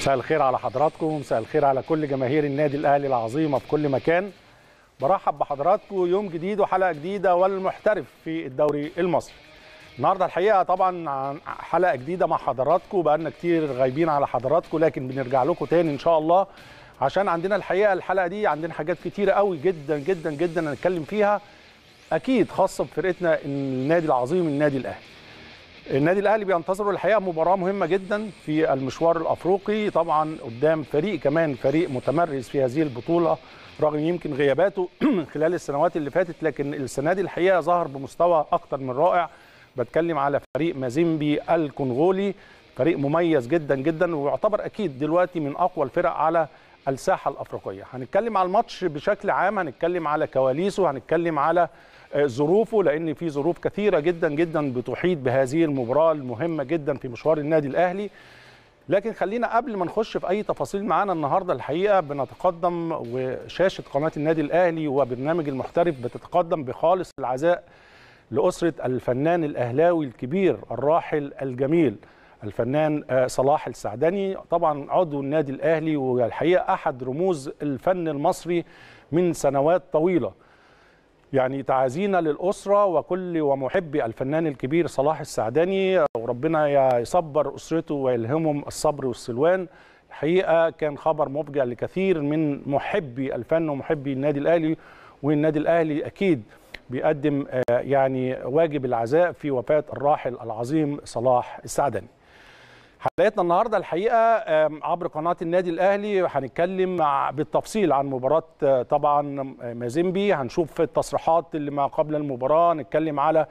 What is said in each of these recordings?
مساء الخير على حضراتكم مساء الخير على كل جماهير النادي الاهلي العظيمه في كل مكان برحب بحضراتكم يوم جديد وحلقه جديده والمحترف في الدوري المصري النهارده الحقيقه طبعا عن حلقه جديده مع حضراتكم بقالنا كتير غايبين على حضراتكم لكن بنرجع لكم تاني ان شاء الله عشان عندنا الحقيقه الحلقه دي عندنا حاجات كتيره قوي جدا جدا جدا هنتكلم فيها اكيد خاصه بفرقتنا النادي العظيم النادي الاهلي النادي الاهلي بينتظروا الحقيقه مباراه مهمه جدا في المشوار الافريقي طبعا قدام فريق كمان فريق متمرس في هذه البطوله رغم يمكن غياباته خلال السنوات اللي فاتت لكن السنه دي الحقيقه ظهر بمستوى اكتر من رائع بتكلم على فريق مازيمبي الكونغولي فريق مميز جدا جدا ويعتبر اكيد دلوقتي من اقوى الفرق على الساحه الافريقيه هنتكلم على الماتش بشكل عام هنتكلم على كواليسه هنتكلم على ظروفه لان في ظروف كثيره جدا جدا بتحيط بهذه المباراه المهمه جدا في مشوار النادي الاهلي لكن خلينا قبل ما نخش في اي تفاصيل معانا النهارده الحقيقه بنتقدم وشاشه قناه النادي الاهلي وبرنامج المحترف بتتقدم بخالص العزاء لاسره الفنان الاهلاوي الكبير الراحل الجميل الفنان صلاح السعدني طبعا عضو النادي الاهلي والحقيقه احد رموز الفن المصري من سنوات طويله يعني تعازينا للأسرة وكل ومحبي الفنان الكبير صلاح السعداني وربنا يصبر أسرته ويلهمهم الصبر والسلوان الحقيقة كان خبر مفجع لكثير من محبي الفن ومحبي النادي الأهلي والنادي الأهلي أكيد بيقدم يعني واجب العزاء في وفاة الراحل العظيم صلاح السعداني حلقتنا النهارده الحقيقه عبر قناه النادي الاهلي هنتكلم بالتفصيل عن مباراه طبعا مازيمبي هنشوف التصريحات اللي ما قبل المباراه نتكلم على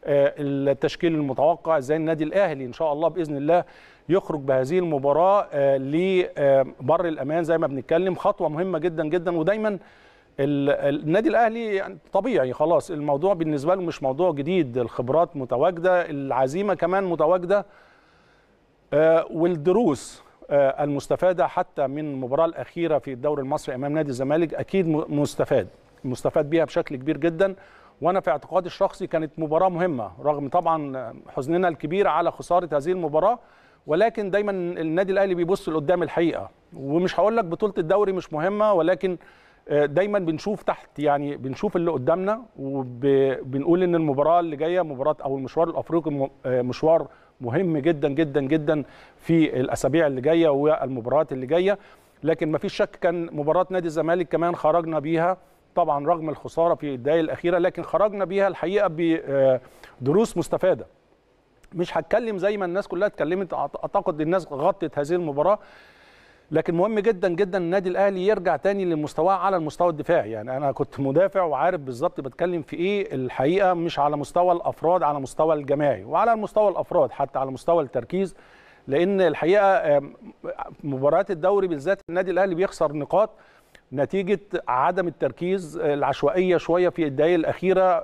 التشكيل المتوقع ازاي النادي الاهلي ان شاء الله باذن الله يخرج بهذه المباراه لبر الامان زي ما بنتكلم خطوه مهمه جدا جدا ودايما النادي الاهلي يعني طبيعي خلاص الموضوع بالنسبه له مش موضوع جديد الخبرات متواجده العزيمه كمان متواجده والدروس المستفاده حتى من المباراه الاخيره في الدوري المصري امام نادي الزمالك اكيد مستفاد مستفاد بيها بشكل كبير جدا وانا في اعتقادي الشخصي كانت مباراه مهمه رغم طبعا حزننا الكبير على خساره هذه المباراه ولكن دايما النادي الاهلي بيبص لقدام الحقيقه ومش هقول لك بطوله الدوري مش مهمه ولكن دايما بنشوف تحت يعني بنشوف اللي قدامنا وبنقول ان المباراه اللي جايه مباراه او المشوار الافريقي مشوار مهم جدا جدا جدا في الاسابيع اللي جايه والمباريات اللي جايه لكن ما فيش شك كان مباراه نادي الزمالك كمان خرجنا بيها طبعا رغم الخساره في الدقائق الاخيره لكن خرجنا بيها الحقيقه بدروس مستفاده مش هتكلم زي ما الناس كلها اتكلمت اعتقد الناس غطت هذه المباراه لكن مهم جدا جدا النادي الاهلي يرجع تاني لمستواه على المستوى الدفاعي يعني انا كنت مدافع وعارف بالظبط بتكلم في ايه الحقيقه مش على مستوى الافراد على مستوى الجماعي وعلى مستوى الافراد حتى على مستوى التركيز لان الحقيقه مباريات الدوري بالذات النادي الاهلي بيخسر نقاط نتيجه عدم التركيز العشوائيه شويه في الدقائق الاخيره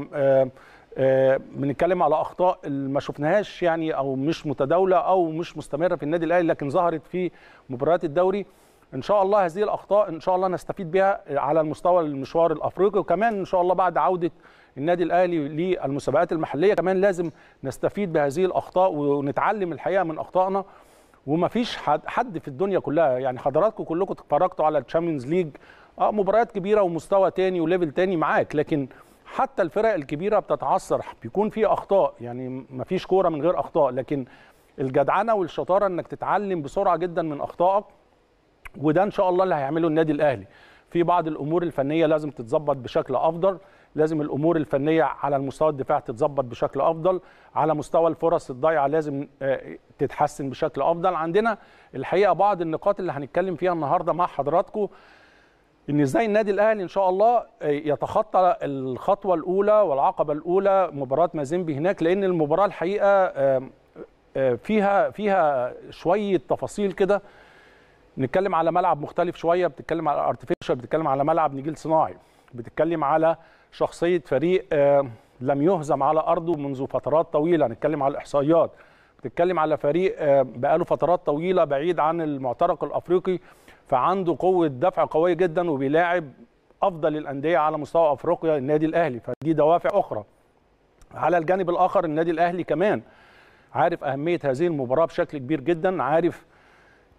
بنتكلم على اخطاء ما شفناهاش يعني او مش متداوله او مش مستمره في النادي الاهلي لكن ظهرت في مباريات الدوري ان شاء الله هذه الاخطاء ان شاء الله نستفيد بها على المستوى المشوار الافريقي وكمان ان شاء الله بعد عوده النادي الاهلي للمسابقات المحليه كمان لازم نستفيد بهذه الاخطاء ونتعلم الحقيقه من اخطائنا ومفيش حد, حد في الدنيا كلها يعني حضراتكم كلكم اتفرجتوا على الشامبيونز ليج اه مباريات كبيره ومستوى تاني وليفل تاني معاك لكن حتى الفرق الكبيره بتتعثر بيكون في اخطاء يعني ما فيش كوره من غير اخطاء لكن الجدعنه والشطاره انك تتعلم بسرعه جدا من اخطائك وده ان شاء الله اللي هيعمله النادي الاهلي في بعض الامور الفنيه لازم تتظبط بشكل افضل لازم الامور الفنيه على المستوى الدفاع تتظبط بشكل افضل على مستوى الفرص الضايعه لازم تتحسن بشكل افضل عندنا الحقيقه بعض النقاط اللي هنتكلم فيها النهارده مع حضراتكم ان ازاي النادي الاهلي ان شاء الله يتخطى الخطوه الاولى والعقبه الاولى مباراه مازيمبي هناك لان المباراه الحقيقه فيها فيها شويه تفاصيل كده نتكلم على ملعب مختلف شويه بتتكلم على ارتفيشال بتتكلم على ملعب نجيل صناعي بتتكلم على شخصيه فريق لم يهزم على ارضه منذ فترات طويله نتكلم على الاحصائيات بتتكلم على فريق بقاله فترات طويله بعيد عن المعترك الافريقي فعنده قوه دفع قويه جدا وبيلاعب افضل الانديه على مستوى افريقيا النادي الاهلي فدي دوافع اخرى على الجانب الاخر النادي الاهلي كمان عارف اهميه هذه المباراه بشكل كبير جدا عارف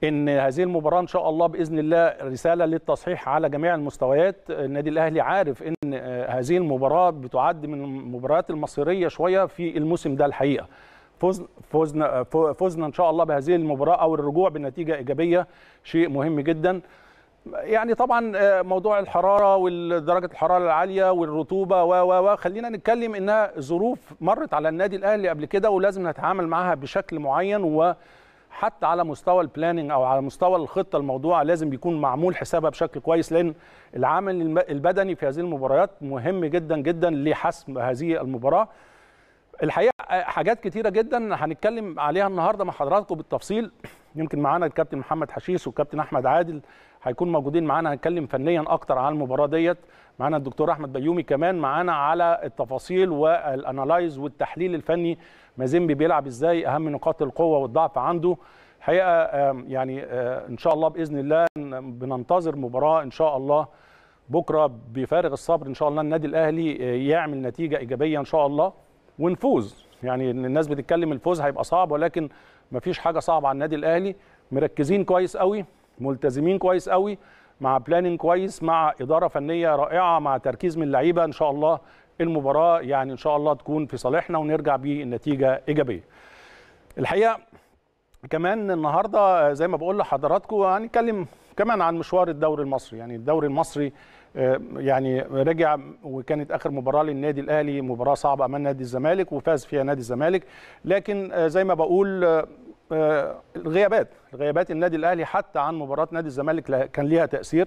ان هذه المباراه ان شاء الله باذن الله رساله للتصحيح على جميع المستويات النادي الاهلي عارف ان هذه المباراه بتعد من المباريات المصيريه شويه في الموسم ده الحقيقه فوز فوزنا فوزنا ان شاء الله بهذه المباراه او الرجوع بنتيجه ايجابيه شيء مهم جدا يعني طبعا موضوع الحراره ودرجه الحراره العاليه والرطوبه و و خلينا نتكلم انها ظروف مرت على النادي الاهلي قبل كده ولازم نتعامل معها بشكل معين و حتى على مستوى البلاننج او على مستوى الخطه الموضوع لازم بيكون معمول حسابها بشكل كويس لان العامل البدني في هذه المباريات مهم جدا جدا لحسم هذه المباراه الحقيقه حاجات كتيره جدا هنتكلم عليها النهارده مع حضراتكم بالتفصيل يمكن معانا الكابتن محمد حشيش والكابتن احمد عادل هيكون موجودين معانا هنتكلم فنيا اكتر عن المباراه ديت معانا الدكتور احمد بيومي كمان معانا على التفاصيل والانالايز والتحليل الفني مازيمبي بيلعب ازاي اهم نقاط القوه والضعف عنده الحقيقه يعني ان شاء الله باذن الله بننتظر مباراه ان شاء الله بكره بفارغ الصبر ان شاء الله النادي الاهلي يعمل نتيجه ايجابيه ان شاء الله ونفوز يعني الناس بتتكلم الفوز هيبقى صعب ولكن مفيش حاجه صعبه على النادي الاهلي مركزين كويس قوي ملتزمين كويس قوي مع بلاننج كويس مع اداره فنيه رائعه مع تركيز من اللعيبه ان شاء الله المباراه يعني ان شاء الله تكون في صالحنا ونرجع بالنتيجه ايجابيه. الحقيقه كمان النهارده زي ما بقول لحضراتكم هنتكلم كمان عن مشوار الدوري المصري يعني الدوري المصري يعني رجع وكانت اخر مباراه للنادي الاهلي مباراه صعبه امام نادي الزمالك وفاز فيها نادي الزمالك لكن زي ما بقول الغيابات غيابات النادي الاهلي حتى عن مباراه نادي الزمالك كان ليها تاثير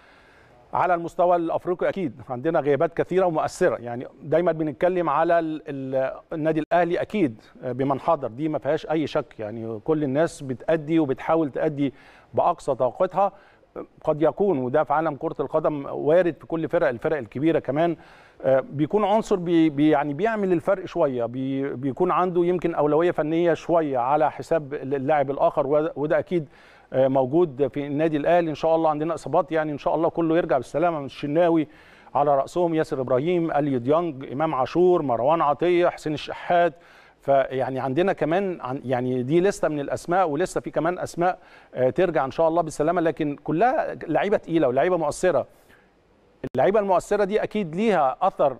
على المستوى الافريقي اكيد عندنا غيابات كثيره ومؤثره يعني دايما بنتكلم على النادي الاهلي اكيد بمن حضر دي ما فيهاش اي شك يعني كل الناس بتادي وبتحاول تادي باقصى طاقتها قد يكون وده في عالم كره القدم وارد في كل فرق الفرق الكبيره كمان بيكون عنصر بي بي يعني بيعمل الفرق شويه بي بيكون عنده يمكن اولويه فنيه شويه على حساب اللاعب الاخر وده اكيد موجود في النادي الاهلي ان شاء الله عندنا اصابات يعني ان شاء الله كله يرجع بالسلامه من الشناوي على راسهم ياسر ابراهيم اليو ديانج امام عاشور مروان عطيه حسين الشحات فيعني عندنا كمان يعني دي لسته من الاسماء ولسه في كمان اسماء ترجع ان شاء الله بالسلامه لكن كلها لعيبه تقيله ولعيبه مؤثره اللعيبه المؤثره دي اكيد ليها اثر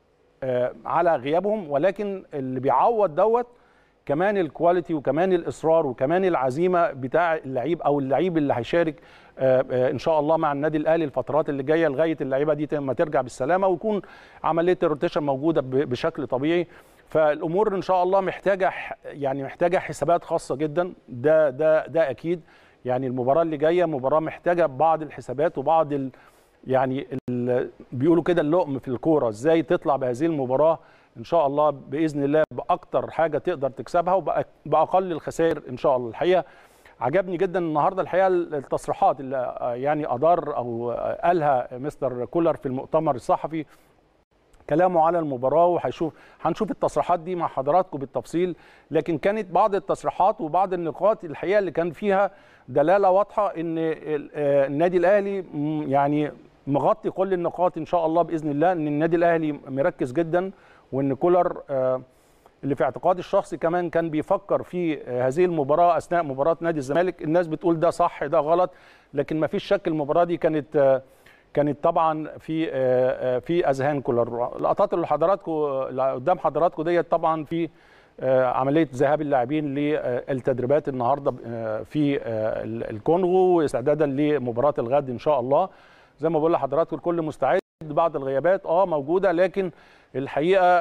على غيابهم ولكن اللي بيعوض دوت كمان الكواليتي وكمان الاصرار وكمان العزيمه بتاع اللعيب او اللعيب اللي هيشارك ان شاء الله مع النادي الاهلي الفترات اللي جايه لغايه اللعيبه دي ما ترجع بالسلامه ويكون عمليه الروتيشن موجوده بشكل طبيعي فالامور ان شاء الله محتاجه يعني محتاجه حسابات خاصه جدا ده ده ده اكيد يعني المباراه اللي جايه مباراه محتاجه بعض الحسابات وبعض ال يعني ال بيقولوا كده اللقم في الكوره ازاي تطلع بهذه المباراه ان شاء الله باذن الله باكتر حاجه تقدر تكسبها وباقل الخسائر ان شاء الله الحقيقه عجبني جدا النهارده الحقيقه التصريحات اللي يعني ادار او قالها مستر كولر في المؤتمر الصحفي كلامه على المباراه وهيشوف هنشوف التصريحات دي مع حضراتكم بالتفصيل لكن كانت بعض التصريحات وبعض النقاط الحقيقه اللي كان فيها دلاله واضحه ان النادي الاهلي يعني مغطي كل النقاط ان شاء الله باذن الله ان النادي الاهلي مركز جدا وان كولر اللي في اعتقادي الشخصي كمان كان بيفكر في هذه المباراه اثناء مباراه نادي الزمالك الناس بتقول ده صح ده غلط لكن ما فيش شك المباراه دي كانت كانت طبعا في في اذهان كولر اللقطات اللي حضراتكم اللي قدام حضراتكم ديت طبعا في عمليه ذهاب اللاعبين للتدريبات النهارده في الكونغو استعدادا لمباراه الغد ان شاء الله زي ما بقول لحضراتكم الكل مستعد بعض الغيابات اه موجوده لكن الحقيقه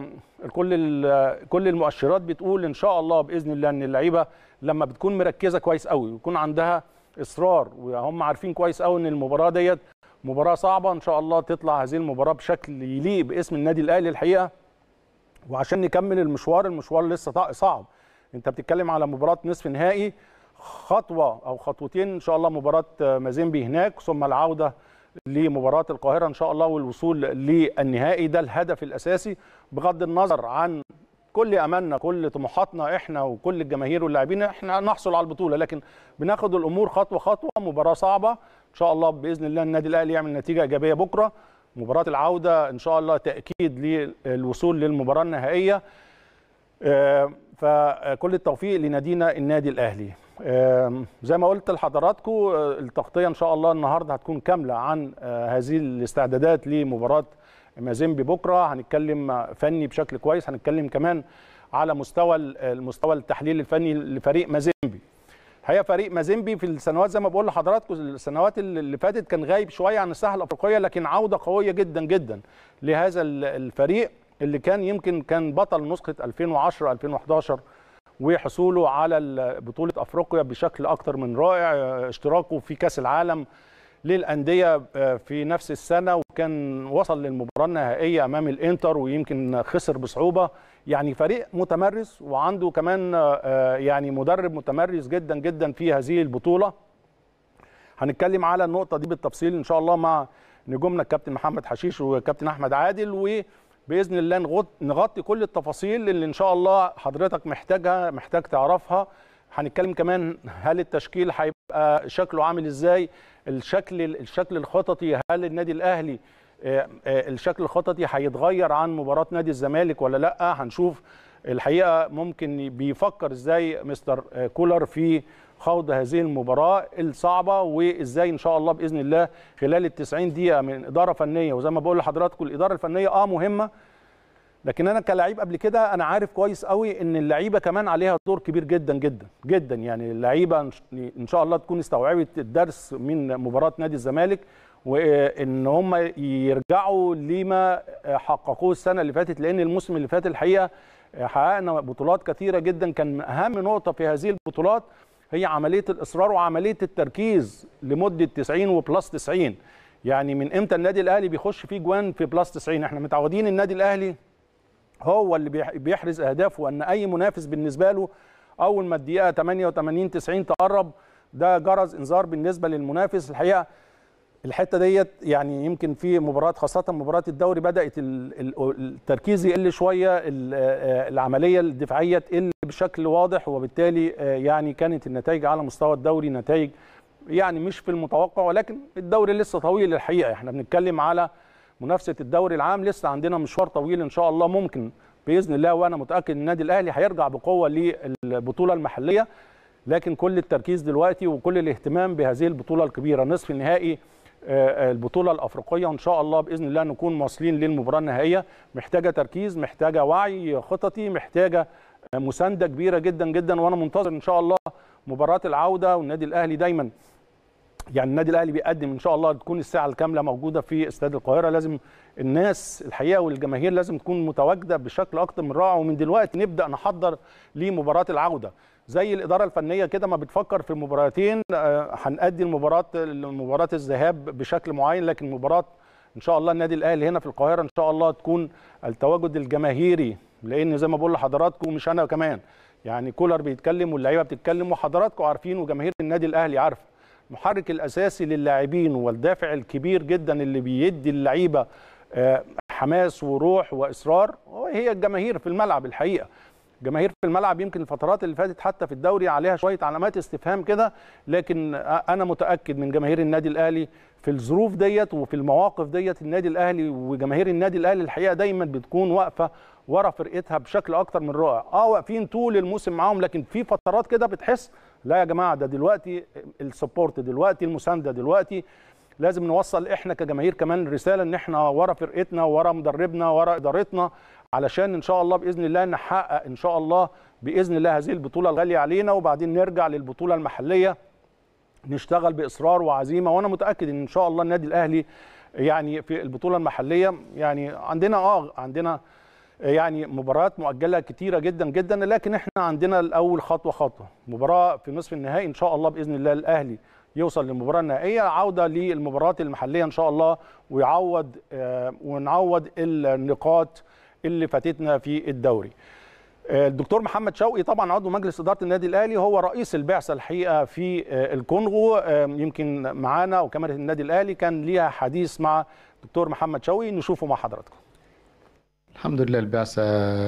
كل كل المؤشرات بتقول ان شاء الله باذن الله ان اللعيبه لما بتكون مركزه كويس قوي ويكون عندها اصرار وهم عارفين كويس قوي ان المباراه ديت مباراه صعبه ان شاء الله تطلع هذه المباراه بشكل يليق باسم النادي الاهلي الحقيقه وعشان نكمل المشوار المشوار لسه صعب انت بتتكلم على مباراه نصف نهائي خطوه او خطوتين ان شاء الله مباراه مازيمبي هناك ثم العوده لمباراه القاهره ان شاء الله والوصول للنهائي ده الهدف الاساسي بغض النظر عن كل املنا كل طموحاتنا احنا وكل الجماهير واللاعبين احنا نحصل على البطوله لكن بناخد الامور خطوه خطوه مباراه صعبه ان شاء الله باذن الله النادي الاهلي يعمل نتيجه ايجابيه بكره مباراه العوده ان شاء الله تاكيد للوصول للمباراه النهائيه فكل التوفيق لنادينا النادي الاهلي زي ما قلت لحضراتكم التغطيه ان شاء الله النهارده هتكون كامله عن هذه الاستعدادات لمباراه مازيمبي بكره هنتكلم فني بشكل كويس هنتكلم كمان على مستوى المستوى التحليل الفني لفريق مازيمبي الحقيقه فريق مازيمبي في السنوات زي ما بقول لحضراتكم السنوات اللي فاتت كان غايب شويه عن الساحه الافريقيه لكن عوده قويه جدا جدا لهذا الفريق اللي كان يمكن كان بطل نسخه 2010 2011 وحصوله على بطوله افريقيا بشكل اكتر من رائع اشتراكه في كاس العالم للانديه في نفس السنه وكان وصل للمباراه النهائيه امام الانتر ويمكن خسر بصعوبه يعني فريق متمرس وعنده كمان يعني مدرب متمرس جدا جدا في هذه البطوله هنتكلم على النقطه دي بالتفصيل ان شاء الله مع نجومنا الكابتن محمد حشيش والكابتن احمد عادل وباذن الله نغطي كل التفاصيل اللي ان شاء الله حضرتك محتاجها محتاج تعرفها هنتكلم كمان هل التشكيل هيبقى شكله عامل ازاي الشكل الشكل الخططي هل النادي الاهلي الشكل الخططي هيتغير عن مباراه نادي الزمالك ولا لا هنشوف الحقيقه ممكن بيفكر ازاي مستر كولر في خوض هذه المباراه الصعبه وازاي ان شاء الله باذن الله خلال ال 90 دقيقه من اداره فنيه وزي ما بقول لحضراتكم الاداره الفنيه اه مهمه لكن انا كلاعب قبل كده انا عارف كويس قوي ان اللعيبه كمان عليها دور كبير جدا جدا جدا يعني اللعيبه ان شاء الله تكون استوعبت الدرس من مباراه نادي الزمالك وان هم يرجعوا لما حققوه السنه اللي فاتت لان الموسم اللي فات الحقيقه حققنا بطولات كثيره جدا كان اهم نقطه في هذه البطولات هي عمليه الاصرار وعمليه التركيز لمده 90 وبلس 90 يعني من امتى النادي الاهلي بيخش فيه جوان في بلس 90 احنا متعودين النادي الاهلي هو اللي بيحرز اهداف وان اي منافس بالنسبه له اول ما الدقيقه 88 90 تقرب ده جرس انذار بالنسبه للمنافس الحقيقه الحته ديت يعني يمكن في مباراه خاصه مباراه الدوري بدات التركيز يقل شويه العمليه الدفاعيه تقل بشكل واضح وبالتالي يعني كانت النتائج على مستوى الدوري نتائج يعني مش في المتوقع ولكن الدوري لسه طويل الحقيقه احنا بنتكلم على منافسه الدوري العام لسه عندنا مشوار طويل ان شاء الله ممكن باذن الله وانا متاكد ان النادي الاهلي هيرجع بقوه للبطوله المحليه لكن كل التركيز دلوقتي وكل الاهتمام بهذه البطوله الكبيره نصف النهائي البطوله الافريقيه وان شاء الله باذن الله نكون واصلين للمباراه النهائيه محتاجه تركيز محتاجه وعي خططي محتاجه مسانده كبيره جدا جدا وانا منتظر ان شاء الله مباراه العوده والنادي الاهلي دايما يعني النادي الاهلي بيقدم ان شاء الله تكون الساعه الكامله موجوده في استاد القاهره لازم الناس الحقيقه والجماهير لازم تكون متواجده بشكل اكتر من رائع ومن دلوقتي نبدا نحضر لمباراه العوده زي الاداره الفنيه كده ما بتفكر في مباراتين هنأدي المباراه مباراه الذهاب بشكل معين لكن مباراه ان شاء الله النادي الاهلي هنا في القاهره ان شاء الله تكون التواجد الجماهيري لان زي ما بقول لحضراتكم مش انا كمان يعني كولر بيتكلم واللعيبه بتتكلم وحضراتكم عارفين وجماهير النادي الاهلي عارفه المحرك الاساسي للاعبين والدافع الكبير جدا اللي بيدي اللعيبه حماس وروح واصرار هي الجماهير في الملعب الحقيقه جماهير في الملعب يمكن الفترات اللي فاتت حتى في الدوري عليها شويه علامات استفهام كده لكن انا متاكد من جماهير النادي الاهلي في الظروف ديت وفي المواقف ديت النادي الاهلي وجماهير النادي الاهلي الحقيقه دايما بتكون واقفه ورا فرقتها بشكل اكتر من رائع اه واقفين طول الموسم معاهم لكن في فترات كده بتحس لا يا جماعه ده دلوقتي السبورت دلوقتي المسانده دلوقتي لازم نوصل احنا كجماهير كمان رساله ان احنا ورا فرقتنا ورا مدربنا ورا ادارتنا علشان ان شاء الله باذن الله نحقق ان شاء الله باذن الله هذه البطوله الغاليه علينا وبعدين نرجع للبطوله المحليه نشتغل باصرار وعزيمه وانا متاكد ان ان شاء الله النادي الاهلي يعني في البطوله المحليه يعني عندنا اه عندنا يعني مباريات مؤجله كتيره جدا جدا لكن احنا عندنا الاول خطوه خطوه مباراه في نصف النهائي ان شاء الله باذن الله الاهلي يوصل للمباراه النهائيه عوده للمباريات المحليه ان شاء الله ويعوض آه ونعوض النقاط اللي فاتتنا في الدوري الدكتور محمد شوقي طبعا عضو مجلس اداره النادي الاهلي هو رئيس البعثه الحقيقه في الكونغو يمكن معانا وكاميرا النادي الاهلي كان ليها حديث مع الدكتور محمد شوقي نشوفه مع حضراتكم الحمد لله البعثة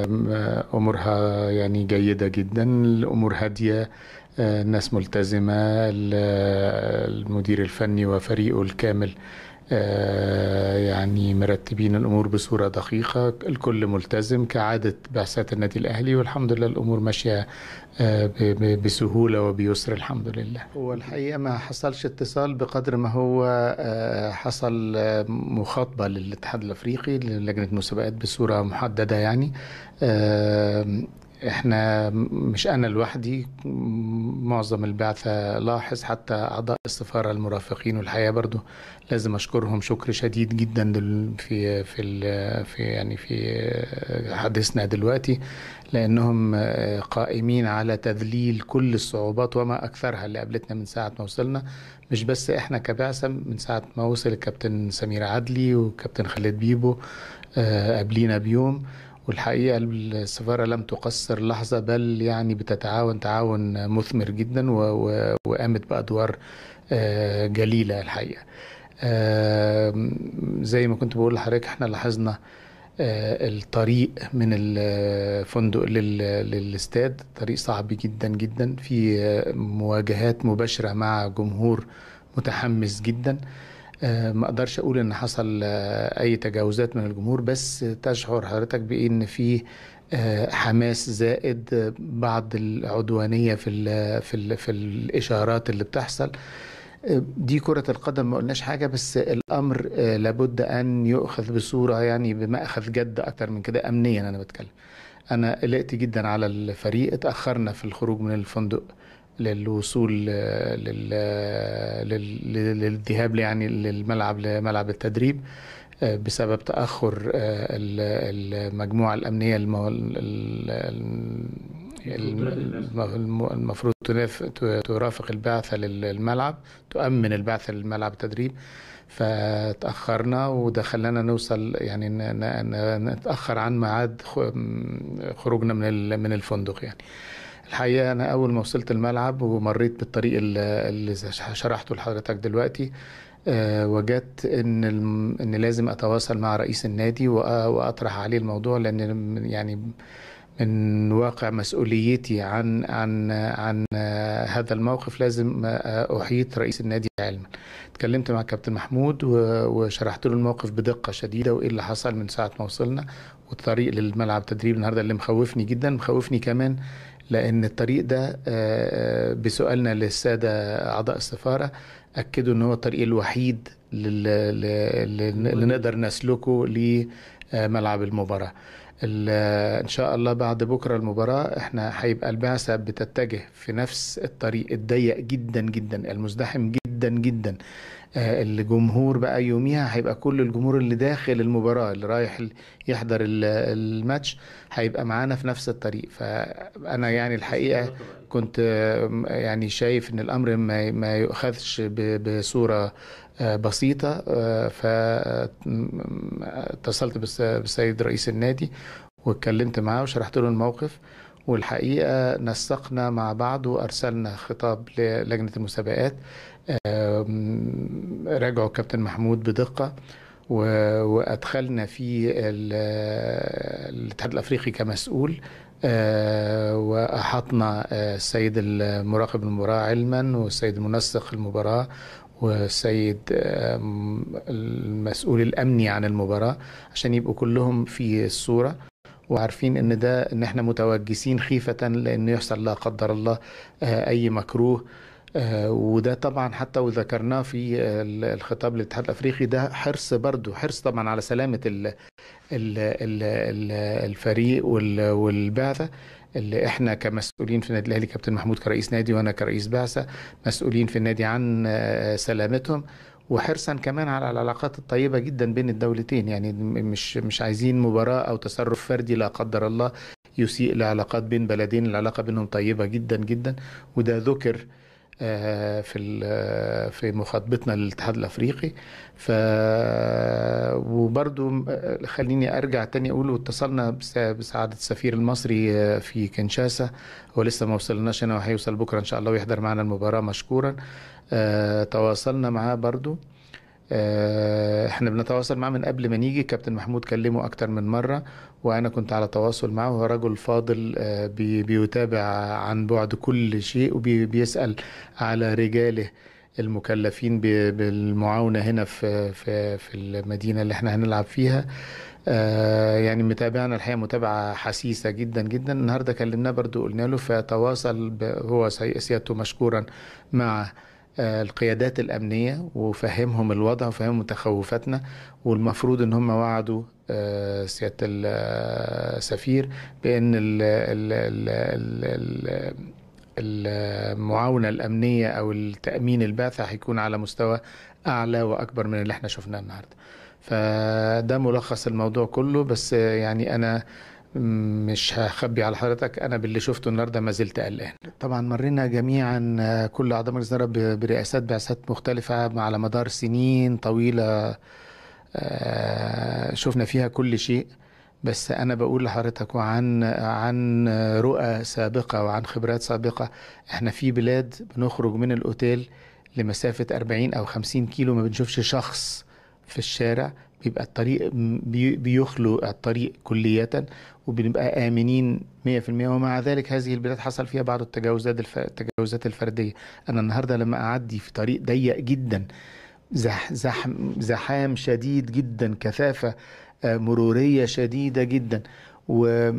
أمورها يعني جيدة جدا الأمور هادية الناس ملتزمة المدير الفني وفريقه الكامل يعني مرتبين الامور بصوره دقيقه الكل ملتزم كعاده بعثات النادي الاهلي والحمد لله الامور ماشيه بسهوله وبيسر الحمد لله هو الحقيقه ما حصلش اتصال بقدر ما هو حصل مخاطبه للاتحاد الافريقي للجنه المسابقات بصوره محدده يعني احنا مش انا لوحدي معظم البعثة لاحظ حتى اعضاء السفارة المرافقين والحقيقة برضو لازم اشكرهم شكر شديد جدا في في في يعني في حديثنا دلوقتي لانهم قائمين على تذليل كل الصعوبات وما اكثرها اللي قابلتنا من ساعة ما وصلنا مش بس احنا كبعثة من ساعة ما وصل الكابتن سمير عدلي وكابتن خالد بيبو قبلينا بيوم والحقيقة السفارة لم تقصر لحظة بل يعني بتتعاون تعاون مثمر جدا وقامت بأدوار جليلة الحقيقة زي ما كنت بقول لحضرتك احنا لاحظنا الطريق من الفندق للاستاد طريق صعب جدا جدا في مواجهات مباشرة مع جمهور متحمس جدا ما اقدرش اقول ان حصل اي تجاوزات من الجمهور بس تشعر حضرتك بان في حماس زائد بعض العدوانيه في ال في ال في الاشارات اللي بتحصل دي كرة القدم ما قلناش حاجة بس الأمر لابد أن يؤخذ بصورة يعني بمأخذ جد أكتر من كده أمنيا أنا بتكلم أنا قلقت جدا على الفريق اتأخرنا في الخروج من الفندق للوصول لل... لل... للذهاب يعني للملعب لملعب التدريب بسبب تأخر المجموعة الأمنية المو... المفروض ترافق البعثة للملعب تؤمن البعثة للملعب التدريب فتأخرنا وده خلانا نوصل يعني نتأخر عن ميعاد خروجنا من من الفندق يعني الحقيقة أنا أول ما وصلت الملعب ومريت بالطريق اللي شرحته لحضرتك دلوقتي أه وجدت ان ان لازم اتواصل مع رئيس النادي واطرح عليه الموضوع لان يعني من واقع مسؤوليتي عن عن عن هذا الموقف لازم احيط رئيس النادي علما اتكلمت مع كابتن محمود وشرحت له الموقف بدقه شديده وايه اللي حصل من ساعه ما وصلنا والطريق للملعب تدريب النهارده اللي مخوفني جدا مخوفني كمان لان الطريق ده بسؤالنا للساده اعضاء السفاره اكدوا ان هو الطريق الوحيد اللي نقدر نسلكه لملعب المباراه ان شاء الله بعد بكره المباراه احنا هيبقى البعثه بتتجه في نفس الطريق الضيق جدا جدا المزدحم جدا جدا الجمهور بقى يوميها هيبقى كل الجمهور اللي داخل المباراة اللي رايح يحضر الماتش هيبقى معانا في نفس الطريق فأنا يعني الحقيقة كنت يعني شايف ان الأمر ما يؤخذش بصورة بسيطة فاتصلت بالسيد رئيس النادي واتكلمت معاه وشرحت له الموقف والحقيقة نسقنا مع بعض وأرسلنا خطاب للجنة المسابقات راجعوا كابتن محمود بدقة وأدخلنا في الاتحاد الأفريقي كمسؤول وأحطنا السيد المراقب المباراة علما والسيد المنسق المباراة والسيد المسؤول الأمني عن المباراة عشان يبقوا كلهم في الصورة وعارفين ان ده ان احنا متوجسين خيفة لان يحصل لا قدر الله اي مكروه وده طبعا حتى وذكرناه في الخطاب للاتحاد الافريقي ده حرص برضو حرص طبعا على سلامة ال ال ال الفريق والبعثة اللي احنا كمسؤولين في النادي الاهلي كابتن محمود كرئيس نادي وانا كرئيس بعثة مسؤولين في النادي عن سلامتهم وحرصا كمان على العلاقات الطيبه جدا بين الدولتين يعني مش مش عايزين مباراه او تصرف فردي لا قدر الله يسيء لعلاقات بين بلدين العلاقه بينهم طيبه جدا جدا وده ذكر في في مخاطبتنا للاتحاد الافريقي ف وبرضو خليني ارجع تاني اقول واتصلنا بسعاده السفير المصري في كنشاسا هو لسه ما وصلناش هنا وهيوصل بكره ان شاء الله ويحضر معنا المباراه مشكورا آه، تواصلنا معاه برضو آه، احنا بنتواصل معاه من قبل ما نيجي كابتن محمود كلمه اكتر من مرة وانا كنت على تواصل معه هو رجل فاضل آه، بي بيتابع عن بعد كل شيء وبيسأل على رجاله المكلفين ب- بالمعاونه هنا في في في المدينه اللي احنا هنلعب فيها آه، يعني متابعنا الحقيقه متابعه حسيسه جدا جدا النهارده كلمناه برضو قلنا له فتواصل ب- هو سي- سيادته مشكورا مع آه، القيادات الامنيه وفهمهم الوضع وفهمهم تخوفاتنا والمفروض ان هم وعدوا آه، سياده السفير بان ال ال ال ال ال المعاونه الامنيه او التامين البعثه هيكون على مستوى اعلى واكبر من اللي احنا شفناه النهارده فده ملخص الموضوع كله بس يعني انا مش هخبي على حضرتك انا باللي شفته النهارده ما زلت قلقان طبعا مرينا جميعا آه، كل اعضاء مجلس الاداره ب- برئاسات بعثات مختلفه على مدار سنين طويله آه، شفنا فيها كل شيء بس انا بقول لحضرتك وعن عن رؤى سابقه وعن خبرات سابقه احنا في بلاد بنخرج من الاوتيل لمسافه 40 او 50 كيلو ما بنشوفش شخص في الشارع بيبقى الطريق بي- بيخلو الطريق كلية وبنبقى آمنين 100% ومع ذلك هذه البلاد حصل فيها بعض التجاوزات الف... التجاوزات الفردية أنا النهاردة لما أعدي في طريق ضيق جدا زح... زحم زحام شديد جدا كثافة آه، مرورية شديدة جدا و...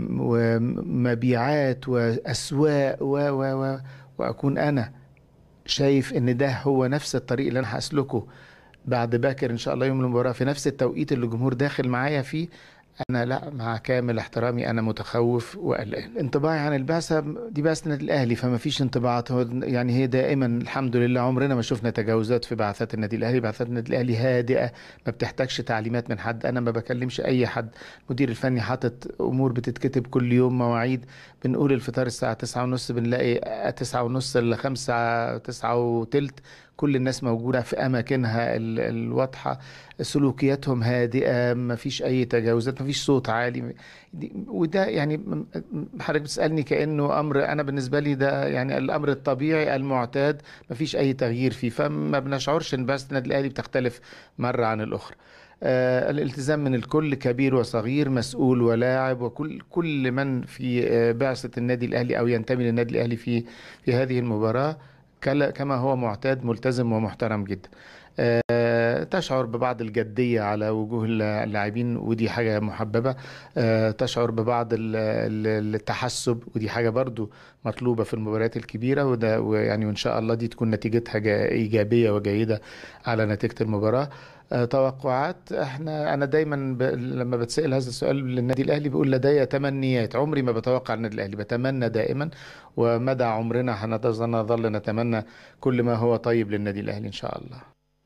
ومبيعات وأسواق و... و... و... وأكون أنا شايف ان ده هو نفس الطريق اللي انا هسلكه بعد باكر ان شاء الله يوم المباراه في نفس التوقيت اللي الجمهور داخل معايا فيه انا لا مع كامل احترامي انا متخوف وقلقان انطباعي عن البعثه دي بعثه النادي الاهلي فما فيش انطباعات هو يعني هي دائما الحمد لله عمرنا ما شفنا تجاوزات في بعثات النادي الاهلي بعثات النادي الاهلي هادئه ما بتحتاجش تعليمات من حد انا ما بكلمش اي حد المدير الفني حاطط امور بتتكتب كل يوم مواعيد بنقول الفطار الساعه 9 ونص بنلاقي 9 ونص ل 5 9 وتلت كل الناس موجودة في أماكنها ال- الواضحة سلوكياتهم هادئة ما فيش أي تجاوزات ما فيش صوت عالي دي- وده يعني م- م- حضرتك بتسألني كأنه أمر أنا بالنسبة لي ده يعني الأمر الطبيعي المعتاد ما فيش أي تغيير فيه فما بنشعرش إن بعثة النادي الأهلي بتختلف مرة عن الأخرى آه، الالتزام من الكل كبير وصغير مسؤول ولاعب وكل كل من في آه، بعثة النادي الأهلي أو ينتمي للنادي الأهلي في في هذه المباراة كلا- كما هو معتاد ملتزم ومحترم جدا آه، تشعر ببعض الجدية على وجوه اللاعبين ودي حاجة محببة آه، تشعر ببعض ال- ال- التحسب ودي حاجة برضو مطلوبة في المباريات الكبيرة وده ويعني وإن شاء الله دي تكون نتيجتها جا- إيجابية وجيدة على نتيجة المباراة آه، توقعات احنا انا دايما ب... لما بتسال هذا السؤال للنادي الاهلي بقول لدي تمنيات عمري ما بتوقع النادي الاهلي بتمنى دائما ومدى عمرنا هنظل نتمنى كل ما هو طيب للنادي الاهلي ان شاء الله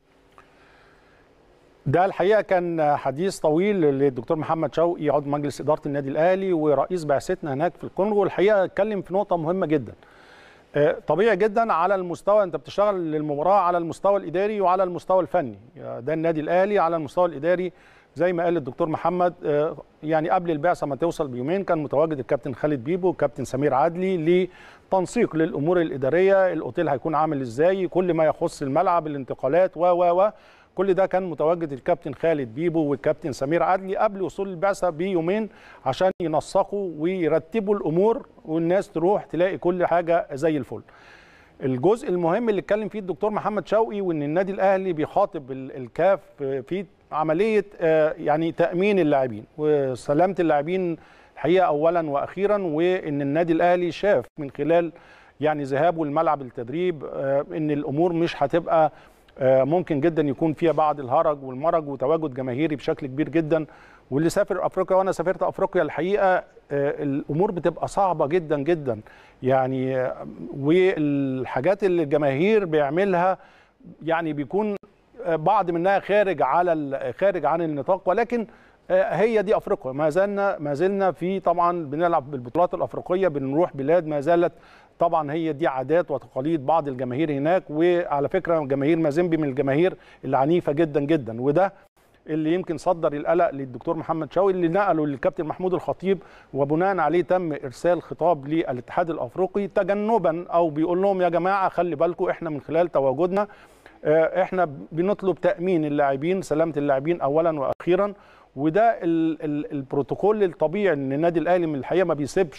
ده الحقيقه كان حديث طويل للدكتور محمد شوقي عضو مجلس اداره النادي الاهلي ورئيس بعثتنا هناك في الكونغو الحقيقه اتكلم في نقطه مهمه جدا آه، طبيعي جدا على المستوى انت بتشتغل للمباراه على المستوى الاداري وعلى المستوى الفني ده النادي الاهلي على المستوى الاداري زي ما قال الدكتور محمد آه، يعني قبل البعثه ما توصل بيومين كان متواجد الكابتن خالد بيبو والكابتن سمير عدلي لتنسيق للامور الاداريه الاوتيل هيكون عامل ازاي كل ما يخص الملعب الانتقالات و و و كل ده كان متواجد الكابتن خالد بيبو والكابتن سمير عدلي قبل وصول البعثه بيومين عشان ينسقوا ويرتبوا الامور والناس تروح تلاقي كل حاجه زي الفل. الجزء المهم اللي اتكلم فيه الدكتور محمد شوقي وان النادي الاهلي بيخاطب ال- الكاف في عمليه آه، يعني تامين اللاعبين وسلامه اللاعبين الحقيقه اولا واخيرا وان النادي الاهلي شاف من خلال يعني ذهابه لملعب التدريب آه، ان الامور مش هتبقى آه، ممكن جدا يكون فيها بعض الهرج والمرج وتواجد جماهيري بشكل كبير جدا واللي سافر افريقيا وانا سافرت افريقيا الحقيقه آه، الامور بتبقى صعبه جدا جدا يعني آه، والحاجات اللي الجماهير بيعملها يعني بيكون آه، بعض منها خارج على ال- خارج عن النطاق ولكن آه، هي دي افريقيا ما زلنا ما زلنا في طبعا بنلعب بالبطولات الافريقيه بنروح بلاد ما زالت طبعا هي دي عادات وتقاليد بعض الجماهير هناك وعلى فكره جماهير مازيمبي من الجماهير العنيفه جدا جدا وده اللي يمكن صدر القلق للدكتور محمد شوقي اللي نقله للكابتن محمود الخطيب وبناء عليه تم ارسال خطاب للاتحاد الافريقي تجنبا او بيقول لهم يا جماعه خلي بالكم احنا من خلال تواجدنا آه، احنا بنطلب تامين اللاعبين سلامه اللاعبين اولا واخيرا وده ال ال البروتوكول الطبيعي ان النادي الاهلي من الحقيقه ما بيسيبش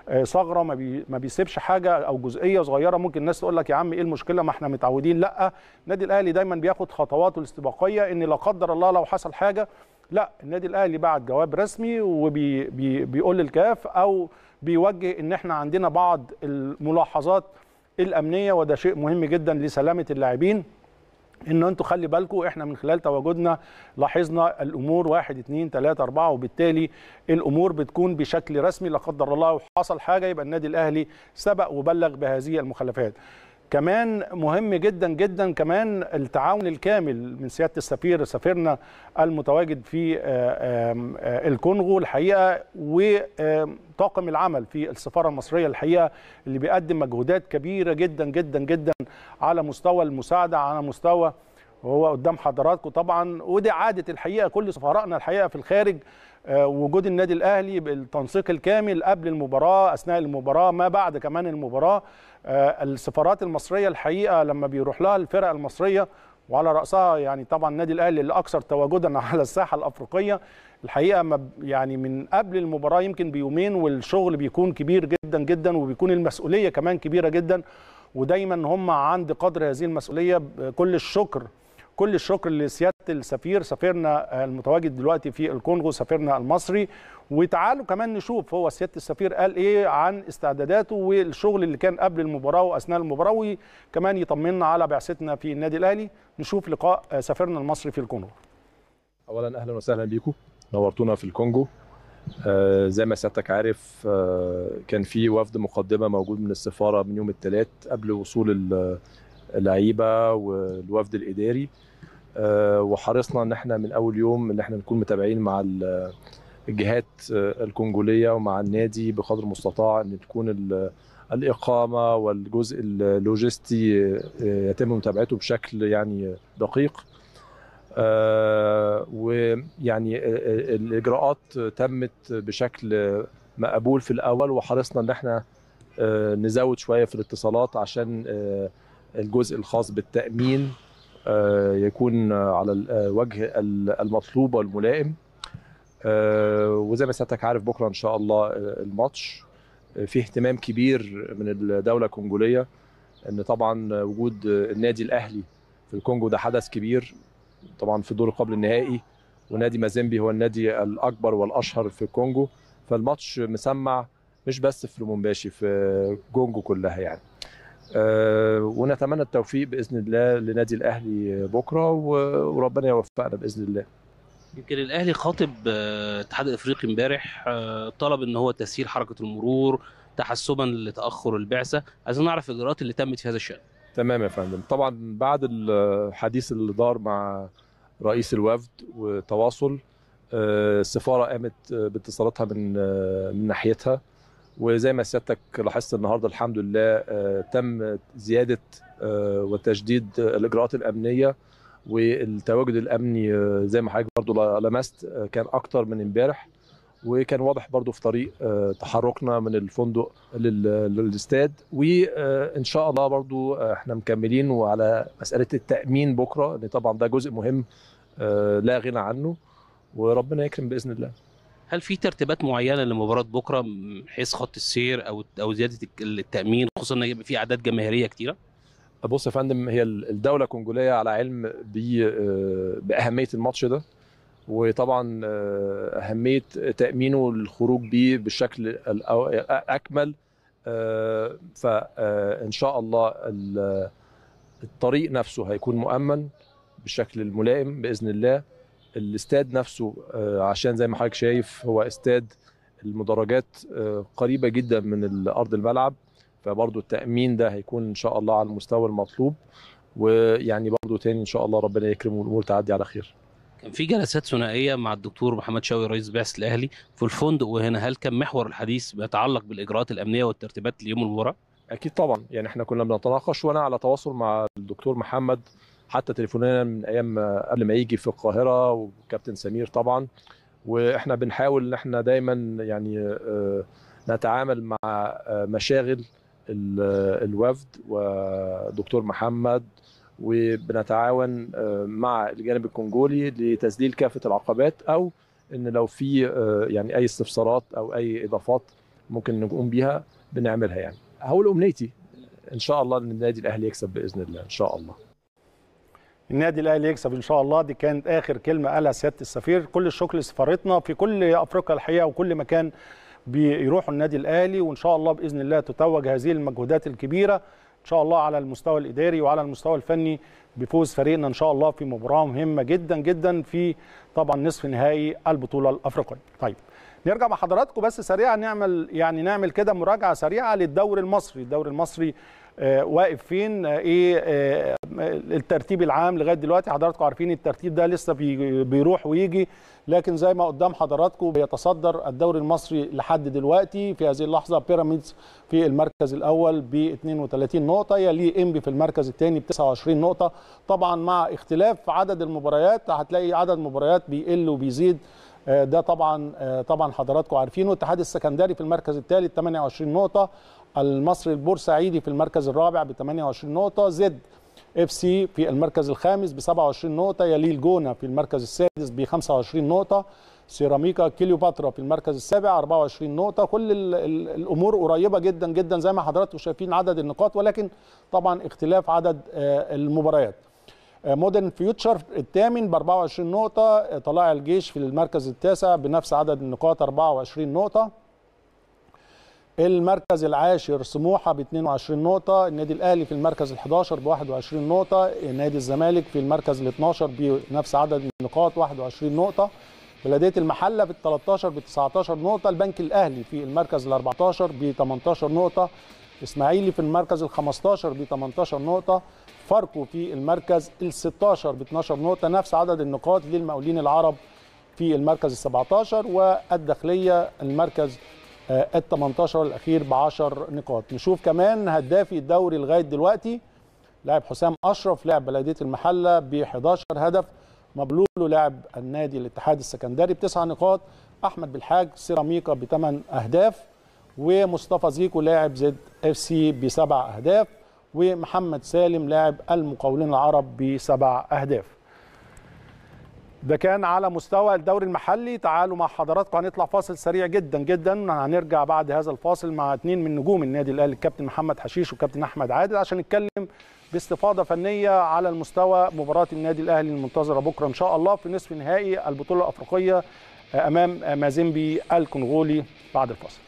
ثغره ما, بي ما بيسيبش حاجه او جزئيه صغيره ممكن الناس تقول لك يا عم ايه المشكله ما احنا متعودين لا النادي الاهلي دايما بياخد خطواته الاستباقيه ان لا قدر الله لو حصل حاجه لا النادي الاهلي بعت جواب رسمي وبيقول للكاف او بيوجه ان احنا عندنا بعض الملاحظات الامنيه وده شيء مهم جدا لسلامه اللاعبين ان انتوا خلي بالكم احنا من خلال تواجدنا لاحظنا الامور واحد اتنين تلاته اربعه وبالتالي الامور بتكون بشكل رسمي لا قدر الله لو حصل حاجه يبقى النادي الاهلي سبق وبلغ بهذه المخالفات. كمان مهم جدا جدا كمان التعاون الكامل من سياده السفير سفيرنا المتواجد في الكونغو الحقيقه وطاقم العمل في السفاره المصريه الحقيقه اللي بيقدم مجهودات كبيره جدا جدا جدا على مستوى المساعده على مستوى وهو قدام حضراتكم طبعا ودي عاده الحقيقه كل سفرائنا الحقيقه في الخارج وجود النادي الاهلي بالتنسيق الكامل قبل المباراه اثناء المباراه ما بعد كمان المباراه السفارات المصريه الحقيقه لما بيروح لها الفرق المصريه وعلى راسها يعني طبعا النادي الاهلي الاكثر تواجدا على الساحه الافريقيه الحقيقه يعني من قبل المباراه يمكن بيومين والشغل بيكون كبير جدا جدا وبيكون المسؤوليه كمان كبيره جدا ودايما هم عند قدر هذه المسؤوليه كل الشكر كل الشكر لسياده السفير سفيرنا المتواجد دلوقتي في الكونغو سفيرنا المصري وتعالوا كمان نشوف هو سياده السفير قال ايه عن استعداداته والشغل اللي كان قبل المباراه واثناء المباراه وكمان يطمنا على بعثتنا في النادي الاهلي نشوف لقاء سفيرنا المصري في الكونغو اولا اهلا وسهلا بيكم نورتونا في الكونغو آه زي ما سيادتك عارف آه كان في وفد مقدمه موجود من السفاره من يوم الثلاث قبل وصول اللعيبه والوفد الاداري أه وحرصنا ان احنا من اول يوم ان احنا نكون متابعين مع الجهات الكونجوليه ومع النادي بقدر المستطاع ان تكون الاقامه والجزء اللوجستي يتم متابعته بشكل يعني دقيق أه ويعني الاجراءات تمت بشكل مقبول في الاول وحرصنا ان احنا أه نزود شويه في الاتصالات عشان الجزء الخاص بالتامين يكون على الوجه المطلوب والملائم وزي ما سيادتك عارف بكره ان شاء الله الماتش في اهتمام كبير من الدوله الكونجوليه ان طبعا وجود النادي الاهلي في الكونجو ده حدث كبير طبعا في دور قبل النهائي ونادي مازيمبي هو النادي الاكبر والاشهر في الكونجو فالماتش مسمع مش بس في لومومباشي في كونجو كلها يعني أه ونتمنى التوفيق باذن الله لنادي الاهلي بكره وربنا يوفقنا باذن الله يمكن الاهلي خاطب الاتحاد الافريقي امبارح طلب ان هو تسهيل حركه المرور تحسبا لتاخر البعثه عايزين نعرف الاجراءات اللي تمت في هذا الشان تمام يا فندم طبعا بعد الحديث اللي دار مع رئيس الوفد وتواصل السفاره قامت باتصالاتها من من ناحيتها وزي ما سيادتك لاحظت النهارده الحمد لله تم زياده وتشديد الاجراءات الامنيه والتواجد الامني زي ما حضرتك برضو لمست كان اكتر من امبارح وكان واضح برضو في طريق تحركنا من الفندق للاستاد وان شاء الله برضو احنا مكملين وعلى مساله التامين بكره ان طبعا ده جزء مهم لا غنى عنه وربنا يكرم باذن الله هل في ترتيبات معينه لمباراه بكره من حيث خط السير او او زياده التامين خصوصا ان يبقى في اعداد جماهيريه كتيره؟ بص يا فندم هي الدوله الكونجوليه على علم باهميه الماتش ده وطبعا اهميه تامينه والخروج بيه بالشكل الاكمل فان شاء الله الطريق نفسه هيكون مؤمن بالشكل الملائم باذن الله الاستاد نفسه عشان زي ما حضرتك شايف هو استاد المدرجات قريبه جدا من ارض الملعب فبرضه التامين ده هيكون ان شاء الله على المستوى المطلوب ويعني برضه تاني ان شاء الله ربنا يكرم والامور تعدي على خير كان في جلسات ثنائيه مع الدكتور محمد شوقي رئيس بعثه الاهلي في الفندق وهنا هل كان محور الحديث بيتعلق بالاجراءات الامنيه والترتيبات ليوم المباراه؟ اكيد طبعا يعني احنا كنا بنتناقش وانا على تواصل مع الدكتور محمد حتى تليفونيا من ايام قبل ما يجي في القاهره وكابتن سمير طبعا واحنا بنحاول ان احنا دايما يعني نتعامل مع مشاغل الوفد ودكتور محمد وبنتعاون مع الجانب الكونجولي لتسديد كافه العقبات او ان لو في يعني اي استفسارات او اي اضافات ممكن نقوم بيها بنعملها يعني هقول امنيتي ان شاء الله ان النادي الاهلي يكسب باذن الله ان شاء الله النادي الاهلي يكسب ان شاء الله دي كانت اخر كلمه قالها سياده السفير كل الشكر لسفارتنا في كل افريقيا الحقيقه وكل مكان بيروحوا النادي الاهلي وان شاء الله باذن الله تتوج هذه المجهودات الكبيره ان شاء الله على المستوى الاداري وعلى المستوى الفني بفوز فريقنا ان شاء الله في مباراه مهمه جدا جدا في طبعا نصف نهائي البطوله الافريقيه طيب نرجع مع حضراتكم بس سريعا نعمل يعني نعمل كده مراجعه سريعه للدوري المصري الدوري المصري آه واقف فين آه ايه آه الترتيب العام لغايه دلوقتي حضراتكم عارفين الترتيب ده لسه بي بيروح ويجي لكن زي ما قدام حضراتكم بيتصدر الدوري المصري لحد دلوقتي في هذه اللحظه بيراميدز في المركز الاول ب 32 نقطه يليه انبي في المركز الثاني ب 29 نقطه طبعا مع اختلاف عدد المباريات هتلاقي عدد المباريات بيقل وبيزيد ده طبعا طبعا حضراتكم عارفينه الاتحاد السكندري في المركز الثالث 28 نقطه المصري البورسعيدي في المركز الرابع ب 28 نقطه زد اف سي في المركز الخامس ب 27 نقطه يليه الجونه في المركز السادس ب 25 نقطه سيراميكا كليوباترا في المركز السابع 24 نقطه كل ال ال الامور قريبه جدا جدا زي ما حضراتكم شايفين عدد النقاط ولكن طبعا اختلاف عدد المباريات مودرن فيوتشر الثامن ب 24 نقطة، طلائع الجيش في المركز التاسع بنفس عدد النقاط 24 نقطة. المركز العاشر سموحة ب 22 نقطة، النادي الأهلي في المركز ال 11 ب 21 نقطة، نادي الزمالك في المركز ال 12 بنفس عدد النقاط 21 نقطة. بلدية المحلة في ال 13 ب 19 نقطة، البنك الأهلي في المركز ال 14 ب 18 نقطة، إسماعيلي في المركز ال 15 ب 18 نقطة، فاركو في المركز ال 16 ب 12 نقطة نفس عدد النقاط للمقاولين العرب في المركز ال 17 والداخلية المركز ال 18 الأخير ب 10 نقاط نشوف كمان هدافي الدوري لغاية دلوقتي لاعب حسام أشرف لاعب بلدية المحلة ب 11 هدف مبلولو لاعب النادي الاتحاد السكندري بتسع نقاط أحمد بالحاج سيراميكا بثمان أهداف ومصطفى زيكو لاعب زد اف سي بسبع أهداف ومحمد سالم لاعب المقاولين العرب بسبع اهداف ده كان على مستوى الدوري المحلي تعالوا مع حضراتكم هنطلع فاصل سريع جدا جدا هنرجع بعد هذا الفاصل مع اثنين من نجوم النادي الاهلي الكابتن محمد حشيش والكابتن احمد عادل عشان نتكلم باستفاضه فنيه على المستوى مباراه النادي الاهلي المنتظره بكره ان شاء الله في نصف نهائي البطوله الافريقيه امام مازيمبي الكونغولي بعد الفاصل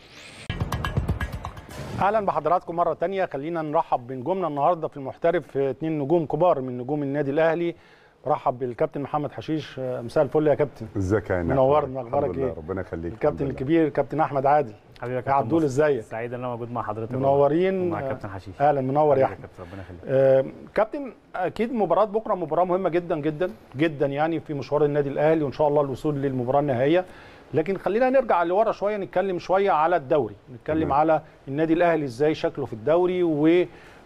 اهلا بحضراتكم مره تانية خلينا نرحب بنجومنا النهارده في المحترف اثنين نجوم كبار من نجوم النادي الاهلي برحب بالكابتن محمد حشيش مساء الفل يا كابتن ازيك يا منورنا اخبارك ايه ربنا يخليك الكابتن الكبير كابتن احمد عادل حبيبي يا عبدول ازيك سعيد ان انا موجود مع حضرتك منورين مع كابتن حشيش اهلا منور يا احمد كابتن ربنا يخليك آه كابتن اكيد مباراه بكره مباراه مهمه جدا جدا جدا يعني في مشوار النادي الاهلي وان شاء الله الوصول للمباراه النهائيه لكن خلينا نرجع لورا شويه نتكلم شويه على الدوري نتكلم تمام. على النادي الاهلي ازاي شكله في الدوري و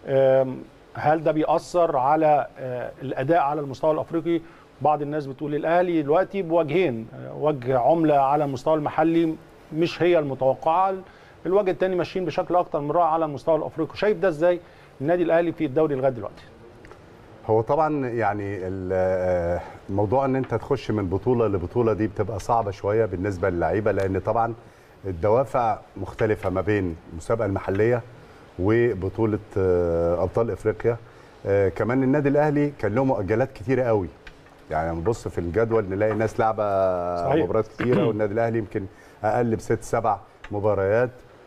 هل ده بيأثر على الاداء على المستوى الافريقي بعض الناس بتقول الاهلي دلوقتي بوجهين وجه عمله على المستوى المحلي مش هي المتوقعه الوجه الثاني ماشيين بشكل اكتر من رائع على المستوى الافريقي شايف ده ازاي النادي الاهلي في الدوري لغايه دلوقتي هو طبعا يعني الموضوع ان انت تخش من بطوله لبطوله دي بتبقى صعبه شويه بالنسبه للعيبه لان طبعا الدوافع مختلفه ما بين المسابقه المحليه وبطوله ابطال افريقيا كمان النادي الاهلي كان له مؤجلات كتيره قوي يعني نبص في الجدول نلاقي الناس لعبه صحيح. مباريات كتيره والنادي الاهلي يمكن اقل بست سبع مباريات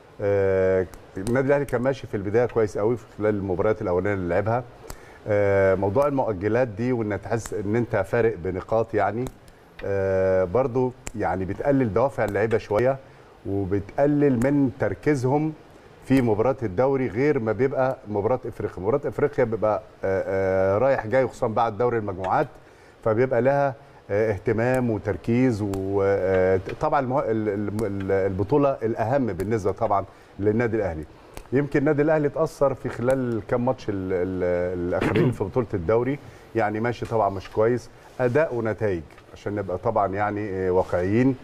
النادي الاهلي كان ماشي في البدايه كويس قوي في خلال المباريات الاولانيه اللي لعبها موضوع المؤجلات دي وان تحس ان انت فارق بنقاط يعني برضو يعني بتقلل دوافع اللعيبه شويه وبتقلل من تركيزهم في مباراه الدوري غير ما بيبقى مباراه افريقيا مباراه افريقيا بيبقى رايح جاي خصوصا بعد دوري المجموعات فبيبقى لها اهتمام وتركيز وطبعا البطوله الاهم بالنسبه طبعا للنادي الاهلي يمكن النادي الاهلي اتاثر في خلال كام ماتش الاخرين في بطوله الدوري يعني ماشي طبعا مش كويس اداء ونتائج عشان نبقى طبعا يعني واقعيين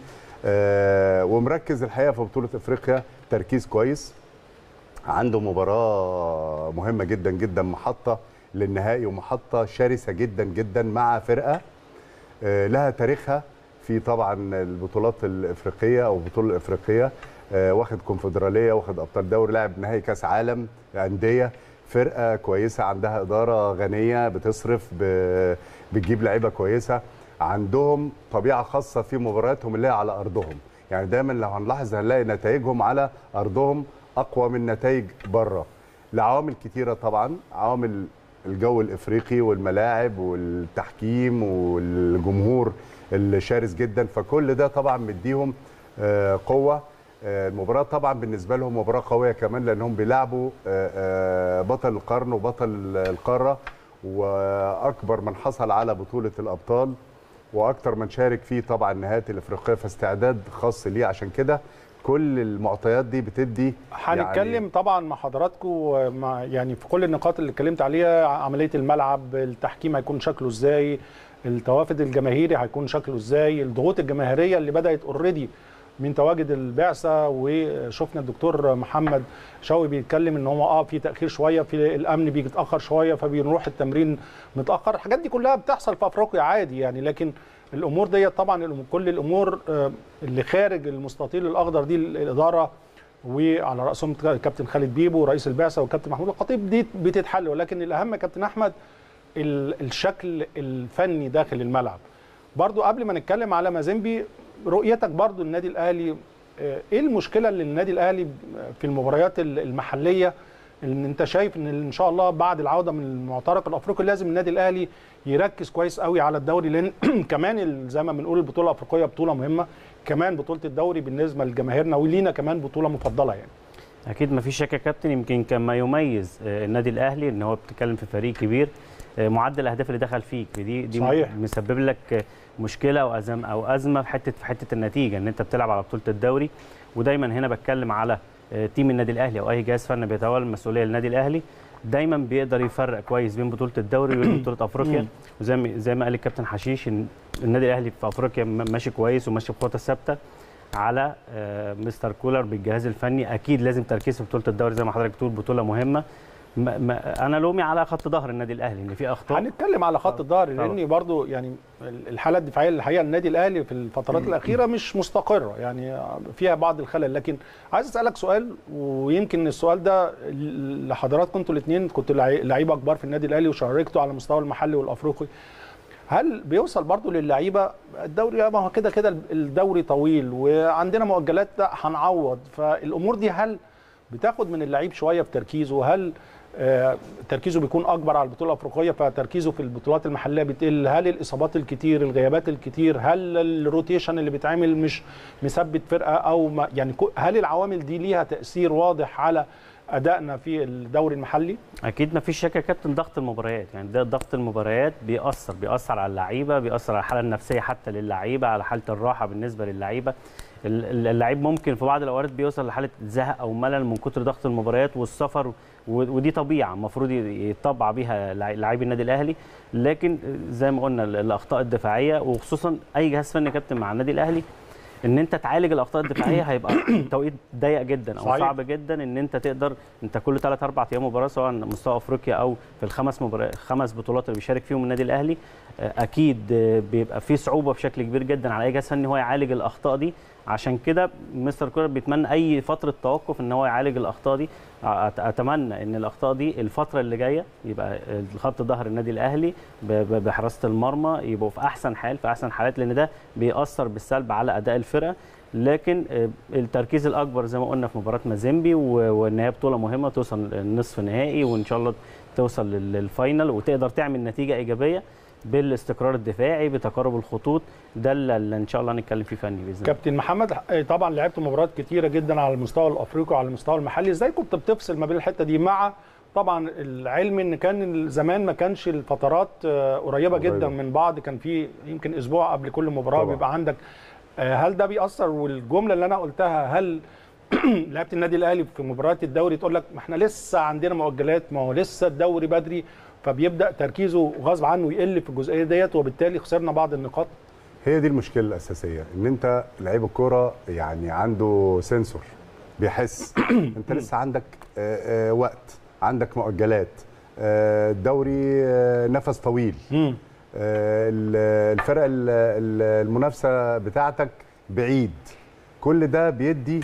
ومركز الحقيقه في بطوله افريقيا تركيز كويس عنده مباراه مهمه جدا جدا محطه للنهائي ومحطه شرسه جدا جدا مع فرقه لها تاريخها في طبعا البطولات الافريقيه او البطوله الافريقيه آه، واخد كونفدراليه واخد ابطال دوري لاعب نهائي كاس عالم انديه فرقه كويسه عندها اداره غنيه بتصرف ب- بتجيب لعيبه كويسه عندهم طبيعه خاصه في مبارياتهم اللي هي على ارضهم يعني دايما لو هنلاحظ هنلاقي نتائجهم على ارضهم اقوى من نتائج بره لعوامل كتيره طبعا عوامل الجو الافريقي والملاعب والتحكيم والجمهور الشرس جدا فكل ده طبعا مديهم آه، قوه آه، المباراه طبعا بالنسبه لهم مباراه قويه كمان لانهم بيلعبوا آه، آه، بطل القرن وبطل القاره واكبر من حصل على بطوله الابطال واكتر من شارك فيه طبعا النهائيات الافريقيه فاستعداد خاص ليه عشان كده كل المعطيات دي بتدي هنتكلم يعني طبعا مع حضراتكم مع يعني في كل النقاط اللي اتكلمت عليها عمليه الملعب التحكيم هيكون شكله ازاي التوافد الجماهيري هيكون شكله ازاي الضغوط الجماهيريه اللي بدات اوريدي من تواجد البعثه وشفنا الدكتور محمد شوقي بيتكلم ان هو اه في تاخير شويه في الامن بيتاخر شويه فبنروح التمرين متاخر الحاجات دي كلها بتحصل في افريقيا عادي يعني لكن الامور دي طبعا الأم- كل الامور آه، اللي خارج المستطيل الاخضر دي الاداره وعلى راسهم كابتن خالد بيبو رئيس البعثه وكابتن محمود الخطيب دي بتتحل ولكن الاهم يا كابتن احمد ال- الشكل الفني داخل الملعب برضو قبل ما نتكلم على مازيمبي رؤيتك برضو النادي الاهلي آه، ايه المشكله اللي النادي الاهلي في المباريات ال- المحليه ان انت شايف ان ان شاء الله بعد العوده من المعترك الافريقي لازم النادي الاهلي يركز كويس قوي على الدوري لان كمان ال- زي ما بنقول البطوله الافريقيه بطوله مهمه كمان بطوله الدوري بالنسبه لجماهيرنا ولينا كمان بطوله مفضله يعني اكيد ما فيش شك يا كابتن يمكن كان ما يميز آه، النادي الاهلي ان هو بتتكلم في فريق كبير آه، معدل الاهداف اللي دخل فيك دي دي صحيح. مسبب لك آه، مشكله او ازمه او ازمه في حته في حته النتيجه ان انت بتلعب على بطوله الدوري ودايما هنا بتكلم على آه، تيم النادي الاهلي او اي جهاز فني بيتولى المسؤوليه للنادي الاهلي دايما بيقدر يفرق كويس بين بطوله الدوري وبين بطوله افريقيا وزي ما زي ما قال الكابتن حشيش ان النادي الاهلي في افريقيا م- ماشي كويس وماشي بخطه ثابته على آه، مستر كولر بالجهاز الفني اكيد لازم تركيز في بطوله الدوري زي ما حضرتك بتقول بطوله مهمه ما ما انا لومي على خط ظهر النادي الاهلي ان في اخطاء هنتكلم على خط الظهر طبعا. لان برضو يعني الحاله الدفاعيه الحقيقه النادي الاهلي في الفترات الاخيره مش مستقره يعني فيها بعض الخلل لكن عايز اسالك سؤال ويمكن السؤال ده لحضراتكم انتوا الاثنين كنتوا لعي- لعيبه كبار في النادي الاهلي وشاركتوا على المستوى المحلي والافريقي هل بيوصل برضو للعيبه الدوري ما هو كده كده الدوري طويل وعندنا مؤجلات لا هنعوض فالامور دي هل بتاخد من اللعيب شويه في تركيزه هل آه، تركيزه بيكون اكبر على البطوله الافريقيه فتركيزه في البطولات المحليه بتقل هل الاصابات الكتير الغيابات الكتير هل الروتيشن اللي بيتعمل مش مثبت فرقه او ما يعني كو- هل العوامل دي ليها تاثير واضح على ادائنا في الدوري المحلي اكيد ما فيش شك يا كابتن ضغط المباريات يعني ده ضغط المباريات بيأثر بيأثر على اللعيبه بيأثر على الحاله النفسيه حتى للعيبه على حاله الراحه بالنسبه للعيبه ال- ال- اللعيب ممكن في بعض الاوقات بيوصل لحاله زهق او ملل من كتر ضغط المباريات والسفر و- ودي طبيعه المفروض ي- يطبع بيها لع- لاعبي النادي الاهلي لكن زي ما قلنا ال- الاخطاء الدفاعيه وخصوصا اي جهاز فني كابتن مع النادي الاهلي ان انت تعالج الاخطاء الدفاعيه هيبقى توقيت ضيق جدا او صحيح. صعب جدا ان انت تقدر انت كل 3 4 ايام مباراه سواء مستوى افريقيا او في الخمس مباريات خمس بطولات اللي بيشارك فيهم النادي الاهلي آه، اكيد آه، بيبقى في صعوبه بشكل كبير جدا على اي جهاز فني هو يعالج الاخطاء دي عشان كده مستر كولر بيتمنى اي فتره توقف ان هو يعالج الاخطاء دي أت- اتمنى ان الاخطاء دي الفتره اللي جايه يبقى خط ظهر النادي الاهلي ب- ب- بحراسه المرمى يبقوا في احسن حال في احسن حالات لان ده بيأثر بالسلب على اداء الفرقه لكن آه، التركيز الاكبر زي ما قلنا في مباراه مازيمبي و- وان هي بطوله مهمه توصل النصف نهائي وان شاء الله توصل لل- للفاينل وتقدر تعمل نتيجه ايجابيه بالاستقرار الدفاعي بتقارب الخطوط ده اللي اللي ان شاء الله هنتكلم فيه فني باذن الله كابتن محمد آه، طبعا لعبت مباريات كتيره جدا على المستوى الافريقي وعلى المستوى المحلي ازاي كنت بتفصل ما بين الحته دي مع طبعا العلم ان كان زمان ما كانش الفترات آه، قريبه قريبة. جدا من بعض كان في يمكن اسبوع قبل كل مباراه طبعا. بيبقى عندك آه، هل ده بيأثر والجمله اللي انا قلتها هل لعيبه النادي الاهلي في مباريات الدوري تقول لك ما احنا لسه عندنا مؤجلات ما هو لسه الدوري بدري فبيبدا تركيزه غصب عنه يقل في الجزئيه ديت وبالتالي خسرنا بعض النقاط هي دي المشكله الاساسيه ان انت لعيب الكوره يعني عنده سنسور بيحس انت لسه عندك آه، آه، وقت عندك مؤجلات آه، الدوري آه، نفس طويل مم. آه، ال- الفرق ال- ال- المنافسه بتاعتك بعيد كل ده بيدي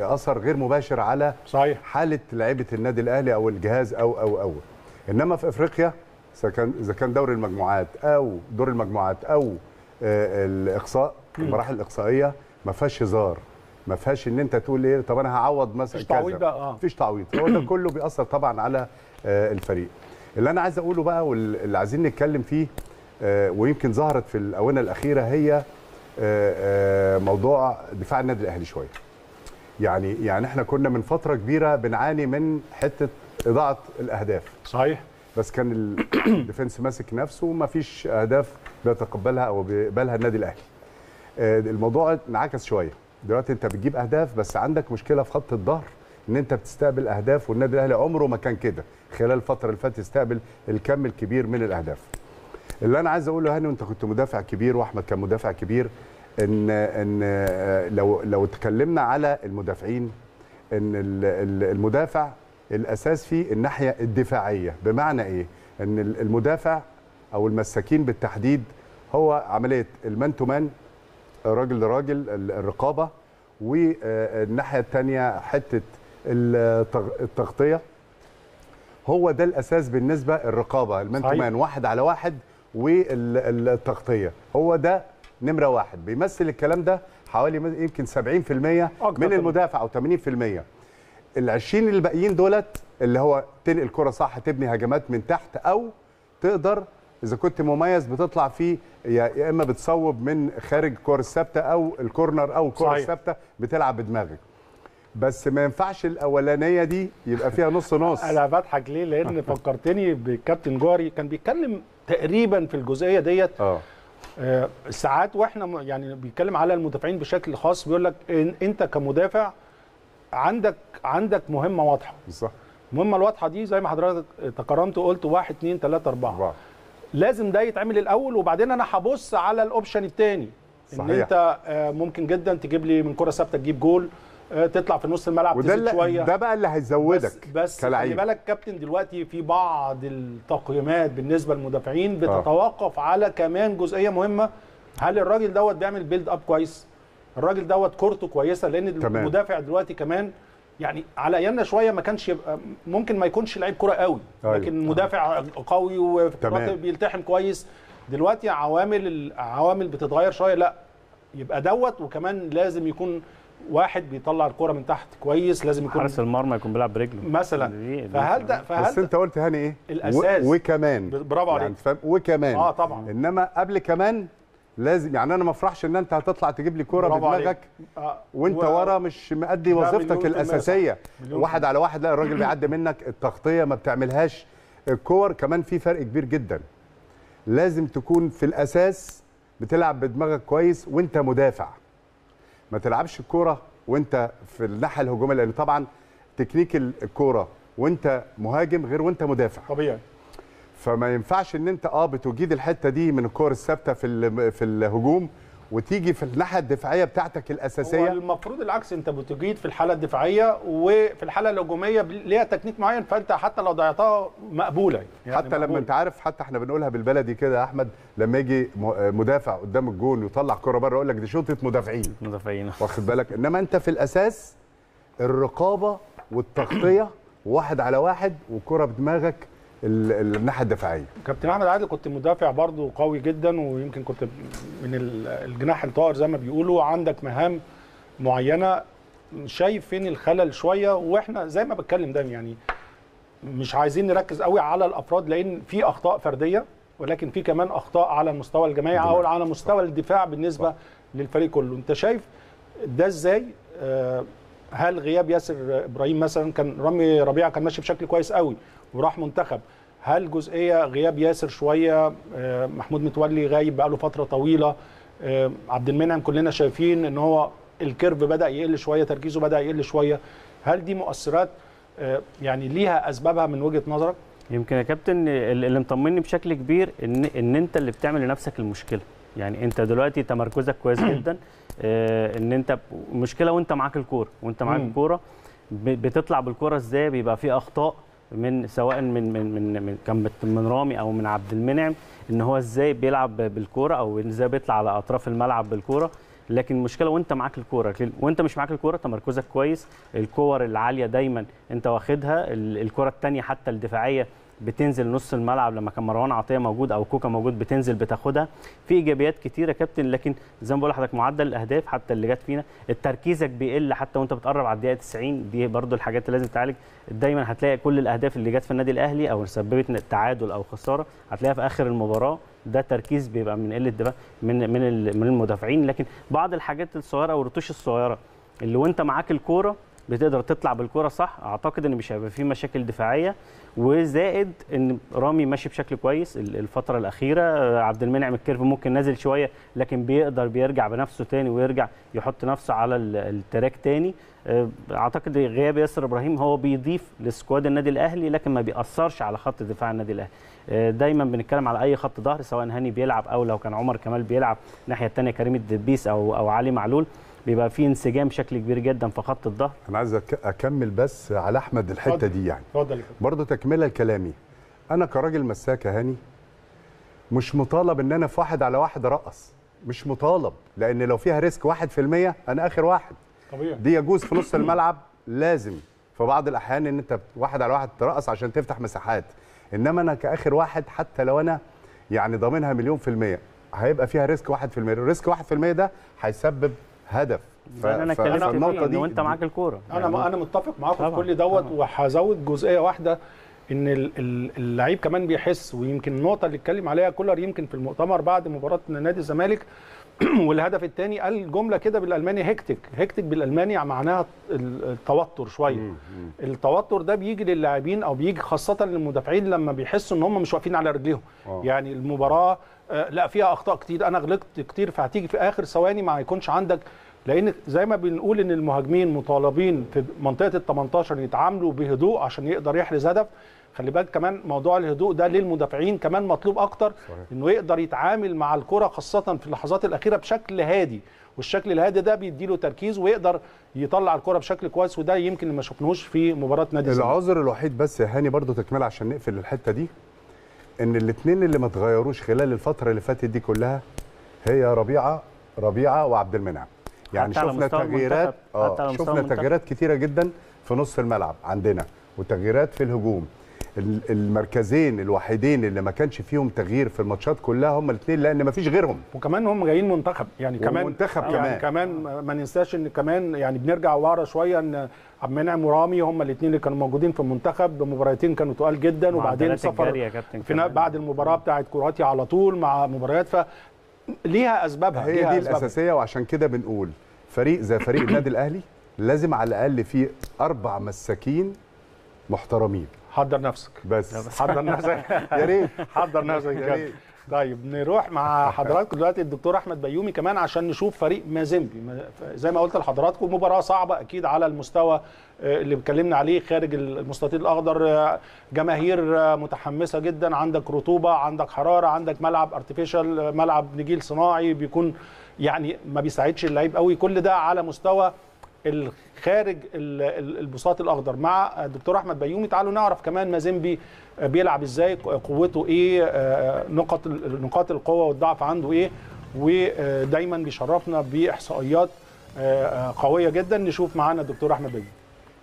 اثر غير مباشر على صحيح حاله لعيبه النادي الاهلي او الجهاز او او او انما في افريقيا اذا كان اذا كان دوري المجموعات او دور المجموعات او آه، الاقصاء المراحل الاقصائيه ما فيهاش هزار ما فيهاش ان انت تقول ايه طب انا هعوض مثلا مفيش تعويض كذا. بقى، آه. مفيش تعويض هو ده كله بيأثر طبعا على آه، الفريق اللي انا عايز اقوله بقى واللي عايزين نتكلم فيه آه، ويمكن ظهرت في الاونه الاخيره هي آه، آه، موضوع دفاع النادي الاهلي شويه يعني يعني احنا كنا من فتره كبيره بنعاني من حته اضاعه الاهداف صحيح بس كان الديفنس ماسك نفسه وما فيش اهداف بيتقبلها او بيقبلها النادي الاهلي آه، الموضوع انعكس شويه دلوقتي انت بتجيب اهداف بس عندك مشكله في خط الظهر ان انت بتستقبل اهداف والنادي الاهلي عمره ما كان كده خلال الفتره اللي فاتت يستقبل الكم الكبير من الاهداف اللي انا عايز اقوله هاني وانت كنت مدافع كبير واحمد كان مدافع كبير ان ان آه، لو لو اتكلمنا على المدافعين ان ال- ال- المدافع الاساس فيه الناحيه الدفاعيه بمعنى ايه ان ال- المدافع او المساكين بالتحديد هو عمليه المان تو مان راجل لراجل ال- الرقابه والناحيه الثانيه حته التغ- التغطيه هو ده الاساس بالنسبه الرقابه المان تو صحيح. مان واحد على واحد والتغطيه هو ده نمره واحد بيمثل الكلام ده حوالي م- يمكن 70% أكتر من كمان. المدافع او 80% ال 20 الباقيين دولت اللي هو تنقل كرة صح تبني هجمات من تحت او تقدر اذا كنت مميز بتطلع فيه يا يا اما بتصوب من خارج الكور الثابته او الكورنر او الكره صحيح. الثابته بتلعب بدماغك بس ما ينفعش الاولانيه دي يبقى فيها نص نص انا بضحك ليه لان فكرتني بالكابتن جوهري كان بيتكلم تقريبا في الجزئيه ديت اه آه، ساعات واحنا م- يعني بيتكلم على المدافعين بشكل خاص بيقول لك إن انت كمدافع عندك عندك مهمه واضحه بالظبط المهمه الواضحه دي زي ما حضرتك تكرمت وقلت واحد اتنين تلاته اربعه أربعة. لازم ده يتعمل الاول وبعدين انا هبص على الاوبشن الثاني ان صحيح. انت آه، ممكن جدا تجيب لي من كره ثابته تجيب جول آه، تطلع في نص الملعب وده تزيد اللي شويه ده بقى اللي هيزودك بس بس خلي كلعيب بالك كابتن دلوقتي في بعض التقييمات بالنسبه للمدافعين بتتوقف على كمان جزئيه مهمه هل الراجل دوت بيعمل بيلد اب كويس الراجل دوت كورته كويسه لان تمام. المدافع دلوقتي كمان يعني على ايامنا شويه ما كانش يبقى ممكن ما يكونش لعيب كوره قوي أيوة. لكن مدافع قوي وفي تمام. الكرات بيلتحم كويس دلوقتي عوامل العوامل بتتغير شويه لا يبقى دوت وكمان لازم يكون واحد بيطلع الكرة من تحت كويس لازم يكون حارس المرمى يكون بيلعب برجله مثلا دي- دي فهل ده بس فهل انت قلت هاني ايه الأساس. و... وكمان برافو عليك. يعني فاهم وكمان اه طبعا انما قبل كمان لازم يعني انا ما افرحش ان انت هتطلع تجيب لي كوره برافو عليك. بدماغك آه. وانت و- ورا مش مأدي ده مليون وظيفتك في المية الاساسيه صح. مليون واحد على واحد لا الراجل بيعدي منك التغطيه ما بتعملهاش الكور كمان في فرق كبير جدا لازم تكون في الاساس بتلعب بدماغك كويس وانت مدافع ما تلعبش الكوره وانت في الناحيه الهجوميه لان طبعا تكنيك الكوره وانت مهاجم غير وانت مدافع طبيعي فما ينفعش ان انت اه بتجيد الحته دي من الكور الثابته في ال- في الهجوم وتيجي في الناحيه الدفاعيه بتاعتك هو الاساسيه المفروض العكس انت بتجيد في الحاله الدفاعيه وفي الحاله الهجوميه بل- ليها تكنيك معين فانت حتى لو ضيعتها مقبوله يعني حتى لما مقبولة. انت عارف حتى احنا بنقولها بالبلدي كده يا احمد لما يجي م- مدافع قدام الجون ويطلع كرة بره يقول لك دي شوطه مدافعين مدافعين واخد بالك انما انت في الاساس الرقابه والتغطيه واحد على واحد والكره بدماغك ال- ال- الناحيه الدفاعيه كابتن احمد عادل كنت مدافع برضو قوي جدا ويمكن كنت من ال- الجناح الطائر زي ما بيقولوا عندك مهام معينه شايف فين الخلل شويه واحنا زي ما بتكلم دايما يعني مش عايزين نركز قوي على الافراد لان في اخطاء فرديه ولكن في كمان اخطاء على المستوى الجماعي او على مستوى الدفاع بالنسبه للفريق كله انت شايف ده ازاي آه، هل غياب ياسر ابراهيم مثلا كان رامي ربيعه كان ماشي بشكل كويس قوي وراح منتخب هل جزئيه غياب ياسر شويه آه، محمود متولي غايب بقاله فتره طويله آه، عبد المنعم كلنا شايفين ان هو الكيرف بدا يقل شويه تركيزه بدا يقل شويه هل دي مؤثرات آه، يعني ليها اسبابها من وجهه نظرك يمكن يا كابتن اللي اللي مطمني بشكل كبير ان ان انت اللي بتعمل لنفسك المشكله يعني انت دلوقتي تمركزك كويس جدا آه، ان انت مشكله وانت معاك الكوره وانت معاك مم. الكوره ب- بتطلع بالكوره ازاي بيبقى في اخطاء من سواء من من من من كان بت- من رامي او من عبد المنعم ان هو ازاي بيلعب بالكوره او ازاي بيطلع على اطراف الملعب بالكوره لكن المشكله وانت معاك الكوره وانت مش معاك الكوره تمركزك كويس الكور العاليه دايما انت واخدها ال- الكره الثانيه حتى الدفاعيه بتنزل نص الملعب لما كان مروان عطيه موجود او كوكا موجود بتنزل بتاخدها في ايجابيات كتيره يا كابتن لكن زي ما بقول لحضرتك معدل الاهداف حتى اللي جت فينا تركيزك بيقل حتى وانت بتقرب على الدقيقه 90 دي برضو الحاجات اللي لازم تعالج دايما هتلاقي كل الاهداف اللي جت في النادي الاهلي او سببت تعادل او خساره هتلاقيها في اخر المباراه ده تركيز بيبقى من قله دفاع من من ال- من المدافعين لكن بعض الحاجات الصغيره او الرتوش الصغيره اللي وانت معاك الكوره بتقدر تطلع بالكوره صح اعتقد ان مش هيبقى فيه مشاكل دفاعيه وزائد ان رامي ماشي بشكل كويس ال- الفتره الاخيره آه، عبد المنعم الكيرف ممكن نازل شويه لكن بيقدر بيرجع بنفسه تاني ويرجع يحط نفسه على ال- التراك تاني آه، اعتقد غياب ياسر ابراهيم هو بيضيف لسكواد النادي الاهلي لكن ما بيأثرش على خط دفاع النادي الاهلي آه، دايما بنتكلم على اي خط ظهر سواء هاني بيلعب او لو كان عمر كمال بيلعب الناحيه الثانيه كريم الدبيس او او علي معلول بيبقى في انسجام بشكل كبير جدا في خط الظهر انا عايز أك- اكمل بس على احمد الحته اتفضل. دي يعني اتفضل يا كابتن. برضه تكمله لكلامي انا كراجل مساك يا هاني مش مطالب ان انا في واحد على واحد ارقص مش مطالب لان لو فيها ريسك 1% انا اخر واحد طبيعي دي يجوز في نص الملعب لازم في بعض الاحيان ان انت واحد على واحد ترقص عشان تفتح مساحات انما انا كاخر واحد حتى لو انا يعني ضامنها مليون في المية هيبقى فيها ريسك 1% الريسك 1% ده هيسبب هدف ده اللي انا اتكلمت فيه فالنقطة ان وانت معاك الكوره انا انا متفق معاكم في طبعاً، كل دوت طبعاً. وهزود جزئيه واحده ان ال- ال- اللعيب كمان بيحس ويمكن النقطه اللي اتكلم عليها كولر يمكن في المؤتمر بعد مباراه نادي الزمالك والهدف الثاني قال جمله كده بالالماني هيكتك هيكتك بالالماني معناها ال- التوتر شويه التوتر ده بيجي للاعبين او بيجي خاصه للمدافعين لما بيحسوا ان هم مش واقفين على رجليهم آه. يعني المباراه آه، لا فيها اخطاء كتير انا غلطت كتير فهتيجي في اخر ثواني ما يكونش عندك لان زي ما بنقول ان المهاجمين مطالبين في منطقه ال 18 يتعاملوا بهدوء عشان يقدر يحرز هدف خلي بالك كمان موضوع الهدوء ده للمدافعين كمان مطلوب اكتر صحيح. انه يقدر يتعامل مع الكره خاصه في اللحظات الاخيره بشكل هادي والشكل الهادي ده بيديله تركيز ويقدر يطلع الكره بشكل كويس وده يمكن اللي ما شفناهوش في مباراه نادي الزمالك العذر الوحيد بس يا هاني برضو تكمله عشان نقفل الحته دي ان الاثنين اللي ما اتغيروش خلال الفتره اللي فاتت دي كلها هي ربيعه ربيعه وعبد المنعم يعني حتى على شفنا مستوى تغييرات المنتخب. حتى على اه مستوى شفنا المنتخب. تغييرات كتيره جدا في نص الملعب عندنا وتغييرات في الهجوم ال- المركزين الوحيدين اللي ما كانش فيهم تغيير في الماتشات كلها هم الاثنين لان ما فيش غيرهم وكمان هم جايين منتخب يعني كمان ومنتخب يعني كمان. كمان ما ننساش ان كمان يعني بنرجع ورا شويه ان عبد المنعم ورامي هم الاثنين اللي كانوا موجودين في المنتخب بمباراتين كانوا تقال جدا وبعدين معدلات سفر الجري يا كابتن في كمان. بعد المباراه بتاعت كرواتيا على طول مع مباريات ف ليها اسبابها هي ليها دي أسبابها. الاساسيه وعشان كده بنقول فريق زي فريق النادي الاهلي لازم على الاقل فيه اربع مساكين محترمين حضر نفسك بس حضر نفسك يا ريت حضر نفسك يا كده. ريت. طيب نروح مع حضراتكم دلوقتي الدكتور احمد بيومي كمان عشان نشوف فريق مازيمبي ما- زي ما قلت لحضراتكم مباراه صعبه اكيد على المستوى آه، اللي اتكلمنا عليه خارج المستطيل الاخضر آه، جماهير آه، متحمسه جدا عندك رطوبه عندك حراره عندك ملعب ارتفيشال ملعب نجيل صناعي بيكون يعني ما بيساعدش اللعيب قوي كل ده على مستوى الخارج ال- ال- البساط الاخضر مع الدكتور احمد بيومي تعالوا نعرف كمان مازيمبي بيلعب ازاي قوته ايه آه، نقط ال- نقاط القوه والضعف عنده ايه ودايما بيشرفنا باحصائيات آه، آه، قويه جدا نشوف معانا الدكتور احمد بيومي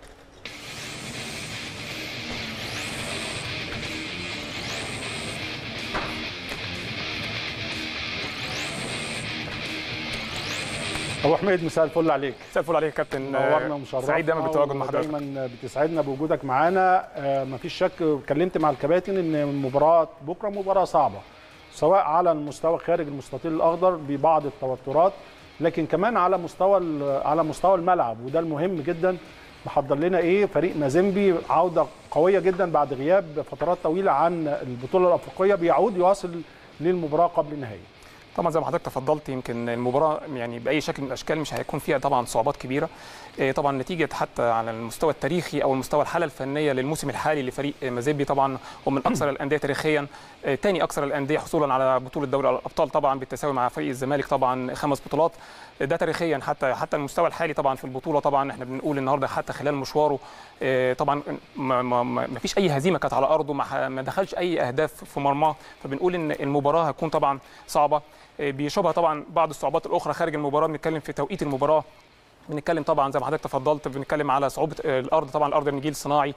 ابو حميد مساء الفل عليك مساء الفل عليك يا كابتن نورنا آه، ومشرفنا سعيد دايما بالتواجد مع حضرتك دايما بتسعدنا بوجودك معانا آه، مفيش شك اتكلمت مع الكباتن ان مباراه بكره مباراه صعبه سواء على المستوى خارج المستطيل الاخضر ببعض التوترات لكن كمان على مستوى ال- على مستوى الملعب وده المهم جدا محضر لنا ايه فريق مازيمبي عوده قويه جدا بعد غياب فترات طويله عن البطوله الافريقيه بيعود يواصل للمباراه قبل النهائي طبعا زي ما حضرتك تفضلت يمكن المباراه يعني باي شكل من الاشكال مش هيكون فيها طبعا صعوبات كبيره إيه طبعا نتيجه حتى على المستوى التاريخي او المستوى الحاله الفنيه للموسم الحالي لفريق مازيمبي طبعا هو من اكثر الانديه تاريخيا إيه تاني اكثر الانديه حصولا على بطوله دوري الابطال طبعا بالتساوي مع فريق الزمالك طبعا خمس بطولات ده تاريخيا حتى حتى المستوى الحالي طبعا في البطوله طبعا احنا بنقول النهارده حتى خلال مشواره إيه طبعا ما, ما, ما ما فيش اي هزيمه كانت على ارضه ما, ح- ما دخلش اي اهداف في مرماه فبنقول ان المباراه هتكون طبعا صعبه آه، بيشوبها طبعا بعض الصعوبات الاخرى خارج المباراه بنتكلم في توقيت المباراه بنتكلم طبعا زي ما حضرتك تفضلت بنتكلم على صعوبه آه، الارض طبعا الارض النجيل الصناعي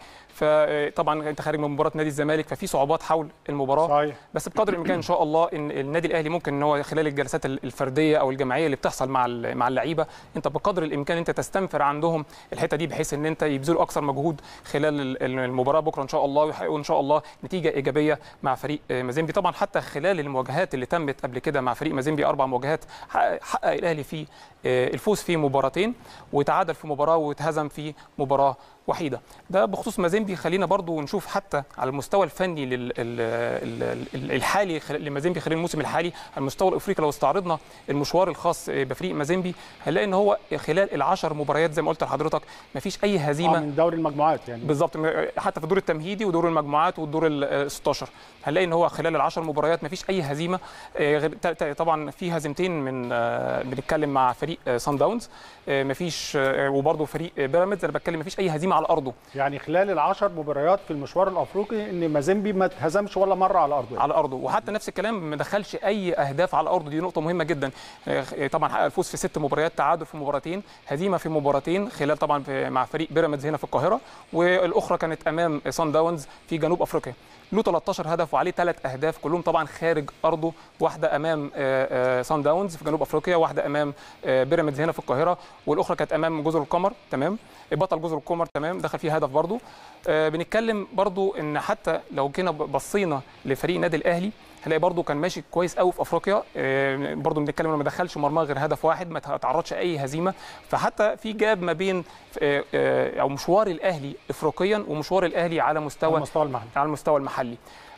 فطبعا انت خارج من مباراه نادي الزمالك ففي صعوبات حول المباراه صحيح بس بقدر الامكان ان شاء الله ان النادي الاهلي ممكن ان هو خلال الجلسات الفرديه او الجماعيه اللي بتحصل مع ال- مع اللعيبه انت بقدر الامكان انت تستنفر عندهم الحته دي بحيث ان انت يبذلوا اكثر مجهود خلال ال- ال- المباراه بكره ان شاء الله ويحققوا ان شاء الله نتيجه ايجابيه مع فريق آه، مازيمبي طبعا حتى خلال المواجهات اللي تمت قبل كده مع فريق مازيمبي اربع مواجهات حقق حقق الاهلي في آه، الفوز في مباراتين وتعادل في مباراه واتهزم في مباراه وحيده ده بخصوص مازيمبي خلينا برضو نشوف حتى على المستوى الفني لل- ال- ال- ال- الحالي خل- لمازيمبي خلال الموسم الحالي على المستوى الافريقي لو استعرضنا المشوار الخاص بفريق مازيمبي هنلاقي ان هو خلال العشر مباريات زي ما قلت لحضرتك ما فيش اي آه هزيمه من دوري المجموعات يعني بالظبط م- حتى في الدور التمهيدي ودور المجموعات والدور ال 16 هنلاقي ان هو خلال العشر مباريات ما فيش اي هزيمه آه، غير ت- ت- طبعا في هزيمتين من آه، بنتكلم مع فريق سان داونز ما فيش آه، وبرضه فريق آه، بيراميدز انا بتكلم ما فيش اي هزيمه على ارضه يعني خلال العشر مباريات في المشوار الافريقي ان مازيمبي ما اتهزمش ولا مره على ارضه يعني. على ارضه وحتى نفس الكلام ما دخلش اي اهداف على ارضه دي نقطه مهمه جدا آه، طبعا حقق الفوز في ست مباريات تعادل في مباراتين هزيمه في مباراتين خلال طبعا في مع فريق بيراميدز هنا في القاهره والاخرى كانت امام سان داونز في جنوب افريقيا له 13 هدف وعليه ثلاث اهداف كلهم طبعا خارج ارضه واحده امام آه، آه، سان داونز في جنوب افريقيا واحده امام آه، بيراميدز هنا في القاهره والاخرى كانت امام جزر القمر تمام بطل جزر القمر تمام دخل فيه هدف برضه آه، بنتكلم برضو ان حتى لو جينا بصينا لفريق النادي الاهلي هنلاقي برضو كان ماشي كويس قوي في افريقيا آه، برضو بنتكلم انه ما دخلش مرمى غير هدف واحد ما تعرضش اي هزيمه فحتى في جاب ما بين آه، آه، او مشوار الاهلي افريقيا ومشوار الاهلي على على مستوى المستوى المحلي على المستوى المحلي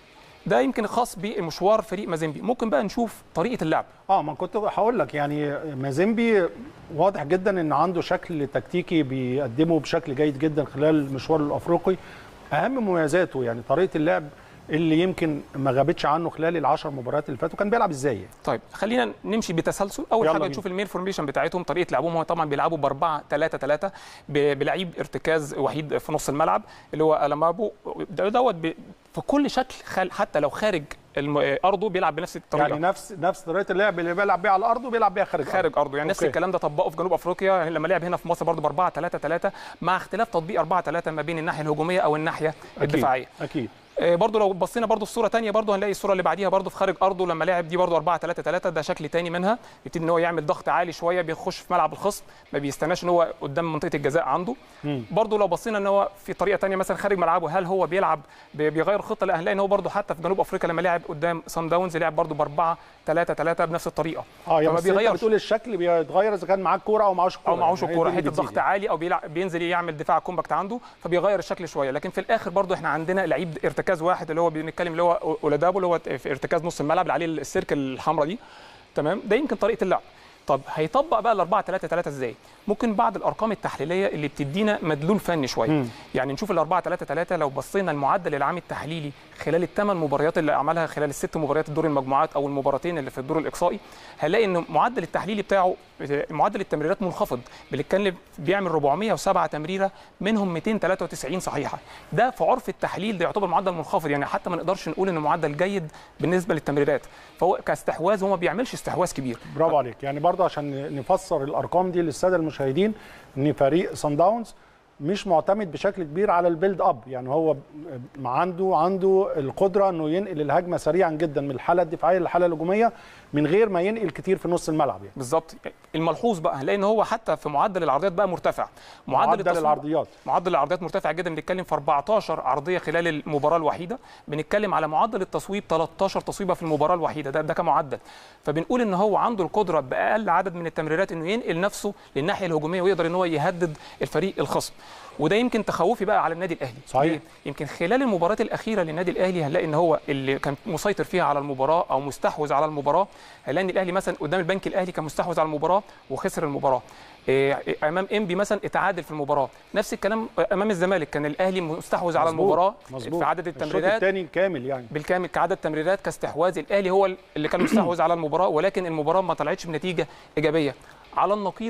ده يمكن خاص بمشوار فريق مازيمبي ممكن بقى نشوف طريقه اللعب اه ما كنت هقول لك يعني مازيمبي واضح جدا ان عنده شكل تكتيكي بيقدمه بشكل جيد جدا خلال المشوار الافريقي اهم مميزاته يعني طريقه اللعب اللي يمكن ما غابتش عنه خلال العشر مباريات اللي فاتوا كان بيلعب ازاي يعني. طيب خلينا نمشي بتسلسل اول يلا حاجه بينا. نشوف المين فورميشن بتاعتهم طريقه لعبهم هو طبعا بيلعبوا ب 4 3 3 بلعيب ارتكاز وحيد في نص الملعب اللي هو المابو ده- دوت ب- في كل شكل خل حتى لو خارج الم- ارضه بيلعب بنفس الطريقه يعني نفس نفس طريقه اللعب اللي بيلعب بيها على الارض وبيلعب بيها خارج خارج ارضه يعني نفس أوكي. الكلام ده طبقه في جنوب افريقيا يعني لما لعب هنا في مصر برضه ب 4 3 3 مع اختلاف تطبيق 4 3 ما بين الناحيه الهجوميه او الناحيه أكيد. الدفاعيه اكيد آه، برضو لو بصينا برضو في صوره تانية برضو هنلاقي الصوره اللي بعديها برضو في خارج ارضه لما لعب دي برضو 4 3 3 ده شكل تاني منها يبتدي ان هو يعمل ضغط عالي شويه بيخش في ملعب الخصم ما بيستناش ان هو قدام منطقه الجزاء عنده مم. برضو لو بصينا ان هو في طريقه تانية مثلا خارج ملعبه هل هو بيلعب بي- بيغير خطه لا هنلاقي ان هو برضو حتى في جنوب افريقيا لما لعب قدام سان داونز لعب برضو ب 4 3 3 بنفس الطريقه اه يعني فما بس انت بيغيرش. بتقول الشكل بيتغير اذا كان معاه الكوره او معهوش الكوره او معهوش يعني هي الكوره دي اللي حته بتزيد ضغط عالي او بيلعب بينزل يعمل دفاع كومباكت عنده فبيغير الشكل شويه لكن في الاخر برضو احنا عندنا لعيب ارتكاز واحد اللي هو بنتكلم اللي هو اولادابو اللي هو في ارتكاز نص الملعب اللي عليه السيركل الحمراء دي تمام ده يمكن طريقه اللعب طب هيطبق بقى ال 4 3 3 ازاي ممكن بعض الارقام التحليليه اللي بتدينا مدلول فني شويه مم. يعني نشوف ال 4 3 3 لو بصينا المعدل العام التحليلي خلال الثمان مباريات اللي عملها خلال الست مباريات الدور المجموعات او المباراتين اللي في الدور الاقصائي هنلاقي ان معدل التحليلي بتاعه معدل التمريرات منخفض بنتكلم بيعمل 407 تمريره منهم 293 صحيحه ده في عرف التحليل ده يعتبر معدل منخفض يعني حتى ما نقدرش نقول انه معدل جيد بالنسبه للتمريرات فهو كاستحواذ هو ما بيعملش استحواذ كبير برافو عليك يعني برضه عشان نفسر الارقام دي للساده المشاهدين ان فريق سان داونز مش معتمد بشكل كبير على البيلد اب يعني هو ب- عنده عنده القدره انه ينقل الهجمه سريعا جدا من الحاله الدفاعيه للحاله الهجوميه من غير ما ينقل كتير في نص الملعب يعني بالظبط الملحوظ بقى هنلاقي ان هو حتى في معدل العرضيات بقى مرتفع معدل التصويب- العرضيات معدل العرضيات مرتفع جدا بنتكلم في 14 عرضيه خلال المباراه الوحيده بنتكلم على معدل التصويب 13 تصويبه في المباراه الوحيده ده ده كمعدل فبنقول ان هو عنده القدره باقل عدد من التمريرات انه ينقل نفسه للناحيه الهجوميه ويقدر ان هو يهدد الفريق الخصم وده يمكن تخوفي بقى على النادي الاهلي صحيح. ليه؟ يمكن خلال المباراه الاخيره للنادي الاهلي هنلاقي ان هو اللي كان مسيطر فيها على المباراه او مستحوذ على المباراه هنلاقي ان الاهلي مثلا قدام البنك الاهلي كان مستحوذ على المباراه وخسر المباراه إيه، امام انبي مثلا اتعادل في المباراه نفس الكلام امام الزمالك كان الاهلي مستحوذ على مظبوط، المباراه مظبوط. في عدد الشوط التمريرات الثاني كامل يعني بالكامل كعدد تمريرات كاستحواذ الاهلي هو اللي كان مستحوذ على المباراه ولكن المباراه ما طلعتش بنتيجه ايجابيه على النقيض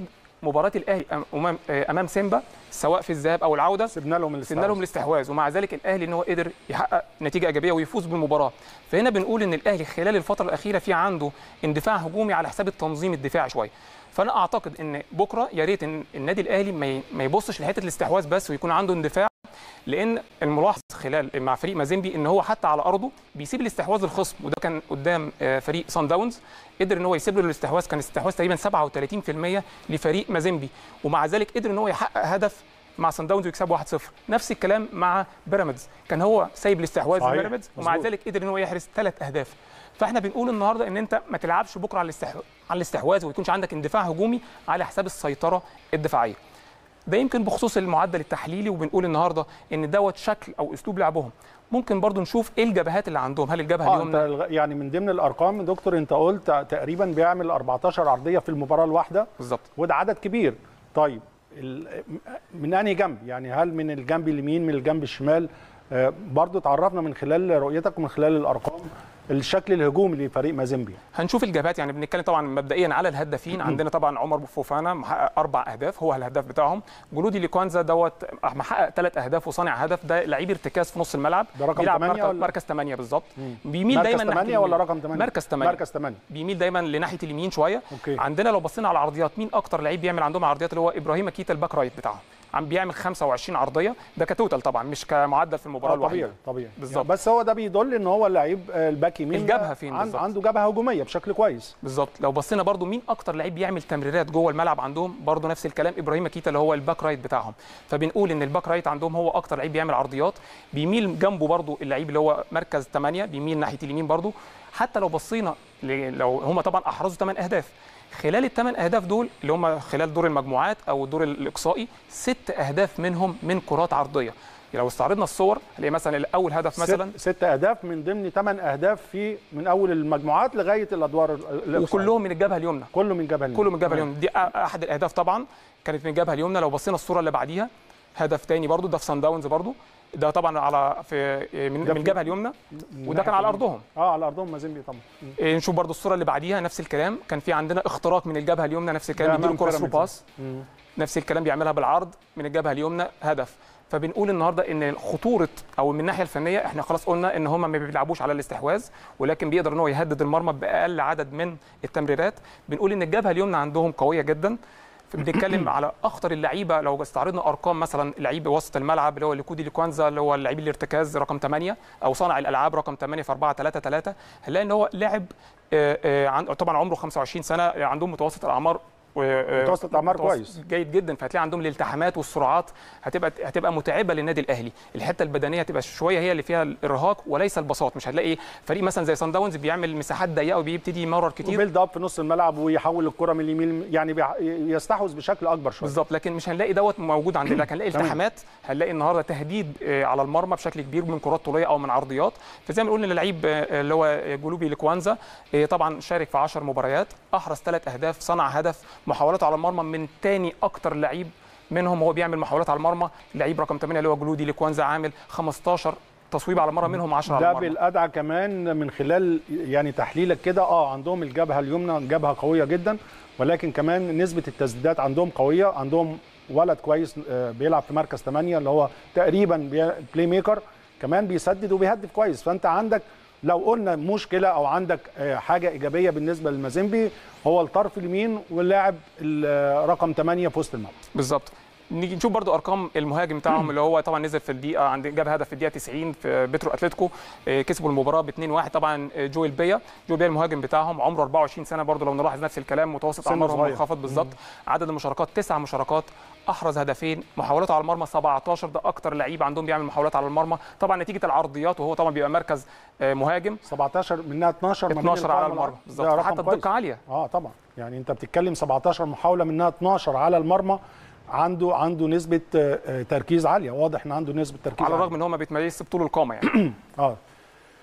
مباراه الاهلي أم- امام آه، امام سيمبا سواء في الذهاب او العوده سيبنا لهم سيبنا لهم الاستحواذ ومع ذلك الاهلي ان هو قدر يحقق نتيجه ايجابيه ويفوز بالمباراه فهنا بنقول ان الاهلي خلال الفتره الاخيره في عنده اندفاع هجومي على حساب التنظيم الدفاعي شويه فانا اعتقد ان بكره يا ريت ان النادي الاهلي ما ي- ما يبصش لحته الاستحواذ بس ويكون عنده اندفاع لان الملاحظ خلال مع فريق مازيمبي ان هو حتى على ارضه بيسيب الاستحواذ للخصم وده كان قدام آه، فريق سان داونز قدر ان هو يسيب له الاستحواذ كان الاستحواذ تقريبا 37% لفريق مازيمبي ومع ذلك قدر ان هو يحقق هدف مع سان داونز ويكسب 1-0 نفس الكلام مع بيراميدز كان هو سايب الاستحواذ صحيح، لبيراميدز ومع مظبوط. ذلك قدر ان هو يحرز ثلاث اهداف فاحنا بنقول النهارده ان انت ما تلعبش بكره على الاستحواذ على الاستحواذ وما يكونش عندك اندفاع هجومي على حساب السيطره الدفاعيه ده يمكن بخصوص المعدل التحليلي وبنقول النهارده ان دوت شكل او اسلوب لعبهم ممكن برضو نشوف ايه الجبهات اللي عندهم هل الجبهه اه انت اليمنى الغ- يعني من ضمن الارقام دكتور انت قلت تقريبا بيعمل 14 عرضيه في المباراه الواحده بالظبط وده عدد كبير طيب ال- من انهي جنب يعني هل من الجنب اليمين من الجنب الشمال آه، برضو تعرفنا من خلال رؤيتك ومن خلال الارقام الشكل الهجومي لفريق مازيمبي هنشوف الجبهات يعني بنتكلم طبعا مبدئيا على الهدافين عندنا طبعا عمر فوفانا محقق اربع اهداف هو الهداف بتاعهم جلودي ليكوانزا دوت محقق ثلاث اهداف وصانع هدف ده لعيب ارتكاز في نص الملعب ده رقم بيلعب 8 مركز, ولا؟ مركز 8 بالظبط بيميل مركز دايما ناحية 8 ولا اليمين. رقم 8 مركز 8 مركز 8 بيميل دايما لناحيه اليمين شويه أوكي. عندنا لو بصينا على العرضيات مين اكتر لعيب بيعمل عندهم عرضيات اللي هو ابراهيم كيتا الباك رايت بتاعهم عم بيعمل 25 عرضيه ده كتوتال طبعا مش كمعدل في المباراه آه، الوحيده طبيعي طبيعي بالظبط. بس هو ده بيدل ان هو اللعيب آه، الباك يمين الجبهة فين عن- بالظبط. عنده جبهه هجوميه بشكل كويس بالظبط لو بصينا برضو مين اكتر لعيب بيعمل تمريرات جوه الملعب عندهم برضو نفس الكلام ابراهيم كيتا اللي هو الباك رايت بتاعهم فبنقول ان الباك رايت عندهم هو اكتر لعيب بيعمل عرضيات بيميل جنبه برضو اللعيب اللي هو مركز 8 بيميل ناحيه اليمين برضو حتى لو بصينا ل- لو هم طبعا احرزوا 8 اهداف خلال الثمان اهداف دول اللي هم خلال دور المجموعات او الدور الاقصائي ست اهداف منهم من كرات عرضيه لو استعرضنا الصور هنلاقي مثلا اول هدف مثلا ست, ست اهداف من ضمن ثمان اهداف في من اول المجموعات لغايه الادوار ال- الإقصائية. وكلهم من الجبهه اليمنى كله من جبهه اليمين. كله من الجبهه اليمنى دي أ- احد الاهداف طبعا كانت من الجبهه اليمنى لو بصينا الصوره اللي بعديها هدف تاني برضو ده في سان داونز برضو ده طبعا على في من, ده من في- الجبهه اليمنى من وده كان ناحية على اليمين. ارضهم اه على ارضهم مازيمبي طبعا إيه، نشوف برضو الصوره اللي بعديها نفس الكلام كان في عندنا اختراق من الجبهه اليمنى نفس الكلام ده بيديله أمام كره ثرو بيراميدز. باس مم. نفس الكلام بيعملها بالعرض من الجبهه اليمنى هدف فبنقول النهارده ان خطوره او من الناحيه الفنيه احنا خلاص قلنا ان هم ما بيلعبوش على الاستحواذ ولكن بيقدر ان هو يهدد المرمى باقل عدد من التمريرات بنقول ان الجبهه اليمنى عندهم قويه جدا بنتكلم على اخطر اللعيبه لو استعرضنا ارقام مثلا لعيب وسط الملعب اللي هو ليكودي ليكوانزا اللي هو اللعيب الارتكاز رقم 8 او صانع الالعاب رقم 8 في 4 3 3 هنلاقي ان هو لعب آه، آه، عن- طبعا عمره 25 سنه عندهم متوسط الاعمار و- متوسط الأعمار متوسط كويس. جيد جدا فهتلاقي عندهم الالتحامات والسرعات هتبقى هتبقى متعبه للنادي الاهلي الحته البدنيه هتبقى شويه هي اللي فيها الارهاق وليس البساط مش هتلاقي فريق مثلا زي سان داونز بيعمل مساحات ضيقه وبيبتدي يمرر كتير وبيلد اب في نص الملعب ويحول الكره من اليمين يعني بيع- يستحوذ بشكل اكبر شويه بالظبط لكن مش هنلاقي دوت موجود عندنا لكن هنلاقي تمام. التحامات هنلاقي النهارده تهديد آه، على المرمى بشكل كبير من كرات طوليه او من عرضيات فزي ما نقول ان اللعيب آه، اللي هو جلوبي لكوانزا آه، طبعا شارك في 10 مباريات احرز ثلاث اهداف صنع هدف محاولاته على المرمى من تاني اكتر لعيب منهم هو بيعمل محاولات على المرمى لعيب رقم 8 اللي هو جلودي لكوانزا عامل 15 تصويب على المرمى منهم 10 على ده المرمى بالادعى كمان من خلال يعني تحليلك كده اه عندهم الجبهه اليمنى جبهه قويه جدا ولكن كمان نسبه التسديدات عندهم قويه عندهم ولد كويس آه، بيلعب في مركز 8 اللي هو تقريبا بي- بلاي ميكر كمان بيسدد وبيهدف كويس فانت عندك لو قلنا مشكله او عندك آه، حاجه ايجابيه بالنسبه للمازيمبي هو الطرف اليمين واللاعب ال- رقم 8 في وسط الملعب بالظبط نيجي نشوف برضو ارقام المهاجم بتاعهم اللي هو طبعا نزل في الدقيقه عند جاب هدف في الدقيقه 90 في بترو اتلتيكو آه، كسبوا المباراه ب 2-1 طبعا آه، جويل بيا جويل بيا المهاجم بتاعهم عمره 24 سنه برضو لو نلاحظ نفس الكلام متوسط سنه اعمارهم صغير. منخفض بالظبط عدد المشاركات تسع مشاركات احرز هدفين محاولاته على المرمى 17 ده اكتر لعيب عندهم بيعمل محاولات على المرمى طبعا نتيجه العرضيات وهو طبعا بيبقى مركز آه، مهاجم 17 منها 12 ما بين 12 على القائم المرمى والعرض. بالظبط ده رقم حتى كويس. الدقه عاليه اه طبعا يعني انت بتتكلم 17 محاوله منها 12 على المرمى عنده عنده نسبه آه، آه، تركيز عاليه واضح ان عنده نسبه تركيز على عالية. الرغم ان هو ما بيتميزش بطول القامه يعني اه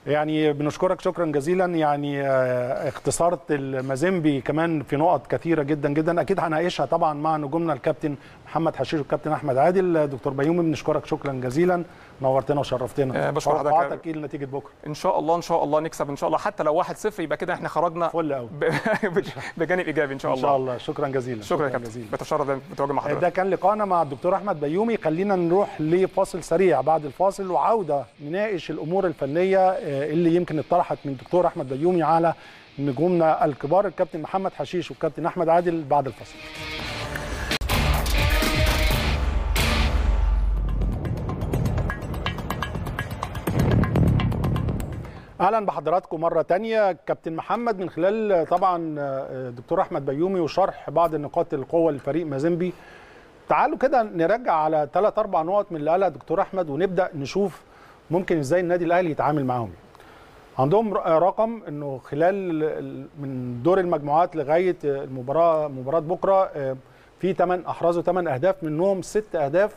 يعني بنشكرك شكرا جزيلا يعني آه، اختصرت المازيمبي كمان في نقط كثيره جدا جدا اكيد هناقشها طبعا مع نجومنا الكابتن محمد حشيش والكابتن احمد عادل دكتور بيومي بنشكرك شكرا جزيلا نورتنا وشرفتنا آه، بشكر حضرتك. توقعاتك ايه لنتيجه بكره ان شاء الله ان شاء الله نكسب ان شاء الله حتى لو 1-0 يبقى كده احنا خرجنا فل قوي ب- بجانب ايجابي ان شاء ان الله شاء الله شكرا جزيلا شكرا يا كابتن بتشرف بتواجد مع حضرتك ده كان لقاءنا مع الدكتور احمد بيومي خلينا نروح لفاصل سريع بعد الفاصل وعوده نناقش الامور الفنيه آه، اللي يمكن اتطرحت من الدكتور احمد بيومي على نجومنا الكبار الكابتن محمد حشيش والكابتن احمد عادل بعد الفاصل اهلا بحضراتكم مره تانية كابتن محمد من خلال طبعا آه، دكتور احمد بيومي وشرح بعض النقاط القوه لفريق مازيمبي تعالوا كده نرجع على ثلاث اربع نقط من اللي قالها دكتور احمد ونبدا نشوف ممكن ازاي النادي الاهلي يتعامل معاهم عندهم ر- رقم انه خلال ال- من دور المجموعات لغايه المباراه مباراه بكره آه، في 8 احرزوا 8 اهداف منهم 6 اهداف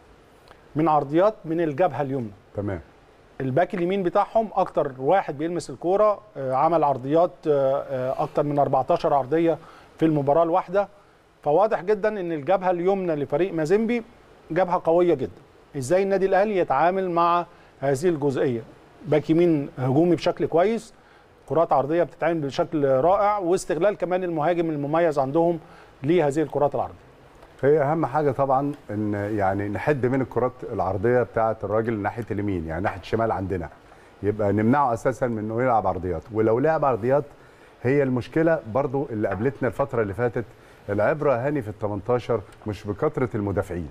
من عرضيات من الجبهه اليمنى تمام الباك اليمين بتاعهم اكتر واحد بيلمس الكوره آه، عمل عرضيات آه، آه، اكتر من 14 عرضيه في المباراه الواحده فواضح جدا ان الجبهه اليمنى لفريق مازيمبي جبهه قويه جدا ازاي النادي الاهلي يتعامل مع هذه الجزئيه باك يمين هجومي بشكل كويس كرات عرضيه بتتعمل بشكل رائع واستغلال كمان المهاجم المميز عندهم لهذه الكرات العرضيه هي اهم حاجه طبعا ان يعني نحد من الكرات العرضيه بتاعه الراجل ناحيه اليمين يعني ناحيه الشمال عندنا يبقى نمنعه اساسا من انه يلعب عرضيات ولو لعب عرضيات هي المشكله برضو اللي قابلتنا الفتره اللي فاتت العبره هاني في ال 18 مش بكثره المدافعين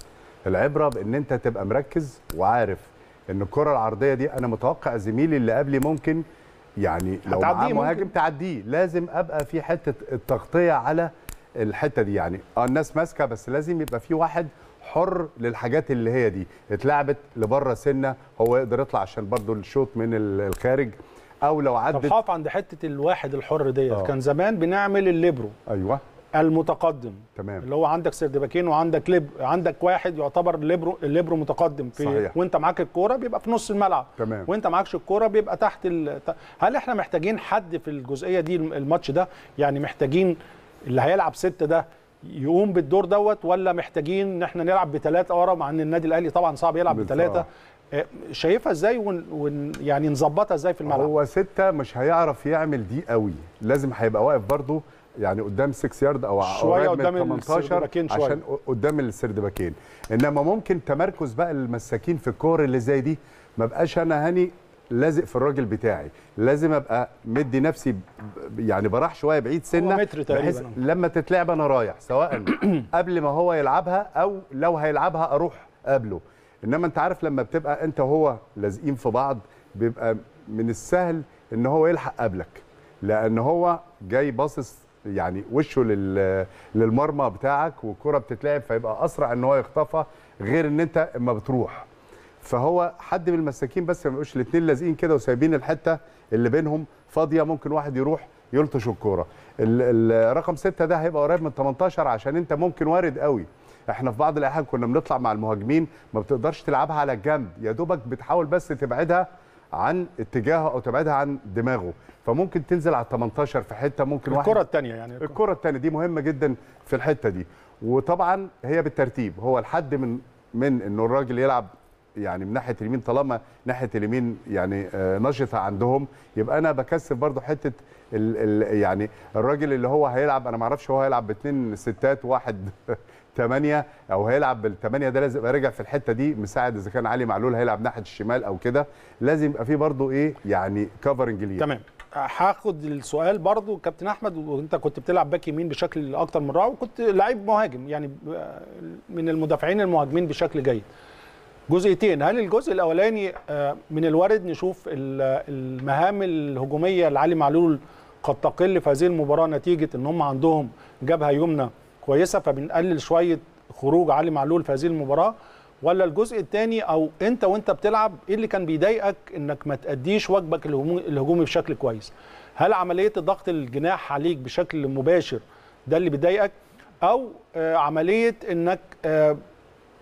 العبره بان انت تبقى مركز وعارف ان الكره العرضيه دي انا متوقع زميلي اللي قبلي ممكن يعني لو هتعديه معاه ممكن. مهاجم تعديه لازم ابقى في حته التغطيه على الحته دي يعني اه الناس ماسكه بس لازم يبقى في واحد حر للحاجات اللي هي دي اتلعبت لبره سنه هو يقدر يطلع عشان برضو الشوط من ال- الخارج او لو طب عدت هقف عند حته الواحد الحر ديت آه. كان زمان بنعمل الليبرو ايوه المتقدم تمام اللي هو عندك سردباكين وعندك ليب عندك واحد يعتبر ليبرو الليبرو متقدم في صحيح. وانت معاك الكوره بيبقى في نص الملعب تمام وانت معكش الكوره بيبقى تحت ال... هل احنا محتاجين حد في الجزئيه دي الماتش ده يعني محتاجين اللي هيلعب ستة ده يقوم بالدور دوت ولا محتاجين ان احنا نلعب بثلاثه ورا مع ان النادي الاهلي طبعا صعب يلعب بالظبط. بثلاثه آه، شايفها ازاي ون... ون... يعني نظبطها ازاي في الملعب هو ستة مش هيعرف يعمل دي قوي لازم هيبقى واقف برضو يعني قدام 6 يارد او شوية قريب من قدام 18 السردباكين شوية. عشان قدام السردباكين انما ممكن تمركز بقى المساكين في الكور اللي زي دي ما بقاش انا هاني لازق في الراجل بتاعي لازم ابقى مدي نفسي ب- يعني براح شويه بعيد سنه متر تقريباً. بحيث لما تتلعب انا رايح سواء قبل ما هو يلعبها او لو هيلعبها اروح قبله انما انت عارف لما بتبقى انت وهو لازقين في بعض بيبقى من السهل ان هو يلحق قبلك لان هو جاي باصص يعني وشه لل للمرمى بتاعك والكره بتتلعب فيبقى اسرع ان هو يخطفها غير ان انت اما بتروح فهو حد من المساكين بس ما يبقوش الاثنين لازقين كده وسايبين الحته اللي بينهم فاضيه ممكن واحد يروح يلطش الكوره ال- الرقم ستة ده هيبقى قريب من 18 عشان انت ممكن وارد قوي احنا في بعض الاحيان كنا بنطلع مع المهاجمين ما بتقدرش تلعبها على الجنب يا دوبك بتحاول بس تبعدها عن اتجاهه او تبعدها عن دماغه فممكن تنزل على 18 في حته ممكن واحد الكره الثانيه يعني الكرة الثانية دي مهمة جدا في الحتة دي وطبعا هي بالترتيب هو الحد من من انه الراجل يلعب يعني من ناحية اليمين طالما ناحية اليمين يعني آه، نشطة عندهم يبقى انا بكثف برضو حتة ال ال يعني الراجل اللي هو هيلعب انا ما اعرفش هو هيلعب باثنين ستات وواحد ثمانية او هيلعب بالثمانية ده لازم يبقى راجع في الحتة دي مساعد اذا كان علي معلول هيلعب ناحية الشمال او كده لازم يبقى فيه برضو ايه يعني كفرنج ليه تمام هاخد السؤال برضو كابتن احمد وانت كنت بتلعب باك يمين بشكل اكتر من رائع وكنت لعيب مهاجم يعني ب- من المدافعين المهاجمين بشكل جيد جزئيتين هل الجزء الاولاني آه، من الوارد نشوف ال- المهام الهجوميه لعلي معلول قد تقل في هذه المباراه نتيجه ان هم عندهم جبهه يمنى كويسه فبنقلل شويه خروج علي معلول في هذه المباراه ولا الجزء الثاني او انت وانت بتلعب ايه اللي كان بيضايقك انك ما تاديش واجبك الهجومي الهجومي بشكل كويس هل عمليه ضغط الجناح عليك بشكل مباشر ده اللي بيضايقك او آه، عمليه انك آه،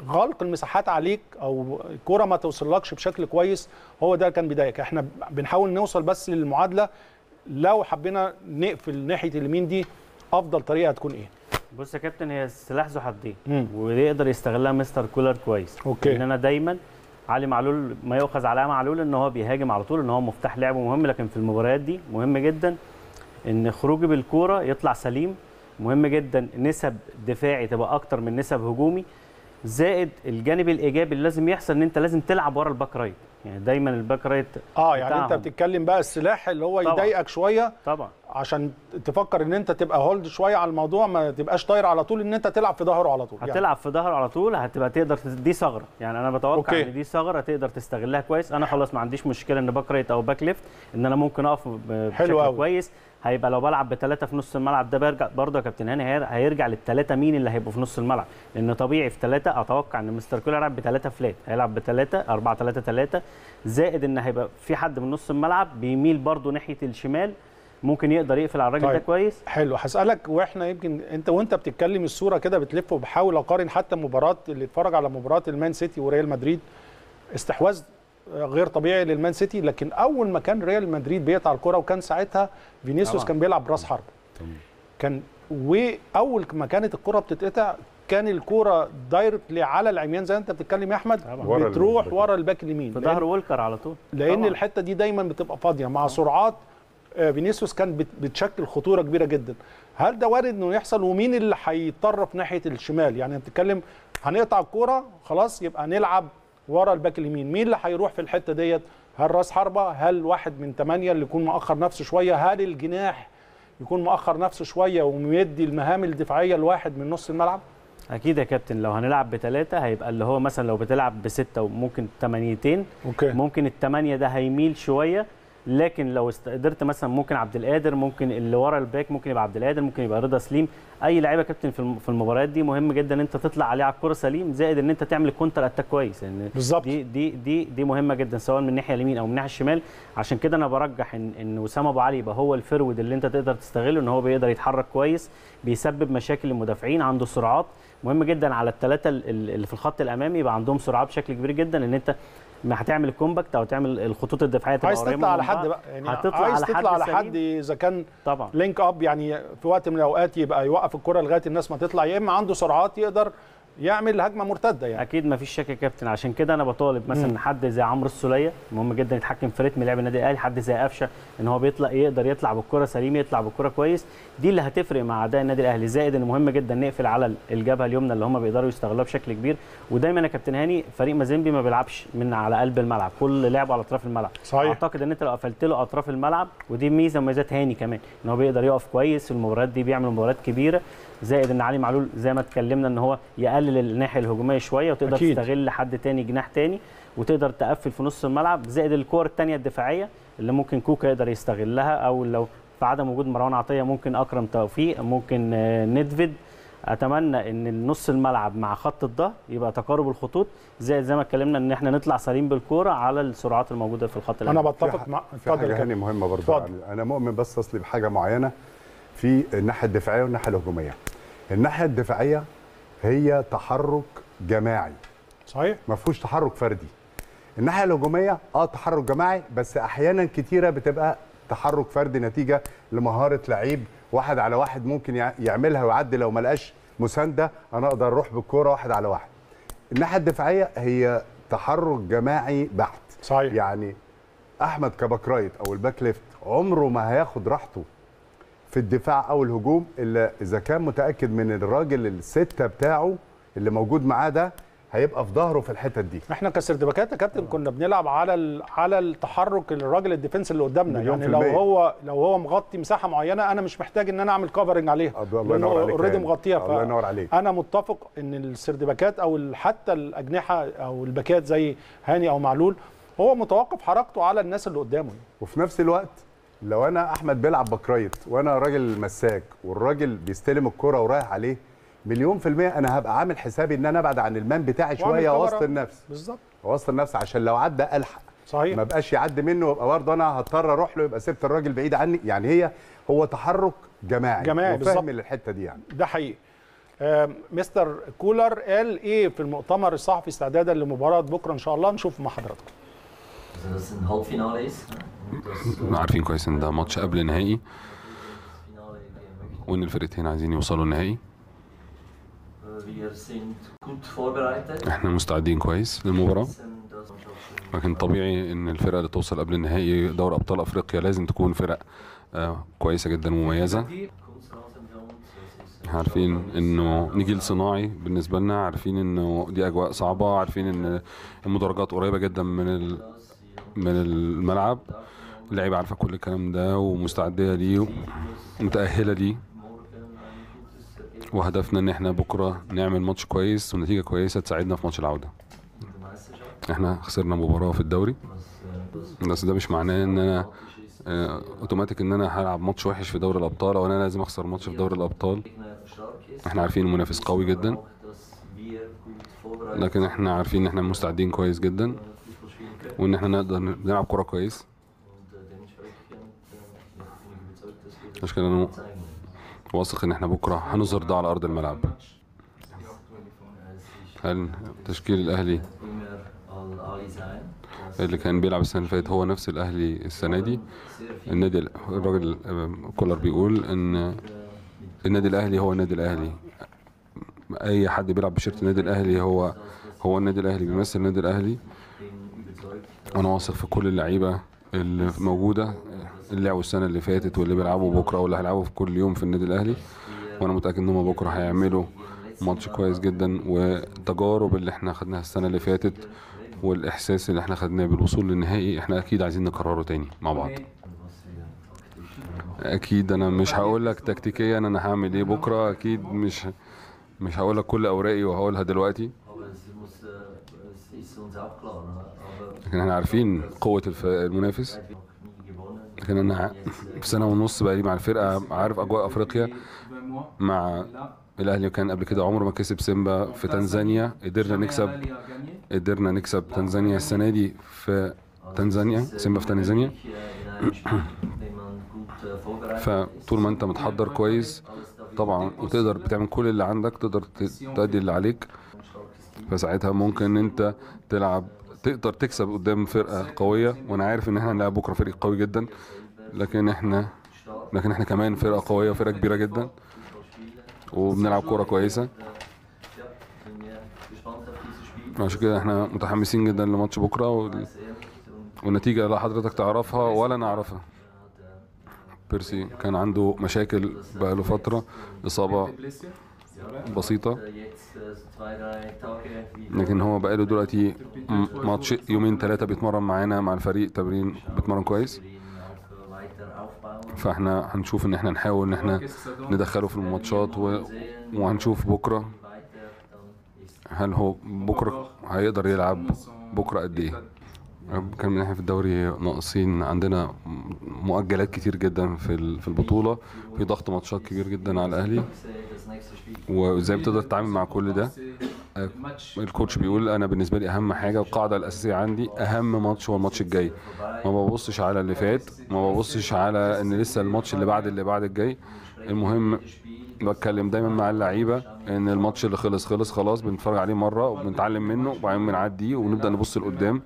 غلق المساحات عليك او الكوره ما توصلكش بشكل كويس هو ده كان بدايك احنا بنحاول نوصل بس للمعادله لو حبينا نقفل ناحيه اليمين دي افضل طريقه هتكون ايه بص يا كابتن هي سلاح ذو حدين مم. ويقدر يستغلها مستر كولر كويس أوكي. ان انا دايما علي معلول ما يؤخذ على معلول ان هو بيهاجم على طول ان هو مفتاح لعبه مهم لكن في المباريات دي مهم جدا ان خروجي بالكوره يطلع سليم مهم جدا نسب دفاعي تبقى اكتر من نسب هجومي زائد الجانب الايجابي اللي لازم يحصل ان انت لازم تلعب ورا الباك رايت يعني دايما الباك رايت اه يعني انت بتاعهم. بتتكلم بقى السلاح اللي هو طبعاً. يضايقك شويه طبعا عشان تفكر ان انت تبقى هولد شويه على الموضوع ما تبقاش طاير على طول ان انت تلعب في ظهره على طول يعني. هتلعب في ظهره على طول هتبقى تقدر تس- دي ثغره يعني انا بتوقع أوكي. ان دي ثغره تقدر تستغلها كويس انا خلاص ما عنديش مشكله ان باك رايت او باك ليفت ان انا ممكن اقف ب- حلو بشكل أوي. كويس هيبقى لو بلعب بثلاثه في نص الملعب ده برجع برضه يا كابتن هاني هير- هيرجع للثلاثه مين اللي هيبقوا في نص الملعب لان طبيعي في ثلاثه اتوقع ان مستر كولر هيلعب بثلاثه فلات هيلعب بثلاثه 4 3 3 زائد ان هيبقى في حد من نص الملعب بيميل برضه ناحيه الشمال ممكن يقدر يقفل على الراجل طيب. ده كويس حلو هسألك واحنا يمكن انت وانت بتتكلم الصوره كده بتلف وبحاول اقارن حتى مباراه اللي اتفرج على مباراه المان سيتي وريال مدريد استحواذ غير طبيعي للمان سيتي لكن اول ما كان ريال مدريد بيقطع الكره وكان ساعتها فينيسيوس طبعا. كان بيلعب براس حرب كان واول ما كانت الكره بتتقطع كان الكره دايركتلي على العميان زي ما انت بتتكلم يا احمد طبعا. ورا بتروح الباك. ورا الباك اليمين في لأن- ظهر وولكر على طول لان طبعاً. الحته دي دايما بتبقى فاضيه مع سرعات آه، فينيسيوس كان بت- بتشكل خطوره كبيره جدا هل ده وارد انه يحصل ومين اللي هيطرف ناحيه الشمال يعني بتتكلم هنقطع الكوره خلاص يبقى نلعب ورا الباك اليمين مين اللي هيروح في الحته ديت هل راس حربه هل واحد من ثمانية اللي يكون مؤخر نفسه شويه هل الجناح يكون مؤخر نفسه شويه ومدي المهام الدفاعيه لواحد من نص الملعب اكيد يا كابتن لو هنلعب بثلاثه هيبقى اللي هو مثلا لو بتلعب بسته وممكن ثمانيتين اوكي ممكن الثمانيه ده هيميل شويه لكن لو است- قدرت مثلا ممكن عبد القادر ممكن اللي ورا الباك ممكن يبقى عبد القادر ممكن يبقى رضا سليم اي لعيبه يا كابتن في الم- في المباريات دي مهم جدا ان انت تطلع عليه على الكره سليم زائد ان انت تعمل كونتر اتاك كويس لان بالظبط. دي دي دي دي مهمه جدا سواء من الناحيه اليمين او من الناحيه الشمال عشان كده انا برجح ان ان وسام ابو علي يبقى هو الفرود اللي انت تقدر تستغله ان هو بيقدر يتحرك كويس بيسبب مشاكل للمدافعين عنده سرعات مهم جدا على الثلاثه اللي في الخط الامامي يبقى عندهم سرعات بشكل كبير جدا ان انت ما هتعمل الكومباكت او تعمل الخطوط الدفاعيه تبقى عايز قريبه تطلع من على حد بعض. بقى يعني هتطلع عايز على حد تطلع على سليم. حد اذا كان طبعا لينك اب يعني في وقت من الاوقات يبقى يوقف الكره لغايه الناس ما تطلع يا اما عنده سرعات يقدر يعمل هجمه مرتده يعني اكيد ما فيش شك يا كابتن عشان كده انا بطالب مثلا حد زي عمرو السوليه مهم جدا يتحكم في رتم لعب النادي الاهلي حد زي قفشه ان هو بيطلع يقدر يطلع بالكره سليم يطلع بالكره كويس دي اللي هتفرق مع اداء النادي الاهلي زائد ان مهم جدا نقفل على الجبهه اليمنى اللي هم بيقدروا يستغلوها بشكل كبير ودايما يا كابتن هاني فريق مازيمبي ما بيلعبش من على قلب الملعب كل لعبه على اطراف الملعب صحيح. اعتقد ان انت لو قفلت له اطراف الملعب ودي ميزه وميزات هاني كمان ان هو بيقدر يقف كويس في المباريات دي بيعمل مباريات كبيره زائد ان علي معلول زي ما اتكلمنا ان هو يقلل الناحيه الهجوميه شويه وتقدر أكيد. تستغل حد تاني جناح تاني وتقدر تقفل في نص الملعب زائد الكور التانيه الدفاعيه اللي ممكن كوكا يقدر يستغلها او لو في عدم وجود مروان عطيه ممكن اكرم توفيق ممكن آه، ندفيد اتمنى ان نص الملعب مع خط الظهر يبقى تقارب الخطوط زائد زي ما اتكلمنا ان احنا نطلع سليم بالكوره على السرعات الموجوده في الخط انا الامامي بتفق مع في اتفضل يا حاجه كابتن. هاني مهمه برضه اتفضل. يعني انا مؤمن بس اصلي بحاجه معينه في الناحيه الدفاعيه والناحيه الهجوميه الناحيه الدفاعيه هي تحرك جماعي صحيح ما فيهوش تحرك فردي الناحيه الهجوميه اه تحرك جماعي بس احيانا كتيره بتبقى تحرك فردي نتيجه لمهاره لعيب واحد على واحد ممكن يع- يعملها ويعدي لو ما لقاش مسانده انا اقدر اروح بالكوره واحد على واحد الناحيه الدفاعيه هي تحرك جماعي بحت صحيح يعني احمد كباك رايت او الباك ليفت عمره ما هياخد راحته في الدفاع او الهجوم الا اذا كان متاكد من الراجل السته بتاعه اللي موجود معاه ده هيبقى في ظهره في الحتت دي احنا كسردباكات يا كابتن كنا بنلعب على ال... على التحرك الراجل الديفنس اللي قدامنا مليون يعني في لو المية. هو لو هو مغطي مساحه معينه انا مش محتاج ان انا اعمل كفرنج عليها الله لأنه ينور عليك اوريدي يا مغطيها هاني. الله ينور عليك انا متفق ان السردباكات او ال- حتى الاجنحه او الباكات زي هاني او معلول هو متوقف حركته على الناس اللي قدامه وفي نفس الوقت لو انا احمد بيلعب باك رايت وانا راجل مساك والراجل بيستلم الكرة ورايح عليه مليون في المية انا هبقى عامل حسابي ان انا ابعد عن المان بتاعي وأعمل شوية كفر وسط أب. النفس بالظبط وسط النفس عشان لو عدى الحق صحيح ما بقاش يعدي منه ويبقى برضه انا هضطر اروح له يبقى سبت الراجل بعيد عني يعني هي هو تحرك جماعي جماعي وفهم بالظبط. الحته دي يعني ده حقيقي آه، مستر كولر قال ايه في المؤتمر الصحفي استعدادا لمباراه بكره ان شاء الله نشوف مع حضراتكم Also dass es ein Halbfinale ist. ne? Und das äh, عارفين كويس ان ده ماتش قبل نهائي Finale gehen möchte. وان الفرقتين عايزين يوصلوا النهائي Äh, Wir sind gut vorbereitet. احنا مستعدين كويس للمباراه wissen, dass Mannschaften لكن طبيعي ان الفرقه اللي توصل قبل النهائي دوري ابطال افريقيا لازم تكون فرق آه، كويسه جدا ومميزه Kunstrasen für uns. Das ist احنا عارفين انه نجيل صناعي بالنسبه لنا عارفين انه دي اجواء صعبه عارفين ان المدرجات قريبه جدا من ال- من الملعب اللعيبه عارفه كل الكلام ده ومستعده ليه ومتاهله ليه morgen ein gutes Ergebnis وهدفنا ان احنا بكره نعمل ماتش كويس ونتيجه كويسه تساعدنا في ماتش العوده in der Meisterschaft. احنا خسرنا مباراه في الدوري Was, äh, das بس ده مش معناه ان انا آه، اوتوماتيك ان انا هلعب ماتش وحش في دوري الابطال او انا لازم اخسر ماتش في دوري الابطال Gegner stark ist. احنا عارفين المنافس قوي جدا Auch, dass wir gut vorbereitet لكن احنا عارفين ان احنا مستعدين كويس جدا sind, Fußball spielen können. وان احنا نقدر نلعب كوره كويس Und äh, dementsprechend äh, ja, bin ich überzeugt, dass wir das عشان كده انا zeigen. واثق ان احنا بكره هنظهر ده على ارض الملعب Es ist هل تشكيل الاهلي immer Al Ali sein. اللي كان بيلعب السنه اللي فاتت هو نفس الاهلي السنه دي Sehr viel النادي الراجل آه، كولر بيقول ان النادي الاهلي هو النادي الاهلي اي حد بيلعب بشيرت النادي الاهلي هو هو النادي الاهلي بيمثل النادي الاهلي bin überzeugt, وانا واثق في كل اللعيبه اللي موجوده اللي لعبوا السنه اللي فاتت واللي بيلعبوا بكره واللي هيلعبوا في كل يوم في النادي الاهلي وانا متاكد ان هم بكره هيعملوا ماتش كويس جدا والتجارب اللي احنا خدناها السنه اللي فاتت والاحساس اللي احنا خدناه بالوصول للنهائي احنا اكيد عايزين نكرره تاني مع بعض اكيد انا مش هقول لك تكتيكيا انا هعمل ايه بكره اكيد مش مش هقول لك كل اوراقي وهقولها دلوقتي aber es, muss, äh, es ist uns auch klar. Ne? Aber لكن احنا عارفين قوه الف- المنافس seit wir noch nie gewonnen لكن انا ع- في سنه ونص بقالي مع الفرقه عارف اجواء افريقيا مع الاهلي كان قبل كده عمره ما كسب سيمبا في تنزانيا قدرنا نكسب قدرنا نكسب تنزانيا السنه دي في تنزانيا سيمبا في تنزانيا in einem Spiel, wenn man gut äh, vorbereitet فطول ما انت متحضر كويس طبعا وتقدر بتعمل كل اللي عندك تقدر ت- تأدي اللي عليك فساعتها ممكن ان انت تلعب تقدر تكسب قدام فرقه قويه وانا عارف ان احنا هنلعب بكره فريق قوي جدا لكن احنا لكن احنا كمان فرقه قويه وفرقه كبيره جدا وبنلعب كوره كويسه ja, bin ja gespannt auf dieses Spiel. عشان كده احنا متحمسين جدا لماتش بكره وال- Sehr und والنتيجه لا حضرتك تعرفها ولا انا اعرفها بيرسي كان عنده مشاكل بقاله فتره اصابه بسيطه äh, jetzt äh, zwei, drei Tage wieder لكن هو بقاله دلوقتي م- ماتش يومين ثلاثه بيتمرن معانا مع الفريق تمرين بيتمرن كويس ihn auch weiter aufbauen. فاحنا هنشوف ان احنا نحاول ان احنا ندخله في الماتشات و... وهنشوف بكره Weiter, dann ist هل هو بكره هيقدر يلعب بكره قد ايه كان من احنا في الدوري ناقصين عندنا مؤجلات كتير جدا في ال- في البطوله في ضغط ماتشات كبير جدا على الاهلي äh, das nächste Spiel. وازاي بتقدر تتعامل مع كل ده الكوتش بيقول انا بالنسبه لي اهم حاجه القاعده الاساسيه عندي اهم ماتش هو الماتش الجاي ما ببصش على اللي فات ما ببصش على ان لسه الماتش اللي بعد اللي بعد الجاي المهم بتكلم دايما مع اللعيبه ان الماتش اللي خلص خلص خلاص بنتفرج عليه مره وبنتعلم منه وبعدين بنعديه ونبدا نبص لقدام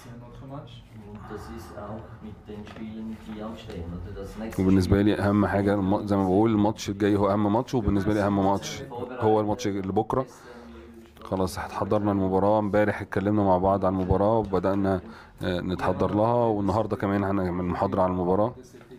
Und das ist auch mit den Spielen, die anstehen. Oder das nächste وبالنسبه لي اهم حاجه الم- زي ما بقول الماتش الجاي هو اهم ماتش وبالنسبه لي اهم ماتش هو الماتش اللي بكره خلاص اتحضرنا المباراه امبارح اتكلمنا مع بعض عن المباراه وبدانا آه، نتحضر لها والنهارده كمان هنعمل محاضره عن المباراه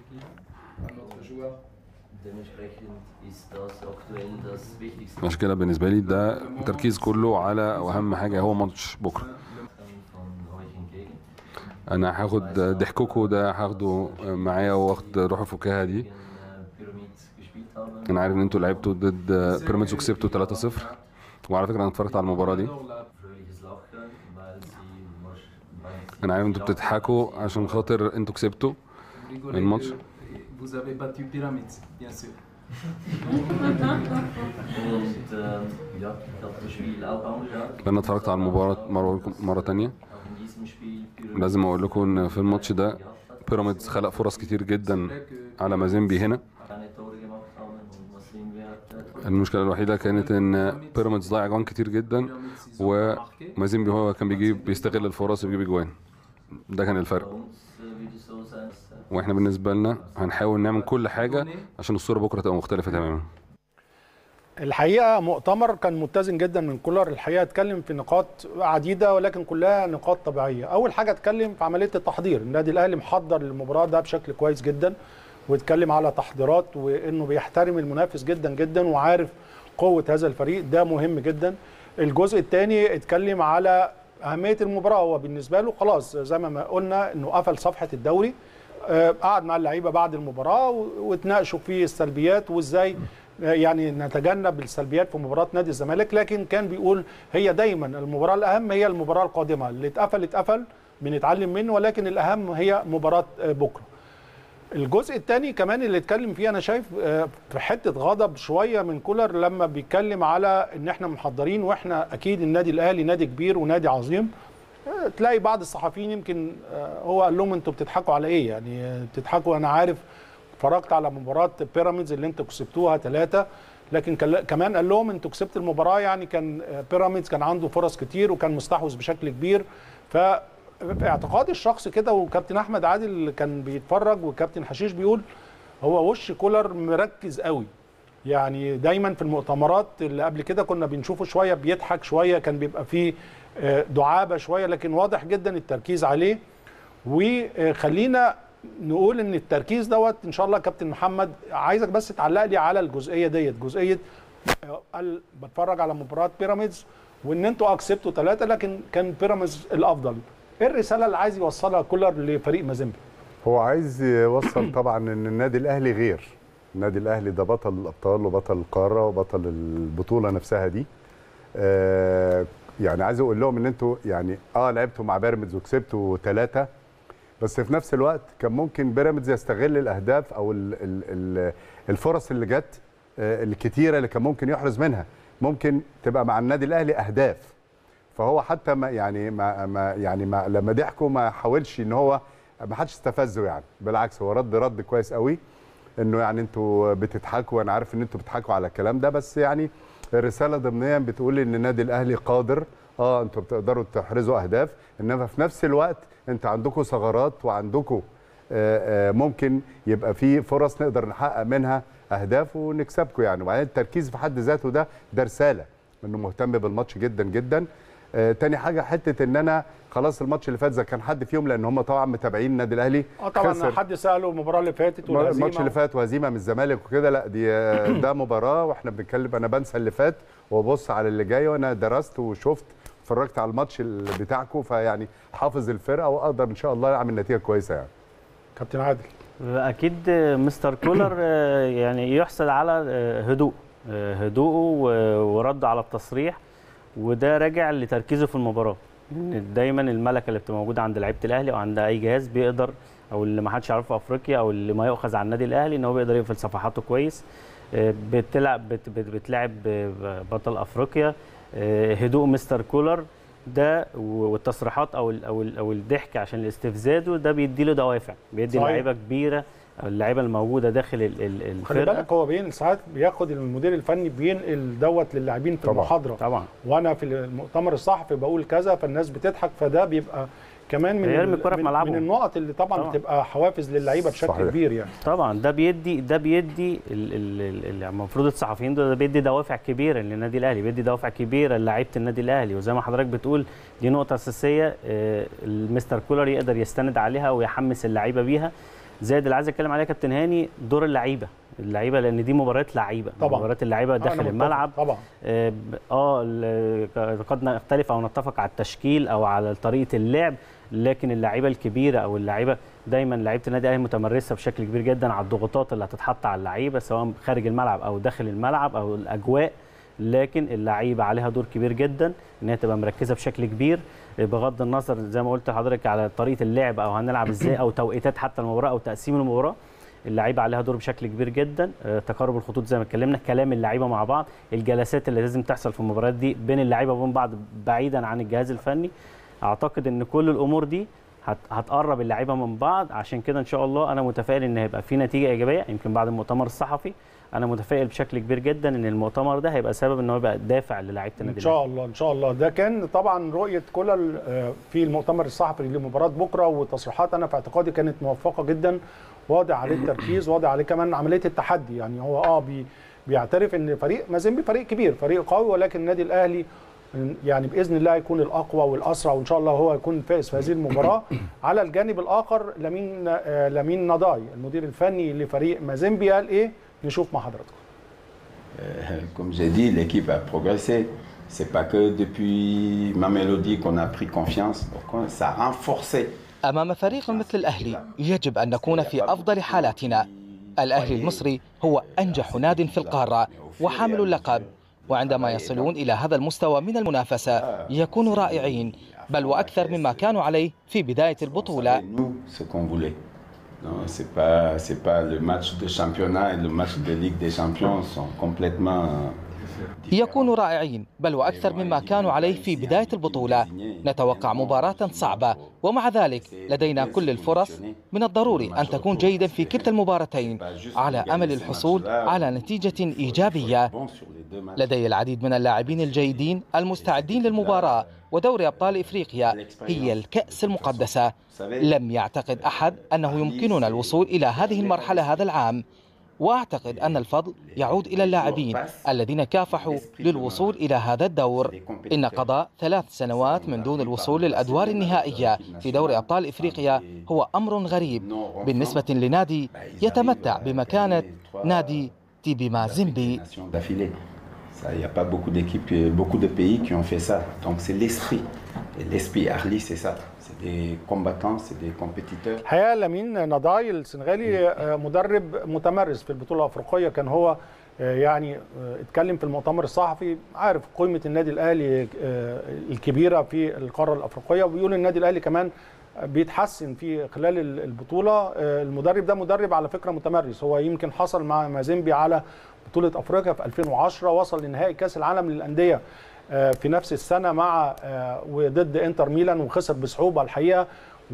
Dementsprechend ist das aktuell das Wichtigste عشان كده بالنسبه لي ده التركيز كله على واهم حاجه هو ماتش بكره von euch entgegen. انا هاخد ضحكوكو ده هاخده معايا واخد روح الفكاهه دي Gegen äh, Pyramids gespielt haben. انا عارف ان انتوا لعبتوا ضد بيراميدز وكسبتوا 3-0 وعلى فكره انا اتفرجت على المباراه دي Fröhliches Lachen, weil sie wahrsch- weil sie انا عارف انتوا بتضحكوا عشان خاطر انتوا كسبتوا الماتش Vous avez battu Pyramids, bien sûr. Und ähm, ja, ich habe das Spiel auch angeschaut. انا اتفرجت على المباراه مره مره تانية Auch in diesem Spiel Pyramids لازم اقول لكم ان في الماتش ده بيراميدز خلق فرص كتير جدا على مازيمبي هنا keine Tore gemacht haben und Muslim hat المشكله الوحيده كانت ان بيراميدز ضيع جوان كتير جدا ومازيمبي هو كان بيجيب بيستغل الفرص وبيجيب جوان ده كان الفرق Uns äh, wird es so sein, dass واحنا بالنسبه لنا هنحاول نعمل كل حاجه عشان الصوره بكره تبقى مختلفه تماما الحقيقه مؤتمر كان متزن جدا من كولر الحقيقه اتكلم في نقاط عديده ولكن كلها نقاط طبيعيه اول حاجه اتكلم في عمليه التحضير النادي الاهلي محضر للمباراه ده بشكل كويس جدا واتكلم على تحضيرات وانه بيحترم المنافس جدا جدا وعارف قوه هذا الفريق ده مهم جدا الجزء الثاني اتكلم على اهميه المباراه هو بالنسبه له خلاص زي ما قلنا انه قفل صفحه الدوري آه، قعد مع اللعيبه بعد المباراه و- واتناقشوا في السلبيات وازاي آه، يعني نتجنب السلبيات في مباراه نادي الزمالك لكن كان بيقول هي دايما المباراه الاهم هي المباراه القادمه اللي اتقفل اتقفل بنتعلم منه ولكن الاهم هي مباراه آه، بكره الجزء الثاني كمان اللي اتكلم فيه انا شايف آه، في حته غضب شويه من كولر لما بيتكلم على ان احنا محضرين واحنا اكيد النادي الاهلي نادي كبير ونادي عظيم آه، تلاقي بعض الصحفيين يمكن آه، هو قال لهم انتوا بتضحكوا على ايه يعني آه، بتضحكوا انا عارف اتفرجت على مباراه بيراميدز اللي انتوا كسبتوها ثلاثه لكن كلا- كمان قال لهم انتوا كسبت المباراه يعني كان آه، بيراميدز كان عنده فرص كتير وكان مستحوذ بشكل كبير ف في اعتقادي الشخصي كده وكابتن احمد عادل كان بيتفرج وكابتن حشيش بيقول هو وش كولر مركز قوي يعني دايما في المؤتمرات اللي قبل كده كنا بنشوفه شويه بيضحك شويه كان بيبقى فيه آه، دعابه شويه لكن واضح جدا التركيز عليه وخلينا نقول ان التركيز دوت ان شاء الله كابتن محمد عايزك بس تعلق لي على الجزئيه ديت جزئيه آه، قال بتفرج على مباراه بيراميدز وان انتوا اه كسبتوا ثلاثه لكن كان بيراميدز الافضل ايه الرساله اللي عايز يوصلها كولر لفريق مازيمبي هو عايز يوصل طبعا ان النادي الاهلي غير النادي الاهلي ده بطل الابطال وبطل القاره وبطل البطوله نفسها دي آه يعني عايز اقول لهم ان انتوا يعني اه لعبتوا مع بيراميدز وكسبتوا ثلاثه بس في نفس الوقت كان ممكن بيراميدز يستغل الاهداف او ال ال ال الفرص اللي جت آه الكتيره اللي كان ممكن يحرز منها ممكن تبقى مع النادي الاهلي اهداف فهو حتى ما يعني ما, ما يعني ما لما ضحكوا ما حاولش ان هو ما حدش استفزه يعني بالعكس هو رد رد كويس قوي انه يعني انتوا بتضحكوا وانا عارف ان انتوا بتضحكوا على الكلام ده بس يعني الرساله ضمنيا بتقول ان النادي الاهلي قادر اه انتوا بتقدروا تحرزوا اهداف انما في نفس الوقت انت عندكم ثغرات وعندكم آه، آه، ممكن يبقى في فرص نقدر نحقق منها اهداف ونكسبكم يعني وبعدين التركيز في حد ذاته ده ده رساله انه مهتم بالماتش جدا جدا آه، تاني حاجه حته ان انا خلاص الماتش اللي فات اذا كان حد فيهم لان هم طبعا متابعين النادي الاهلي اه طبعا خسر. حد ساله المباراه اللي فاتت والهزيمه الماتش اللي فات وهزيمه من الزمالك وكده لا دي ده مباراه واحنا بنتكلم انا بنسى اللي فات وابص على اللي جاي وانا درست وشفت اتفرجت على الماتش اللي بتاعكم فيعني حافظ الفرقه واقدر ان شاء الله اعمل نتيجه كويسه يعني كابتن عادل اكيد مستر كولر آه، يعني يحسد على آه، هدوء آه، هدوءه و- ورده على التصريح وده راجع لتركيزه في المباراه إن دايما الملكه اللي بتبقى موجوده عند لعيبه الاهلي او عند اي جهاز بيقدر او اللي ما حدش يعرفه في افريقيا او اللي ما يؤخذ على النادي الاهلي ان هو بيقدر يقفل صفحاته كويس آه، بتلعب بت- بت- بتلعب آه، بطل افريقيا آه، هدوء مستر كولر ده والتصريحات او ال- او ال- او الضحك عشان الاستفزازه ده بيدي له دوافع بيدي صحيح. لعيبه كبيره أو اللعيبه الموجوده داخل ال- ال- خلي الفرقه بالك هو بين ساعات بياخد المدير الفني بينقل دوت للاعبين في طبعاً. المحاضره طبعا وانا في المؤتمر الصحفي بقول كذا فالناس بتضحك فده بيبقى كمان من بيرمي ال- الكرة في من, ملعبهم. من النقط اللي طبعا, طبعاً. بتبقى حوافز للعيبه بشكل صحيح. كبير يعني طبعا ده بيدي ده بيدي ال- ال- ال- ال- المفروض الصحفيين دول ده بيدي دوافع كبيره للنادي الاهلي بيدي دوافع كبيره لعيبه النادي الاهلي وزي ما حضرتك بتقول دي نقطه اساسيه آه، المستر كولر يقدر يستند عليها ويحمس اللعيبه بيها زائد اللي عايز اتكلم عليها كابتن هاني دور اللعيبه اللعيبه لان دي مباريات لعيبه طبعاً. مباريات اللعيبه أنا داخل متفق الملعب طبعا اه ب- اه ال- قد نختلف او نتفق على التشكيل او على طريقه اللعب لكن اللعيبه الكبيره او اللعيبه دايما لعيبه النادي الاهلي متمرسه بشكل كبير جدا على الضغوطات اللي هتتحط على اللعيبه سواء خارج الملعب او داخل الملعب او الاجواء لكن اللعيبه عليها دور كبير جدا ان هي تبقى مركزه بشكل كبير بغض النظر زي ما قلت لحضرتك على طريقه اللعب او هنلعب ازاي او توقيتات حتى المباراه او تقسيم المباراه اللعيبه عليها دور بشكل كبير جدا آه، تقارب الخطوط زي ما اتكلمنا كلام اللعيبه مع بعض الجلسات اللي لازم تحصل في المباريات دي بين اللعيبه وبين بعض بعيدا عن الجهاز الفني اعتقد ان كل الامور دي هت هتقرب اللعيبه من بعض عشان كده ان شاء الله انا متفائل ان هيبقى في نتيجه ايجابيه يمكن بعد المؤتمر الصحفي انا متفائل بشكل كبير جدا ان المؤتمر ده هيبقى سبب ان هو يبقى دافع للاعيبه النادي ان شاء الله ان شاء الله ده كان طبعا رؤيه كولر آه، في المؤتمر الصحفي لمباراه بكره وتصريحات انا في اعتقادي كانت موفقه جدا واضح عليه التركيز واضح عليه كمان عمليه التحدي يعني هو اه بي بيعترف ان فريق مازيمبي فريق كبير فريق قوي ولكن النادي الاهلي يعني باذن الله يكون الاقوى والاسرع وان شاء الله هو يكون فائز في هذه المباراه على الجانب الاخر لمين آه، لمين نضاي المدير الفني لفريق مازيمبي قال ايه نشوف مع حضراتكم Euh, comme j'ai dit, l'équipe a progressé. C'est pas que depuis ma mélodie qu'on a pris confiance. Donc, ça a renforcé. أمام فريق مثل الأهلي يجب أن نكون في أفضل حالاتنا الأهلي المصري هو أنجح ناد في القارة وحامل اللقب وعندما يصلون إلى هذا المستوى من المنافسة يكونوا رائعين بل وأكثر مما كانوا عليه في بداية البطولة Nous, ce qu'on voulait. Non, c'est pas, c'est pas le match de championnat et le match de Ligue des Champions sont complètement يكونوا رائعين بل وأكثر مما كانوا عليه في بداية البطولة نتوقع مباراة صعبة ومع ذلك لدينا كل الفرص من الضروري أن تكون جيدا في كلتا المباراتين على أمل الحصول على نتيجة إيجابية لدي العديد من اللاعبين الجيدين المستعدين للمباراة ودوري أبطال إفريقيا هي الكأس المقدسة لم يعتقد أحد أنه يمكننا الوصول إلى هذه المرحلة هذا العام واعتقد ان الفضل يعود الى اللاعبين الذين كافحوا للوصول الى هذا الدور ان قضاء ثلاث سنوات من دون الوصول للادوار النهائيه في دوري ابطال افريقيا هو امر غريب بالنسبه لنادي يتمتع بمكانه نادي تيبي مازيمبي d'affilée. Ça, Il n'y a pas beaucoup d'équipes, euh, beaucoup de pays qui ont fait ça. Donc c'est l'esprit. Et l'esprit Arli, c'est ça. C'est des combattants, c'est des compétiteurs. الحقيقه لامين نضاي السنغالي آه، مدرب متمرس في البطوله الافريقيه كان هو آه، يعني آه، اتكلم في المؤتمر الصحفي عارف قيمه النادي الاهلي آه، الكبيره في القاره الافريقيه وبيقول النادي الاهلي كمان بيتحسن في خلال ال- البطوله آه، المدرب ده مدرب على فكره متمرس هو يمكن حصل مع مازيمبي على بطوله افريقيا في 2010 وصل لنهائي كاس العالم للانديه آه، في نفس السنه مع آه، وضد انتر ميلان وخسر بصعوبه الحقيقه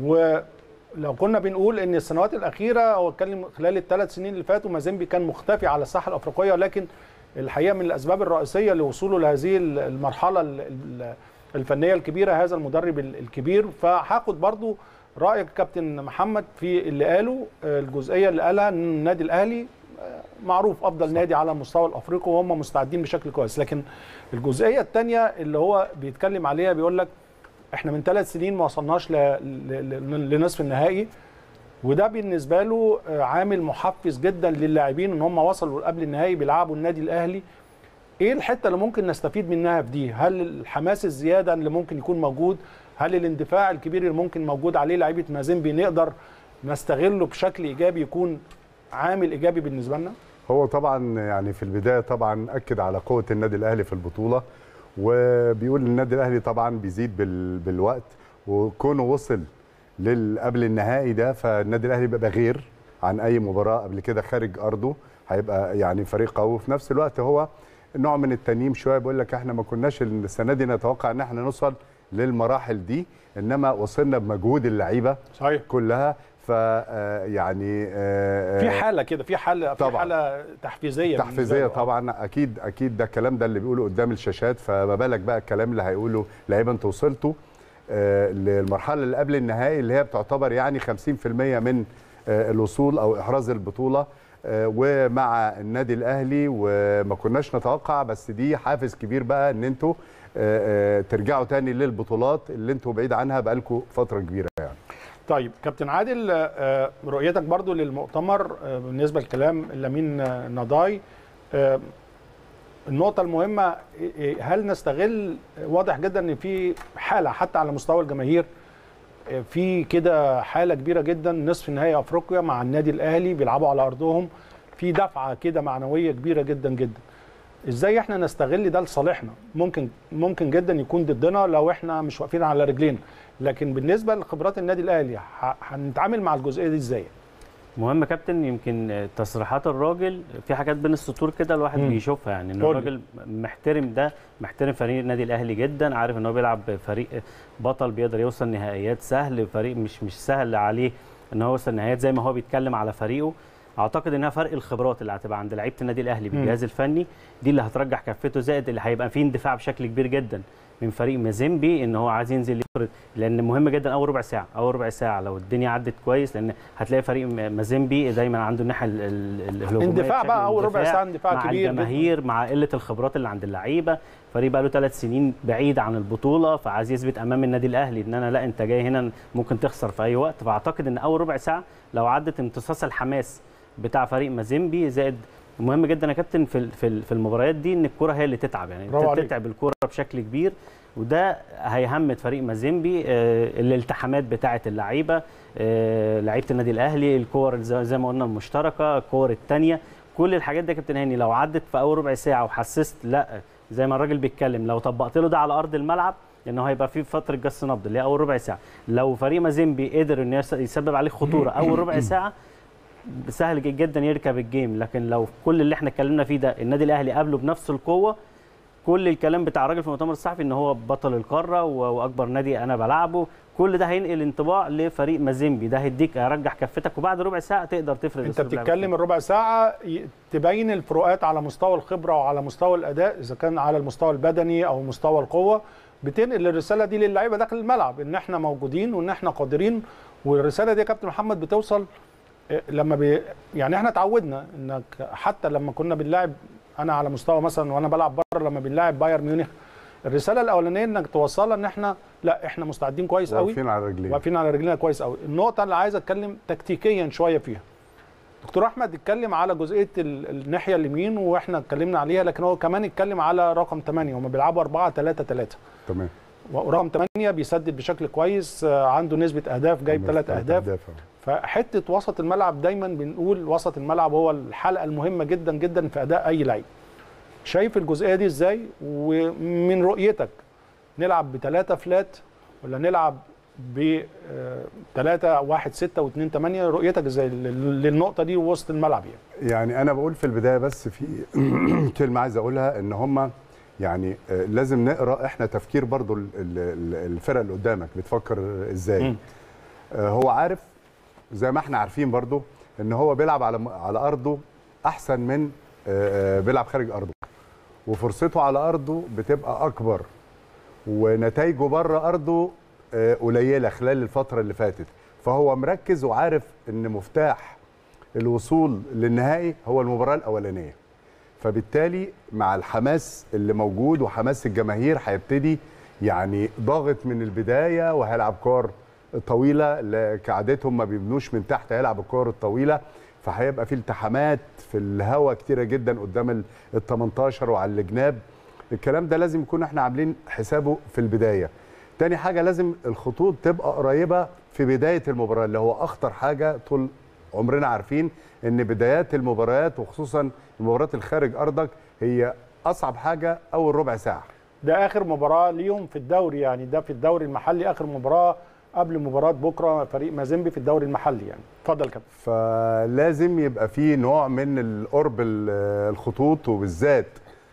ولو كنا بنقول ان السنوات الاخيره هو اتكلم خلال الثلاث سنين اللي فاتوا مازيمبي كان مختفي على الساحه الافريقيه ولكن الحقيقه من الاسباب الرئيسيه لوصوله لهذه المرحله ال- ال- الفنيه الكبيره هذا المدرب ال- الكبير فهاخد برضو رايك كابتن محمد في اللي قاله آه، الجزئيه اللي قالها ان النادي الاهلي آه، معروف افضل نادي على المستوى الافريقي وهم مستعدين بشكل كويس لكن الجزئيه الثانيه اللي هو بيتكلم عليها بيقول لك احنا من ثلاث سنين ما وصلناش ل- ل- ل- لنصف النهائي وده بالنسبه له آه، عامل محفز جدا للاعبين ان هم وصلوا قبل النهائي بيلعبوا النادي الاهلي ايه الحته اللي ممكن نستفيد منها في دي هل الحماس الزياده اللي ممكن يكون موجود هل الاندفاع الكبير اللي ممكن موجود عليه لعيبه مازيمبي نقدر نستغله بشكل ايجابي يكون عامل ايجابي بالنسبه لنا هو طبعا يعني في البدايه طبعا اكد على قوه النادي الاهلي في البطوله وبيقول النادي الاهلي طبعا بيزيد بال... بالوقت وكونه وصل لل... قبل النهائي ده فالنادي الاهلي بيبقى غير عن اي مباراه قبل كده خارج ارضه هيبقى يعني فريق قوي وفي نفس الوقت هو نوع من التنييم شويه بيقول لك احنا ما كناش السنه دي نتوقع ان احنا نوصل للمراحل دي انما وصلنا بمجهود اللعيبه صحيح كلها ف آه، يعني آه، في حاله كده في حاله في طبعاً. حاله تحفيزيه بالنسبة تحفيزيه له. طبعا اكيد اكيد ده الكلام ده اللي بيقوله قدام الشاشات فما بالك بقى الكلام اللي هيقوله لعيبه انتوا وصلتوا آه، للمرحله اللي قبل النهائي اللي هي بتعتبر يعني 50% من آه، الوصول او احراز البطوله آه، ومع النادي الاهلي وما كناش نتوقع بس دي حافز كبير بقى ان انتوا آه، آه، ترجعوا تاني للبطولات اللي انتوا بعيد عنها بقالكم فتره كبيره يعني طيب كابتن عادل آه، رؤيتك برضو للمؤتمر آه، بالنسبه لكلام لامين آه، نضاي آه، النقطة المهمة إيه- هل نستغل واضح جدا ان في حالة حتى على مستوى الجماهير آه، في كده حالة كبيرة جدا نصف نهائي افريقيا مع النادي الاهلي بيلعبوا على ارضهم في دفعة كده معنوية كبيرة جدا جدا ازاي احنا نستغل ده لصالحنا ممكن ممكن جدا يكون ضدنا لو احنا مش واقفين على رجلينا لكن بالنسبه لخبرات النادي الاهلي ه- هنتعامل مع الجزئيه دي ازاي مهم كابتن يمكن تصريحات الراجل في حاجات بين السطور كده الواحد مم. بيشوفها يعني ان قول لي. الراجل محترم ده محترم فريق النادي الاهلي جدا عارف ان هو بيلعب فريق بطل بيقدر يوصل نهائيات سهل فريق مش مش سهل عليه ان هو يوصل نهائيات زي ما هو بيتكلم على فريقه اعتقد انها فرق الخبرات اللي هتبقى عند لعيبه النادي الاهلي بالجهاز الفني دي اللي هترجح كفته زائد اللي هيبقى فيه اندفاع بشكل كبير جدا من فريق مازيمبي ان هو عايز ينزل يفرض لان مهم جدا اول ربع ساعه اول ربع ساعه لو الدنيا عدت كويس لان هتلاقي فريق م- مازيمبي دايما عنده الناحيه ال- ال- الهجوميه اندفاع بشكل بقى اول ربع اندفاع ساعه اندفاع مع كبير جداً. الجماهير مع قله الخبرات اللي عند اللعيبه فريق بقى له ثلاث سنين بعيد عن البطوله فعايز يثبت امام النادي الاهلي ان انا لا انت جاي هنا ممكن تخسر في اي وقت فاعتقد ان اول ربع ساعه لو عدت امتصاص الحماس بتاع فريق مازيمبي زائد مهم جدا يا كابتن في ال- في ال- في المباريات دي ان الكره هي اللي تتعب يعني برافو عليك. تتعب الكره بشكل كبير وده هيهمد فريق مازيمبي آه، الالتحامات بتاعه اللعيبه آه، لعيبه النادي الاهلي الكور زي زي ما قلنا المشتركه الكور الثانيه كل الحاجات دي يا كابتن هاني لو عدت في اول ربع ساعه وحسست لا زي ما الراجل بيتكلم لو طبقت له ده على ارض الملعب لانه هيبقى في فتره جس نبض اللي هي اول ربع ساعه لو فريق مازيمبي قدر انه يس- يسبب عليه خطوره اول ربع ساعه سهل جدا يركب الجيم لكن لو كل اللي احنا اتكلمنا فيه ده النادي الاهلي قابله بنفس القوه كل الكلام بتاع الراجل في المؤتمر الصحفي ان هو بطل القاره و- واكبر نادي انا بلعبه كل ده هينقل انطباع لفريق مازيمبي ده هيديك هيرجح كفتك وبعد ربع ساعه تقدر تفرد انت أسلوب لعبك. بتتكلم الربع ساعه ي- تبين الفروقات على مستوى الخبره وعلى مستوى الاداء اذا كان على المستوى البدني او مستوى القوه بتنقل الرساله دي للعيبه داخل الملعب ان احنا موجودين وان احنا قادرين والرساله دي يا كابتن محمد بتوصل اه، لما بي يعني احنا اتعودنا انك حتى لما كنا بنلاعب انا على مستوى مثلا وانا بلعب بره لما بنلاعب بايرن ميونخ الرساله الاولانيه انك توصلها ان احنا لا احنا مستعدين كويس قوي واقفين على رجلين واقفين على رجلينا كويس قوي النقطه اللي عايز اتكلم تكتيكيا شويه فيها دكتور احمد اتكلم على جزئيه ال- الناحيه اليمين واحنا اتكلمنا عليها لكن هو كمان اتكلم على رقم 8 هم بيلعبوا 4 3 3 تمام ورقم 8 بيسدد بشكل كويس آه، عنده نسبه اهداف جايب ثلاث اهداف أهو. فحته وسط الملعب دايما بنقول وسط الملعب هو الحلقه المهمه جدا جدا في اداء اي لعيب شايف الجزئيه دي ازاي ومن رؤيتك نلعب بثلاثه فلات ولا نلعب ب 3 1 6 و2 8 رؤيتك ازاي لل- للنقطه دي وسط الملعب يعني يعني انا بقول في البدايه بس في كلمه عايز اقولها ان هم يعني آه، لازم نقرا احنا تفكير برضو ال- ال- ال- الفرق اللي قدامك بتفكر ازاي مم. آه، هو عارف زي ما احنا عارفين برضو ان هو بيلعب على على ارضه احسن من آه، آه، بيلعب خارج ارضه وفرصته على ارضه بتبقى اكبر ونتائجه بره ارضه آه، قليله خلال الفتره اللي فاتت فهو مركز وعارف ان مفتاح الوصول للنهائي هو المباراه الاولانيه فبالتالي مع الحماس اللي موجود وحماس الجماهير هيبتدي يعني ضاغط من البدايه وهيلعب كور طويله ل- كعادتهم ما بيبنوش من تحت هيلعب الكور الطويله فهيبقى في التحامات في الهواء كتيره جدا قدام ال ال 18 وعلى الجناب الكلام ده لازم يكون احنا عاملين حسابه في البدايه تاني حاجه لازم الخطوط تبقى قريبه في بدايه المباراه اللي هو اخطر حاجه طول عمرنا عارفين ان بدايات المباريات وخصوصا المباريات الخارج ارضك هي اصعب حاجه اول ربع ساعه ده اخر مباراه ليهم في الدوري يعني ده في الدوري المحلي اخر مباراه قبل مباراه بكره فريق مازيمبي في الدوري المحلي يعني اتفضل يا كابتن فلازم يبقى في نوع من القرب ال- الخطوط وبالذات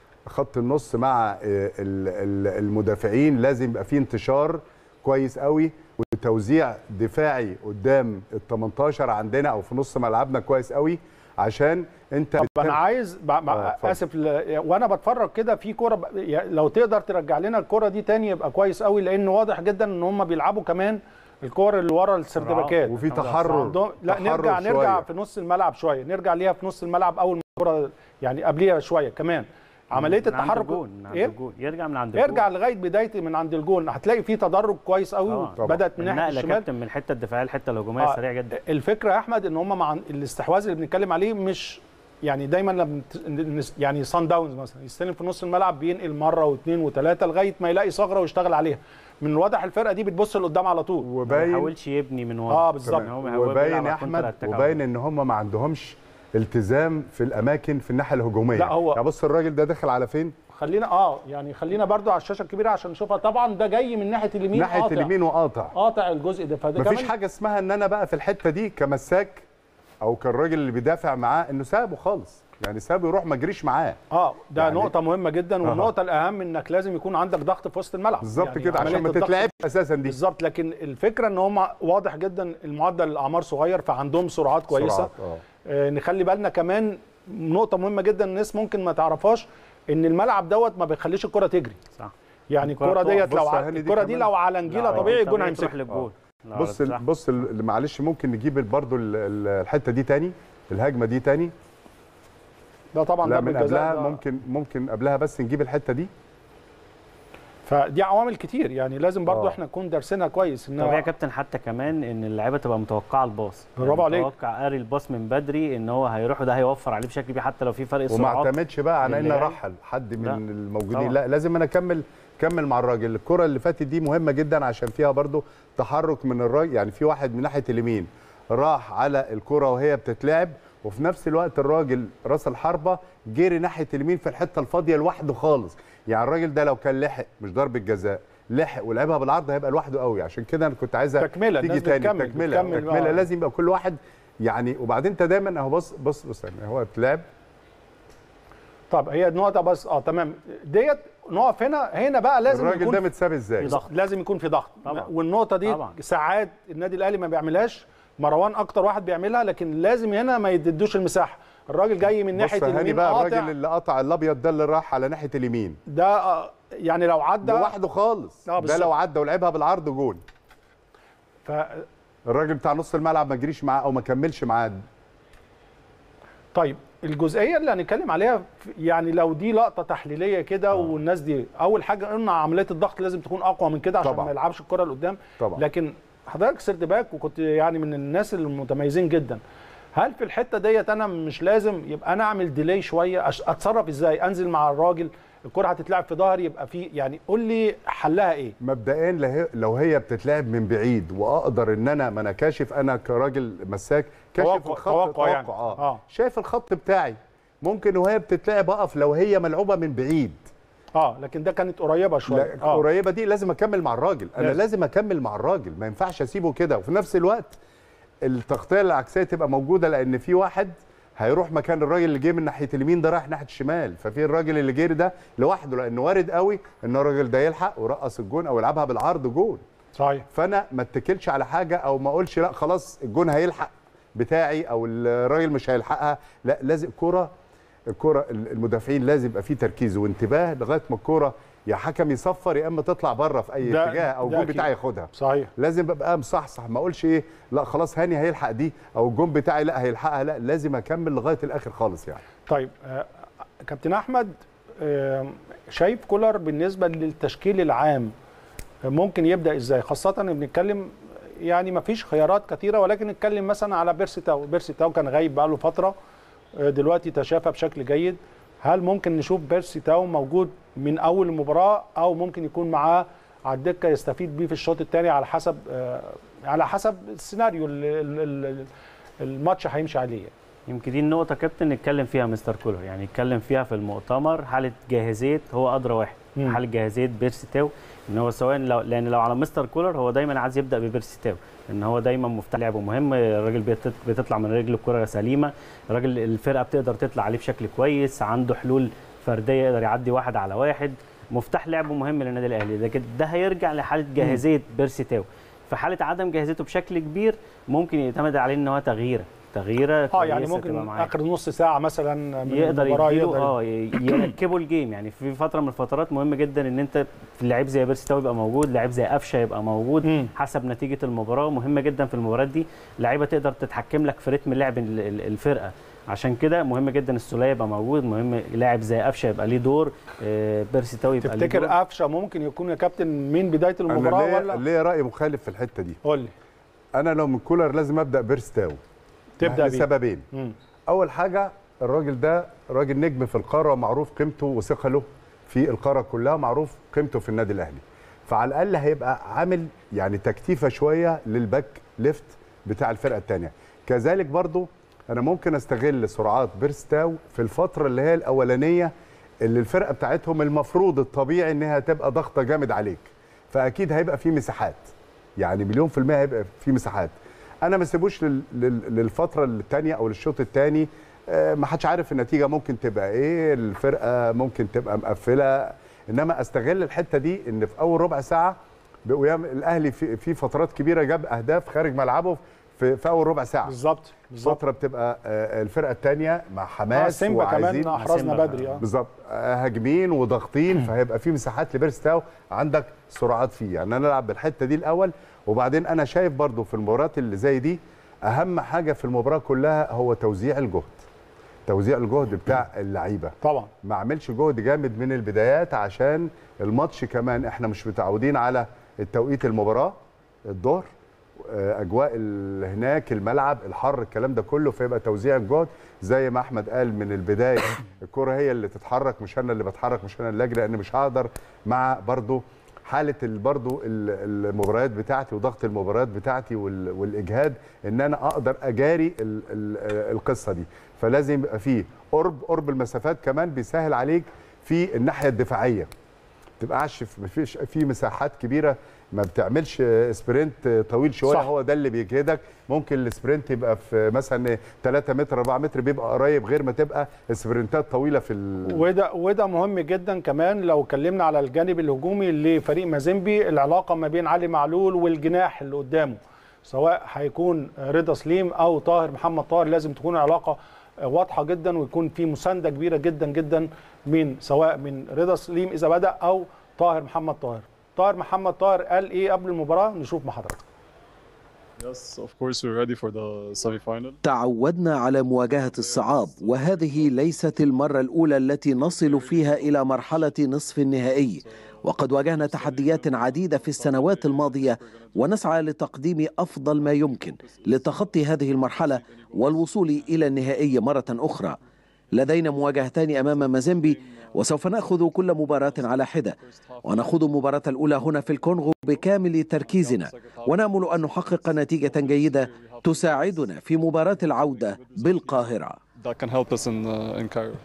خط النص مع ال- ال- المدافعين لازم يبقى في انتشار كويس قوي وتوزيع دفاعي قدام ال 18 عندنا او في نص ملعبنا كويس قوي عشان انت طب انا عايز ب... ب... آه، اتفضل. اسف ل... وانا بتفرج كده في كوره ب... يعني لو تقدر ترجع لنا الكوره دي تاني يبقى كويس قوي لان واضح جدا ان هم بيلعبوا كمان الكور اللي ورا السردباكات وفي تحرر عندهم- لا تحرر نرجع شوية. نرجع في نص الملعب شويه نرجع ليها في نص الملعب اول كوره يعني قبليها شويه كمان عمليه من عند التحرك الجون من عند إيه؟ الجون يرجع من عند ارجع لغايه بدايه من عند الجون هتلاقي في تدرج كويس قوي طبعاً. بدات من ناحيه النقله الشمال كابتن من الحته الدفاعيه للحته الهجوميه آه، سريع جدا الفكره يا احمد ان هم مع الاستحواذ اللي بنتكلم عليه مش يعني دايما لما بت- يعني سان داونز مثلا يستلم في نص الملعب بينقل مره واثنين وثلاثه لغايه ما يلاقي ثغره ويشتغل عليها من الواضح الفرقه دي بتبص لقدام على طول ما وباين بيحاولش يبني من ورا اه بالظبط يعني هو بيحاول وباين يلعب يا على الكونتر احمد أتاك على وباين ان هم ما عندهمش التزام في الاماكن في الناحيه الهجوميه لا، هو- يعني بص الراجل ده داخل على فين خلينا اه يعني خلينا برضو على الشاشه الكبيره عشان نشوفها طبعا ده جاي من ناحيه اليمين ناحيه قاطع. اليمين وقاطع قاطع الجزء ده فده مفيش كمان حاجه اسمها ان انا بقى في الحته دي كمساك او كان الراجل اللي بيدافع معاه انه سابه خالص يعني سابه يروح ما جريش معاه اه ده يعني- يعني نقطه مهمه جدا آه. والنقطه الاهم انك لازم يكون عندك ضغط في وسط الملعب بالظبط كده عشان عملية ما الضغط تتلعبش اساسا دي بالظبط لكن الفكره ان هم واضح جدا المعدل الاعمار صغير فعندهم سرعات كويسه سرعات، آه. آه نخلي بالنا كمان نقطه مهمه جدا الناس ممكن ما تعرفهاش ان الملعب دوت ما بيخليش الكره تجري صح يعني الكرة الكره تقع. ديت لو بص يا ع- هاني دي الكره دي كمان- لو على نجيله لا، طبيعي الجون طبيعي تروح هيمسكها للجول لا، بص صح. ال- بص ال- معلش ممكن نجيب برضو ال- ال- الحته دي تاني الهجمه دي تاني ده طبعا لا ضربة من جزاء قبلها ده- ممكن ممكن قبلها بس نجيب الحته دي فدي عوامل كتير يعني لازم برضو آه. احنا نكون دارسينها كويس طبيعي يا ان كابتن حتى كمان ان اللعيبه تبقى متوقعه الباص برافو عليك. متوقع قاري الباص من بدري ان هو هيروح وده هيوفر عليه بشكل كبير حتى لو في فرق وما سرعات اعتمدش بقى على ان للي جاي. رحل حد من لا. الموجودين طبعا. لا لازم انا اكمل كمل مع الراجل الكره اللي فاتت دي مهمه جدا عشان فيها برضو تحرك من الراجل يعني في واحد من ناحيه اليمين راح على الكره وهي بتتلعب وفي نفس الوقت الراجل راس الحربه جري ناحيه اليمين في الحته الفاضيه لوحده خالص يعني الراجل ده لو كان لحق مش ضربه جزاء لحق ولعبها بالعرض هيبقى لوحده قوي عشان كده انا كنت عايزه تكملة، تيجي الناس تاني بتكمل- تكمله بتكمل تكمله بقى. لازم يبقى كل واحد يعني وبعدين انت دايما اهو بص بص بص يعني هو بتلعب طب هي النقطه بس اه تمام ديت نقف هنا هنا بقى لازم الراجل يكون ده متساب ازاي في ضغط لازم يكون في ضغط طبعا. والنقطه دي طبعا. ساعات النادي الاهلي ما بيعملهاش مروان اكتر واحد بيعملها لكن لازم هنا ما يددوش المساحه الراجل جاي من بص ناحيه يا هاني اليمين بقى قاطع الراجل اللي قطع الابيض ده اللي راح على ناحيه اليمين ده آه، يعني لو عدى لوحده خالص آه، ده بالظبط. لو عدى ولعبها بالعرض جون ف... الراجل بتاع نص الملعب ما جريش معاه او ما كملش معاه طيب الجزئيه اللي هنتكلم عليها في- يعني لو دي لقطه تحليليه كده والناس دي اول حاجه قلنا عمليه الضغط لازم تكون اقوى من كده عشان طبعا. ما يلعبش الكره لقدام طبعا. لكن حضرتك سيرت باك وكنت يعني من الناس المتميزين جدا هل في الحته ديت انا مش لازم يبقى انا اعمل ديلي شويه أش- اتصرف ازاي انزل مع الراجل الكره هتتلعب في ظهري يبقى في يعني قول لي حلها ايه مبدئيا له- لو هي بتتلعب من بعيد واقدر ان انا ما انا كاشف انا كراجل مساك كاشف توقع- الخط توقع يعني. اه, آه. شايف الخط بتاعي ممكن وهي بتتلعب اقف لو هي ملعوبه من بعيد اه لكن ده كانت قريبه شويه لا آه. قريبه دي لازم اكمل مع الراجل انا لازم. لازم اكمل مع الراجل ما ينفعش اسيبه كده وفي نفس الوقت التغطيه العكسيه تبقى موجوده لان في واحد هيروح مكان الراجل اللي جه من ناحيه اليمين ده رايح ناحيه الشمال ففي الراجل اللي جري ده لوحده لانه وارد قوي ان الراجل ده يلحق ورقص الجون او يلعبها بالعرض جون صحيح فانا ما اتكلش على حاجه او ما اقولش لا خلاص الجون هيلحق بتاعي او الراجل مش هيلحقها لا لازم كره الكره المدافعين لازم يبقى فيه تركيز وانتباه لغايه ما الكره يا حكم يصفر يا اما تطلع بره في اي ده- اتجاه او ده الجون أكيد. بتاعي ياخدها صحيح لازم ابقى مصحصح ما اقولش ايه لا خلاص هاني هيلحق دي او الجون بتاعي لا هيلحقها لا لازم اكمل لغايه الاخر خالص يعني طيب آه، كابتن احمد آه، شايف كولر بالنسبه للتشكيل العام آه، ممكن يبدا ازاي خاصه ان بنتكلم يعني ما فيش خيارات كثيره ولكن نتكلم مثلا على بيرسي تاو بيرسي تاو كان غايب بقاله فتره آه، دلوقتي تشافى بشكل جيد هل ممكن نشوف بيرسي تاو موجود من اول المباراه او ممكن يكون معاه على الدكه يستفيد بيه في الشوط الثاني على حسب آه، على حسب السيناريو اللي ال- ال- الماتش هيمشي عليه يمكن دي النقطة كابتن نتكلم فيها مستر كولر يعني نتكلم فيها في المؤتمر حالة جاهزية هو أدرى واحد مم. حالة جاهزية بيرسي تاو إن هو سواء لو لأن لو على مستر كولر هو دايما عايز يبدأ ببيرسي تاو إن هو دايما مفتاح لعبه مهم الراجل بيت- بتطلع من رجله الكرة سليمة الراجل الفرقة بتقدر تطلع عليه بشكل كويس عنده حلول فردية يقدر يعدي واحد على واحد مفتاح لعبه مهم للنادي الأهلي لكن ده هيرجع لحالة جاهزية بيرسي تاو في حالة عدم جاهزيته بشكل كبير ممكن يعتمد عليه ان هو تغييره تغييره اه يعني كويسة تبقى ممكن معاه. اخر نص ساعه مثلا من يقدر المباراه يديله يقدر اه ي- يركبوا الجيم يعني في فتره من الفترات مهم جدا ان انت في لعيب زي بيرسي تاو يبقى موجود لعيب زي قفشه يبقى موجود مم. حسب نتيجه المباراه مهمه جدا في المباريات دي لعيبه تقدر تتحكم لك في رتم لعب ال- ال- الفرقه عشان كده مهم جدا السوليه يبقى موجود مهم لاعب زي قفشه يبقى ليه دور آه، بيرسي تاو يبقى ليه تفتكر دور قفشه ممكن يكون يا كابتن من بدايه انا المباراه ليا ولا ليا راي مخالف في الحته دي قول لي انا لو من كولر لازم ابدا بيرستاو تبدا بيه لسببين مم. اول حاجه الراجل ده راجل نجم في القاره ومعروف قيمته وثقله في القاره كلها معروف قيمته في النادي الاهلي فعلى الاقل هيبقى عامل يعني تكتيفه شويه للباك ليفت بتاع الفرقه الثانيه كذلك برضو انا ممكن استغل سرعات بيرستاو في الفتره اللي هي الاولانيه اللي الفرقه بتاعتهم المفروض الطبيعي انها تبقى ضغطه جامد عليك فاكيد هيبقى في مساحات يعني مليون في المية هيبقى في مساحات انا ما سيبوش لل- لل- للفتره الثانيه او للشوط الثاني ما حدش عارف النتيجه ممكن تبقى ايه الفرقه ممكن تبقى مقفله انما استغل الحته دي ان في اول ربع ساعه بقوا يعمل- الاهلي في, في فترات كبيره جاب اهداف خارج ملعبه في, في اول ربع ساعه بالظبط بالظبط فتره بتبقى آه، الفرقه الثانيه مع آه، حماس سيمبا كمان وعايزين احرزنا بدري اه بالظبط آه، هاجمين وضاغطين فهيبقى في مساحات لبيرستاو عندك سرعات فيه يعني انا العب بالحته دي الاول وبعدين انا شايف برضو في المباريات اللي زي دي اهم حاجه في المباراه كلها هو توزيع الجهد توزيع الجهد بتاع اللعيبه طبعا ما اعملش جهد جامد من البدايات عشان الماتش كمان احنا مش متعودين على التوقيت المباراه الظهر آه، اجواء ال- هناك الملعب الحر الكلام ده كله فيبقى توزيع الجهد زي ما احمد قال من البدايه الكره هي اللي تتحرك مش انا اللي بتحرك مش انا اللي اجري لان مش هقدر مع برضو حاله ال- برضو ال- المباريات بتاعتي وضغط المباريات بتاعتي وال- والاجهاد ان انا اقدر اجاري ال- ال- القصه دي فلازم يبقى فيه قرب قرب المسافات كمان بيسهل عليك في الناحيه الدفاعيه تبقاش في مفيش في مساحات كبيره ما بتعملش سبرنت طويل شويه صح. هو ده اللي بيجهدك ممكن السبرنت يبقى في مثلا 3 متر 4 متر بيبقى قريب غير ما تبقى سبرنتات طويله في ال... وده وده مهم جدا كمان لو اتكلمنا على الجانب الهجومي لفريق مازيمبي العلاقه ما بين علي معلول والجناح اللي قدامه سواء هيكون رضا سليم او طاهر محمد طاهر لازم تكون العلاقه واضحه جدا ويكون في مسانده كبيره جدا جدا من سواء من رضا سليم اذا بدا او طاهر محمد طاهر طاهر محمد طاهر قال ايه قبل المباراه نشوف مع حضرتك Yes, of course we're ready for the semi-final. تعودنا على مواجهة الصعاب وهذه ليست المرة الأولى التي نصل فيها إلى مرحلة نصف النهائي وقد واجهنا تحديات عديدة في السنوات الماضية ونسعى لتقديم أفضل ما يمكن لتخطي هذه المرحلة والوصول إلى النهائي مرة أخرى لدينا مواجهتان أمام مازيمبي وسوف نأخذ كل مباراة على حدة ونخوض المباراة الأولى هنا في الكونغو بكامل تركيزنا ونأمل أن نحقق نتيجة جيدة تساعدنا في مباراة العودة بالقاهرة That can help us in, uh, in Cairo.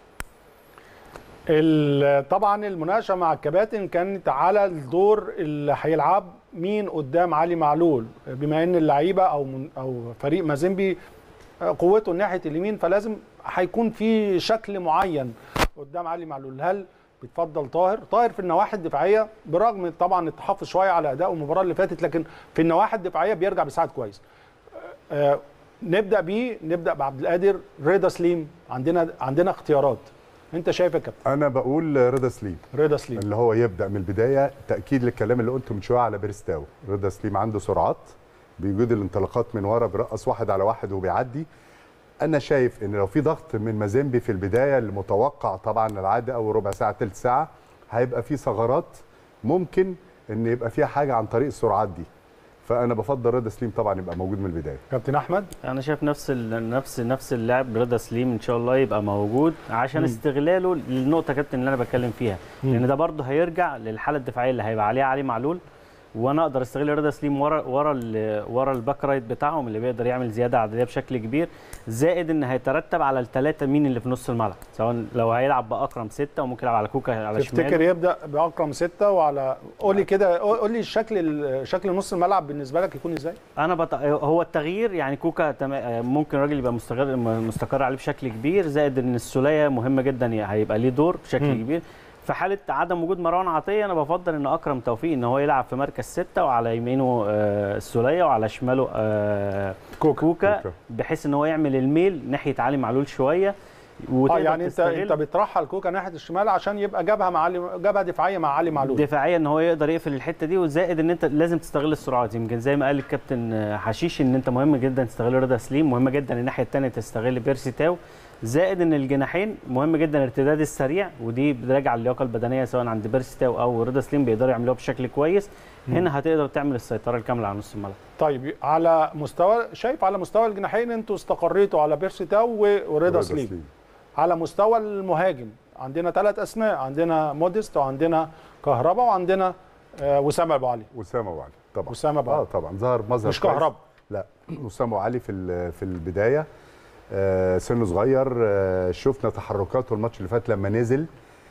ال- طبعا المناقشه مع الكباتن كانت على الدور اللي هيلعب مين قدام علي معلول بما ان اللعيبه او من او فريق مازيمبي قوته ناحيه اليمين فلازم هيكون في شكل معين قدام علي معلول هل بتفضل طاهر طاهر في النواحي الدفاعيه برغم طبعا التحفظ شويه على اداء المباراه اللي فاتت لكن في النواحي الدفاعيه بيرجع بيساعد كويس آه، نبدا بيه نبدا بعبد القادر رضا سليم عندنا عندنا اختيارات انت شايف يا كابتن انا بقول رضا سليم رضا سليم اللي هو يبدا من البدايه تاكيد للكلام اللي قلته من شويه على بيرستاو رضا سليم عنده سرعات بيجود الانطلاقات من ورا بيرقص واحد على واحد وبيعدي انا شايف ان لو في ضغط من مازيمبي في البدايه المتوقع طبعا العاده او ربع ساعه ثلث ساعه هيبقى في ثغرات ممكن ان يبقى فيها حاجه عن طريق السرعات دي فانا بفضل رضا سليم طبعا يبقى موجود من البدايه كابتن احمد انا شايف نفس ال... نفس نفس اللاعب رضا سليم ان شاء الله يبقى موجود عشان مم. استغلاله للنقطه يا كابتن اللي انا بتكلم فيها مم. لان ده برضه هيرجع للحاله الدفاعيه اللي هيبقى عليها علي معلول وانا اقدر استغل رضا سليم ورا ورا ال... ورا الباك رايت بتاعهم اللي بيقدر يعمل زياده عدديه بشكل كبير زائد ان هيترتب على الثلاثه مين اللي في نص الملعب سواء لو هيلعب باكرم سته وممكن يلعب على كوكا على تفتكر شمال يبدا باكرم سته وعلى قول لي كده قول لي الشكل شكل نص الملعب بالنسبه لك يكون ازاي؟ انا بط... هو التغيير يعني كوكا تم... ممكن راجل يبقى مستقر مستقر عليه بشكل كبير زائد ان السوليه مهمه جدا هيبقى ليه دور بشكل مم. كبير في حاله عدم وجود مروان عطيه انا بفضل ان اكرم توفيق ان هو يلعب في مركز سته وعلى يمينه آه، السوليه وعلى شماله آه، كوكا. كوكا كوكا. بحيث ان هو يعمل الميل ناحيه علي معلول شويه اه وتقدر يعني انت تستغل انت بترحل كوكا ناحيه الشمال عشان يبقى جبهه مع علي جبهه دفاعيه مع علي معلول دفاعيا ان هو يقدر يقفل الحته دي وزائد ان انت لازم تستغل السرعات يمكن زي ما قال الكابتن حشيش ان انت مهم جدا تستغل رضا سليم مهم جدا الناحيه الثانيه تستغل بيرسي تاو زائد ان الجناحين مهم جدا الارتداد السريع ودي بتراجع اللياقه البدنيه سواء عند بيرسي تاو او رضا سليم بيقدروا يعملوها بشكل كويس هنا هتقدر تعمل السيطره الكامله على نص الملعب طيب على مستوى شايف على مستوى الجناحين انتوا استقريتوا على بيرسي تاو و- ورضا سليم على مستوى المهاجم عندنا ثلاث اسماء عندنا موديست وعندنا كهربا وعندنا آه، وسام ابو علي وسام ابو علي طبعا وسام ابو اه علي طبعا ظهر مظهر مش كويس. كهربا لا وسام ابو علي في ال- في البدايه آه سنه صغير آه شفنا تحركاته الماتش اللي فات لما نزل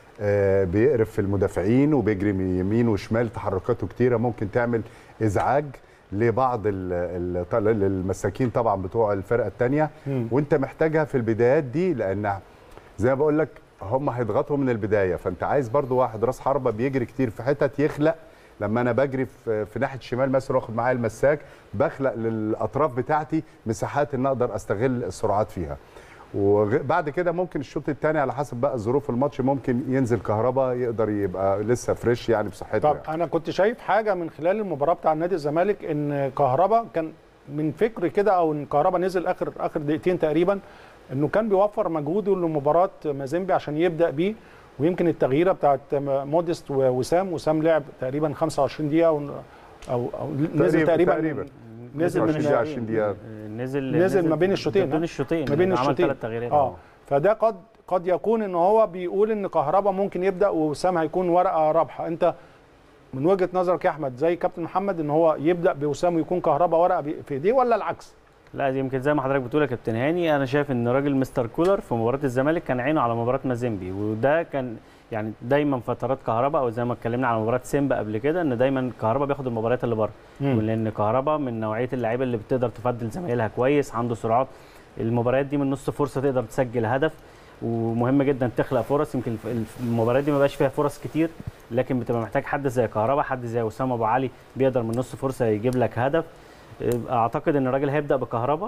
آه بيقرف في المدافعين وبيجري من يمين وشمال تحركاته كتيره ممكن تعمل ازعاج لبعض ال- ال- المساكين طبعا بتوع الفرقه الثانيه مم. وانت محتاجها في البدايات دي لان زي ما بقول لك هم هيضغطوا من البدايه فانت عايز برضو واحد راس حربه بيجري كتير في حتت يخلق لما انا بجري في, في ناحيه الشمال مثلا واخد معايا المساك بخلق للاطراف بتاعتي مساحات ان اقدر استغل السرعات فيها وبعد كده ممكن الشوط الثاني على حسب بقى ظروف الماتش ممكن ينزل كهربا يقدر يبقى لسه فريش يعني بصحته طب يعني. انا كنت شايف حاجه من خلال المباراه بتاع نادي الزمالك ان كهربا كان من فكر كده او ان كهربا نزل اخر اخر دقيقتين تقريبا انه كان بيوفر مجهوده لمباراه مازيمبي عشان يبدا بيه ويمكن التغييره بتاعت موديست ووسام وسام لعب تقريبا 25 دقيقه او او, أو نزل تقريبا تقريبا نزل من 25 20 دقيقه نزل نزل ما بين الشوطين ما بين ها؟ الشوطين ما بين عمل الشوطين ثلاث تغييرات اه فده قد قد يكون ان هو بيقول ان كهربا ممكن يبدا ووسام هيكون ورقه رابحه انت من وجهه نظرك يا احمد زي كابتن محمد ان هو يبدا بوسام ويكون كهربا ورقه بي- في ايديه ولا العكس؟ لا دي يمكن زي ما حضرتك بتقول يا كابتن هاني انا شايف ان راجل مستر كولر في مباراه الزمالك كان عينه على مباراه مازيمبي وده كان يعني دايما فترات كهربا او زي ما اتكلمنا على مباراه سيمبا قبل كده ان دايما كهربا بياخد المباريات اللي بره مم. لان كهربا من نوعيه اللعيبه اللي بتقدر تفضل زمايلها كويس عنده سرعات المباريات دي من نص فرصه تقدر تسجل هدف ومهم جدا تخلق فرص يمكن الف- المباريات دي ما بقاش فيها فرص كتير لكن بتبقى محتاج حد زي كهربا حد زي وسام ابو علي بيقدر من نص فرصه يجيب لك هدف اعتقد ان الراجل هيبدا بكهربا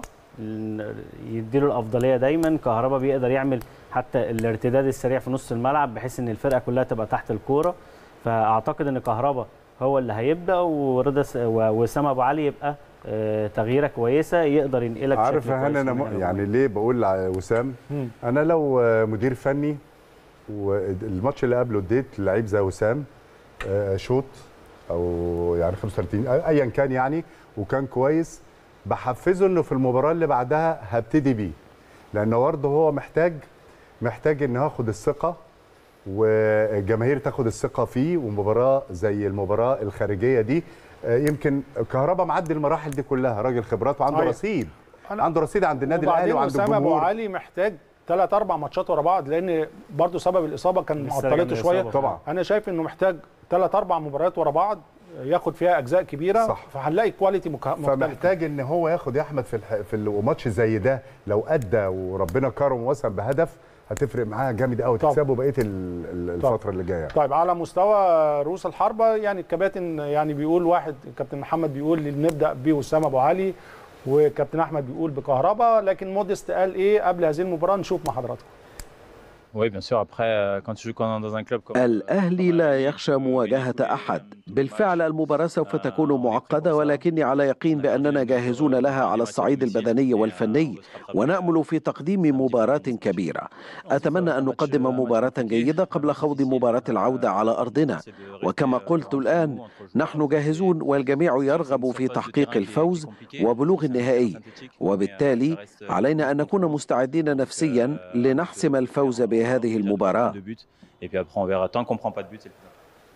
يديله الافضليه دايما كهربا بيقدر يعمل حتى الارتداد السريع في نص الملعب بحيث ان الفرقه كلها تبقى تحت الكوره فاعتقد ان كهربا هو اللي هيبدا ورضا س- ووسام ابو علي يبقى آه، تغييره كويسه يقدر ينقلك عارف بشكل يا هاني كويس انا من م... هنا يعني ليه بقول ع- وسام مم. انا لو آه، مدير فني والماتش اللي قبله اديت لعيب زي وسام آه، شوط او يعني 35 آه، ايا كان يعني وكان كويس بحفزه انه في المباراه اللي بعدها هبتدي بيه لانه برضه هو محتاج محتاج انه ياخد الثقه والجماهير تاخد الثقه فيه ومباراه زي المباراه الخارجيه دي آه، يمكن كهربا معدي المراحل دي كلها راجل خبرات وعنده أيوة. رصيد أنا- عنده رصيد عند النادي الاهلي وبعدين وعند وسام ابو الجمهور علي محتاج ثلاث اربع ماتشات ورا بعض لان برضه سبب الاصابه كان لسه راجع من معطلته شويه الإصابة. طبعا انا شايف انه محتاج ثلاث اربع مباريات ورا بعض ياخد فيها اجزاء كبيره صح. فهنلاقي كواليتي مك- مختلفه فمحتاج ان هو ياخد يا احمد في الح... في ال- وماتش زي ده لو ادى وربنا كرم ووصل بهدف هتفرق معاه جامد قوي طبعا. تكسبه بقيه ال- ال- طبعا. الفتره اللي جايه طيب على مستوى رؤوس الحربه يعني الكباتن يعني بيقول واحد كابتن محمد بيقول نبدا بوسام ابو علي وكابتن احمد بيقول بكهربا لكن موديست قال ايه قبل هذه المباراه نشوف مع حضراتكم Oui, bien sûr. Après, euh, quand tu joues quand- dans un club comme. الأهلي لا يخشى مواجهة أحد بالفعل المباراة سوف تكون معقدة ولكني على يقين بأننا جاهزون لها على الصعيد البدني والفني ونأمل في تقديم مباراة كبيرة أتمنى أن نقدم مباراة جيدة قبل خوض مباراة العودة على أرضنا وكما قلت الآن نحن جاهزون والجميع يرغب في تحقيق الفوز وبلوغ النهائي وبالتالي علينا أن نكون مستعدين نفسيا لنحسم الفوز بهذه المباراة Et puis après, on verra. Tant qu'on prend pas de but, c'est le plus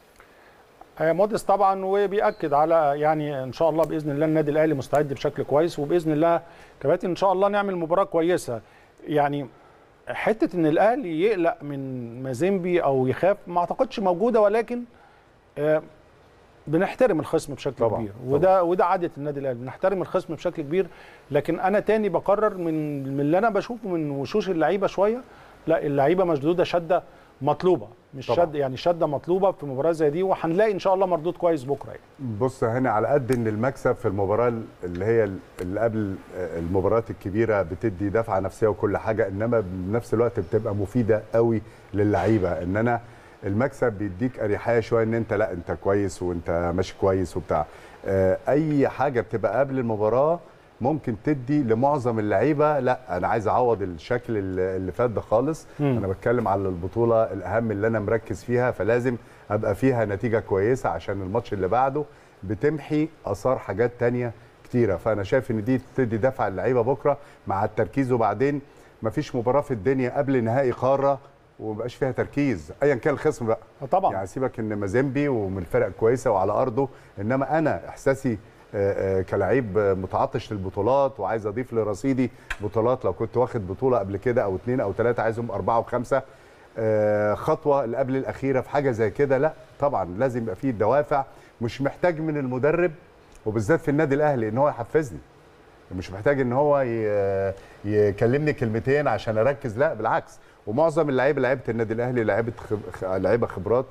آه، موديست طبعا وبيأكد على يعني ان شاء الله باذن الله النادي الاهلي مستعد بشكل كويس وباذن الله كباتن ان شاء الله نعمل مباراه كويسه يعني حته ان الاهلي يقلق من مازيمبي او يخاف ما اعتقدش موجوده ولكن آه، بنحترم الخصم بشكل طبعاً، كبير وده وده عاده النادي الاهلي بنحترم الخصم بشكل كبير لكن انا تاني بقرر من من اللي انا بشوفه من وشوش اللعيبه شويه لا اللعيبه مشدوده شده مطلوبه مش طبعاً. شد يعني شده مطلوبه في مباراه زي دي وهنلاقي ان شاء الله مردود كويس بكره يعني. بص هنا على قد ان المكسب في المباراه اللي هي اللي قبل المباريات الكبيره بتدي دفعه نفسيه وكل حاجه انما بنفس الوقت بتبقى مفيده قوي للعيبه ان انا المكسب بيديك اريحيه شويه ان انت لا انت كويس وانت ماشي كويس وبتاع آه، اي حاجه بتبقى قبل المباراه ممكن تدي لمعظم اللعيبه لا انا عايز اعوض الشكل اللي اللي فات ده خالص مم. انا بتكلم على البطوله الاهم اللي انا مركز فيها فلازم ابقى فيها نتيجه كويسه عشان الماتش اللي بعده بتمحي اثار حاجات تانية كتيره فانا شايف ان دي تدي دفعه للعيبه بكره مع التركيز وبعدين مفيش مباراه في الدنيا قبل نهائي قاره ومبقاش فيها تركيز ايا كان الخصم بقى طبعا يعني سيبك ان مازيمبي ومن الفرق كويسه وعلى ارضه انما انا احساسي آه، آه، كلاعب آه، متعطش للبطولات وعايز اضيف لرصيدي بطولات لو كنت واخد بطوله قبل كده او اثنين او ثلاثه عايزهم اربعه وخمسه آه، خطوه اللي قبل الاخيره في حاجه زي كده لا طبعا لازم يبقى فيه دوافع مش محتاج من المدرب وبالذات في النادي الاهلي ان هو يحفزني مش محتاج ان هو ي- يكلمني كلمتين عشان اركز لا بالعكس ومعظم اللعيبه لعيبه النادي الاهلي لعيبه خب... لعيبه خبرات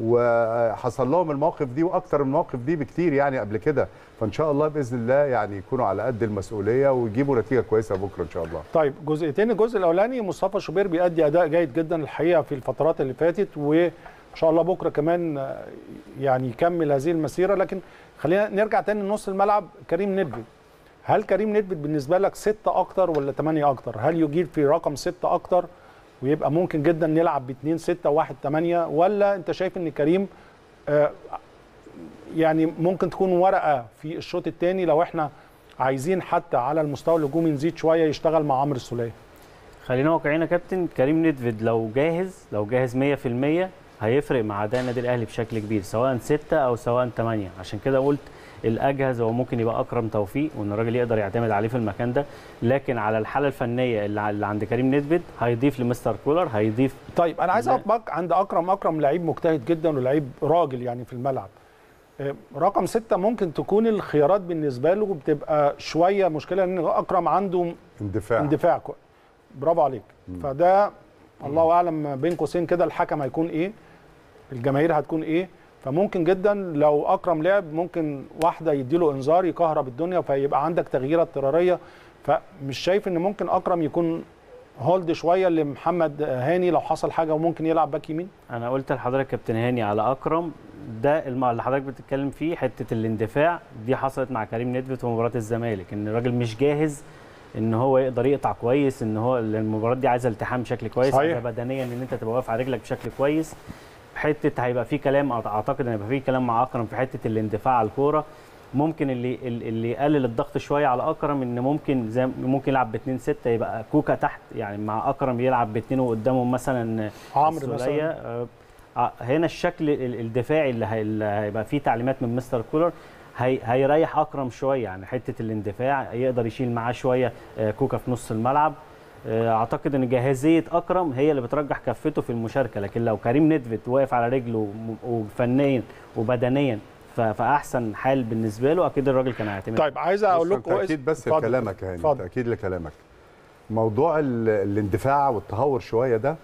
وحصل لهم المواقف دي واكتر من المواقف دي بكتير يعني قبل كده فان شاء الله باذن الله يعني يكونوا على قد المسؤوليه ويجيبوا نتيجه كويسه بكره ان شاء الله طيب جزئيتين الجزء الاولاني مصطفى شوبير بيأدي اداء جيد جدا الحقيقه في الفترات اللي فاتت وان شاء الله بكره كمان آه، يعني يكمل هذه المسيره لكن خلينا نرجع تاني لنص الملعب كريم ندفد هل كريم ندفد بالنسبه لك ستة اكتر ولا ثمانية اكتر هل يجيب في رقم ستة اكتر ويبقى ممكن جدا نلعب باثنين ستة وواحد ثمانية ولا انت شايف ان كريم آه، يعني ممكن تكون ورقه في الشوط الثاني لو احنا عايزين حتى على المستوى الهجومي نزيد شويه يشتغل مع عمرو السوليه خلينا واقعيين يا كابتن كريم ندفد لو جاهز لو جاهز 100% هيفرق مع اداء النادي الاهلي بشكل كبير سواء 6 او سواء 8 عشان كده قلت الاجهز هو ممكن يبقى اكرم توفيق وان الراجل يقدر يعتمد عليه في المكان ده لكن على الحاله الفنيه اللي اللي عند كريم ندفد هيضيف لمستر كولر هيضيف طيب انا عايز لا. اطبق عند اكرم اكرم لعيب مجتهد جدا ولعيب راجل يعني في الملعب آه، رقم ستة ممكن تكون الخيارات بالنسبه له بتبقى شويه مشكله ان اكرم عنده اندفاع اندفاع كو- برافو عليك فده الله اعلم بين قوسين كده الحكم هيكون ايه الجماهير هتكون ايه فممكن جدا لو اكرم لعب ممكن واحده يديله انذار يكهرب الدنيا فيبقى عندك تغييره اضطراريه فمش شايف ان ممكن اكرم يكون هولد شويه لمحمد هاني لو حصل حاجه وممكن يلعب باك يمين انا قلت لحضرتك كابتن هاني على اكرم ده الم- اللي حضرتك بتتكلم فيه حته الاندفاع دي حصلت مع كريم ندفت في مباراه الزمالك ان الراجل مش جاهز ان هو يقدر يقطع كويس ان هو المباراه دي عايزه التحام بشكل كويس صحيح. عايزه بدنيا ان انت تبقى واقف على رجلك بشكل كويس حته هيبقى في كلام أعت- اعتقد ان هيبقى في كلام مع اكرم في حته الاندفاع على الكوره ممكن اللي اللي يقلل الضغط شويه على اكرم ان ممكن زي ممكن يلعب ب 2 6 يبقى كوكا تحت يعني مع اكرم يلعب باثنين وقدامهم مثلا عمرو السولية. مثلا آه، آه، هنا الشكل ال- الدفاعي اللي هي- اللي هيبقى فيه تعليمات من مستر كولر هي هيريح اكرم شويه يعني حته الاندفاع يقدر يشيل معاه شويه آه، كوكا في نص الملعب آه، اعتقد ان جاهزيه اكرم هي اللي بترجح كفته في المشاركه لكن لو كريم ندفت واقف على رجله وم- وفنيا وبدنيا ف- فاحسن حال بالنسبه له اكيد الراجل كان هيعتمد طيب عايز اقول بص، لكم تاكيد بس اتفضل. لكلامك يا هاني اتفضل. تاكيد لكلامك موضوع ال- الاندفاع والتهور شويه ده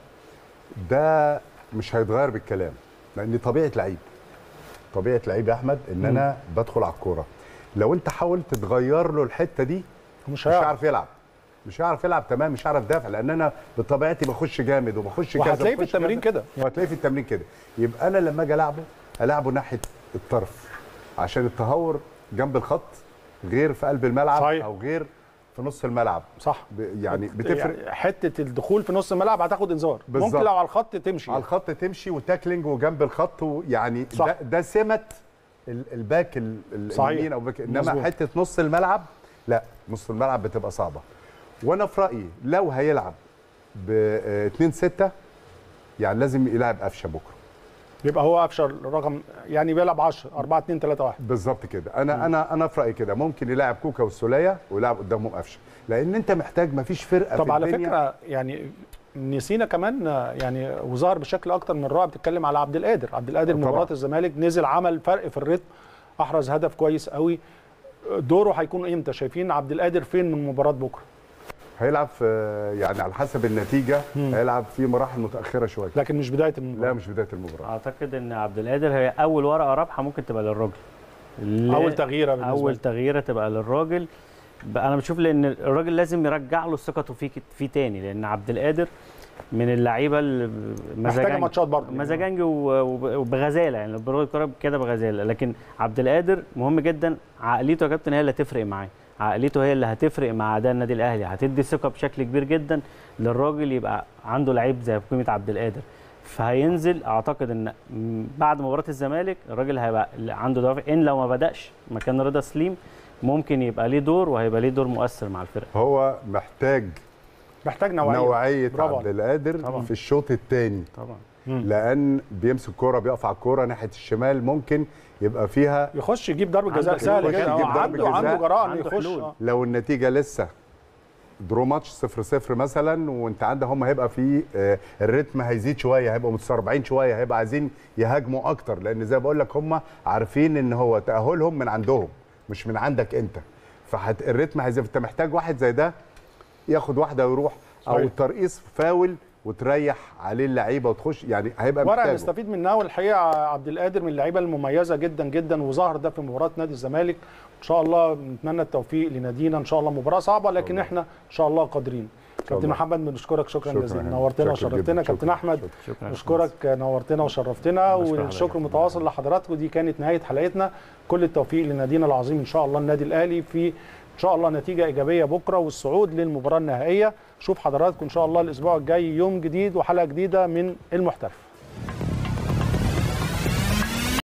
ده مش هيتغير بالكلام لان طبيعه لعيب طبيعه لعيب يا احمد ان انا بدخل على الكوره لو انت حاولت تغير له الحته دي مش مش هيعرف هيعرف يلعب مش هيعرف يلعب تمام مش هيعرف يدافع لان انا بطبيعتي بخش جامد وبخش كذا وهتلاقيه في وبخش التمرين كذا. كده. وهتلاقيه في التمرين كده يبقى انا لما اجي العبه العبه ناحيه الطرف عشان التهور جنب الخط غير في قلب الملعب صحيح. او غير في نص الملعب صح ب- يعني بتفرق يعني حته الدخول في نص الملعب هتاخد انذار بالظبط. ممكن لو على الخط تمشي على الخط تمشي وتاكلينج وجنب الخط ويعني صح. ده, ده سمه ال- الباك ال- ال- صحيح. اليمين او باك انما مظبوط. حته نص الملعب لا نص الملعب بتبقى صعبه وانا في رايي لو هيلعب ب 2 6 يعني لازم يلعب قفشه بكره يبقى هو افشل رقم يعني بيلعب 10 4 2 3 1 بالظبط كده انا انا انا في رايي كده ممكن يلعب كوكا والسوليه ويلعب قدامهم قفشه لان انت محتاج ما فيش فرقه طب في على الدنيا فكره يعني نسينا كمان يعني وظهر بشكل اكتر من رائع بتتكلم على عبد القادر عبد القادر طبعا. مباراه الزمالك نزل عمل فرق في الريتم احرز هدف كويس قوي دوره هيكون امتى شايفين عبد القادر فين من مباراه بكره هيلعب في يعني على حسب النتيجه هيلعب في مراحل متاخره شويه لكن مش بدايه المباراه لا مش بدايه المباراه اعتقد ان عبد القادر هي اول ورقه رابحه ممكن تبقى للراجل لا- اول تغييره بالنسبه اول لي. تغييره تبقى للراجل ب- انا بشوف لان الراجل لازم يرجع له ثقته فيه فيه تاني لان عبد القادر من اللعيبه اللي محتاجه ماتشات برضه مزاجنجي و- وب- وبغزاله يعني البرو الكوره كده بغزاله لكن عبد القادر مهم جدا عقليته يا كابتن هي اللي هتفرق معاه عقليته هي اللي هتفرق مع اداء النادي الاهلي هتدي ثقه بشكل كبير جدا للراجل يبقى عنده لعيب زي قيمه عبد القادر فهينزل اعتقد ان م- بعد مباراه الزمالك الراجل هيبقى عنده دوافع ان لو ما بداش مكان رضا سليم ممكن يبقى ليه دور وهيبقى ليه دور مؤثر مع الفرقه هو محتاج محتاج نوعيه نوعيه برافو عبد عليك. القادر طبعا. في الشوط الثاني طبعا لان بيمسك كوره بيقف على الكوره ناحيه الشمال ممكن يبقى فيها يخش يجيب ضربه عنده جزاء حلول. سهل يخش جدا يجيب هو ضربة عنده جزاء. عنده جراءه انه عنده يخش حلول. آه. لو النتيجه لسه درو ماتش 0 0 مثلا وانت عندك هم هيبقى في آه، الريتم هيزيد شويه هيبقوا متسربعين شويه هيبقى عايزين يهاجموا اكتر لان زي ما بقول لك هم عارفين ان هو تاهلهم من عندهم مش من عندك انت فالريتم هيزيد انت محتاج واحد زي ده ياخد واحده ويروح او صحيح. الترقيص فاول وتريح عليه اللعيبه وتخش يعني هيبقى ورقه محتاجه نستفيد منها والحقيقه عبد القادر من اللعيبه المميزه جدا جدا وظهر ده في مباراه نادي الزمالك ان شاء الله نتمنى التوفيق لنادينا ان شاء الله مباراه صعبه لكن احنا ان شاء الله قادرين كابتن الله. محمد بنشكرك شكرا شكراً جزيلا يا نورتنا شكراً وشرفتنا جداً. كابتن شكراً. احمد شكراً. نشكرك نورتنا وشرفتنا والشكر متواصل لحضراتكم دي كانت نهايه حلقتنا كل التوفيق لنادينا العظيم ان شاء الله النادي الاهلي في ان شاء الله نتيجه ايجابيه بكره والصعود للمباراه النهائيه شوف حضراتكم ان شاء الله الاسبوع الجاي يوم جديد وحلقه جديده من المحترف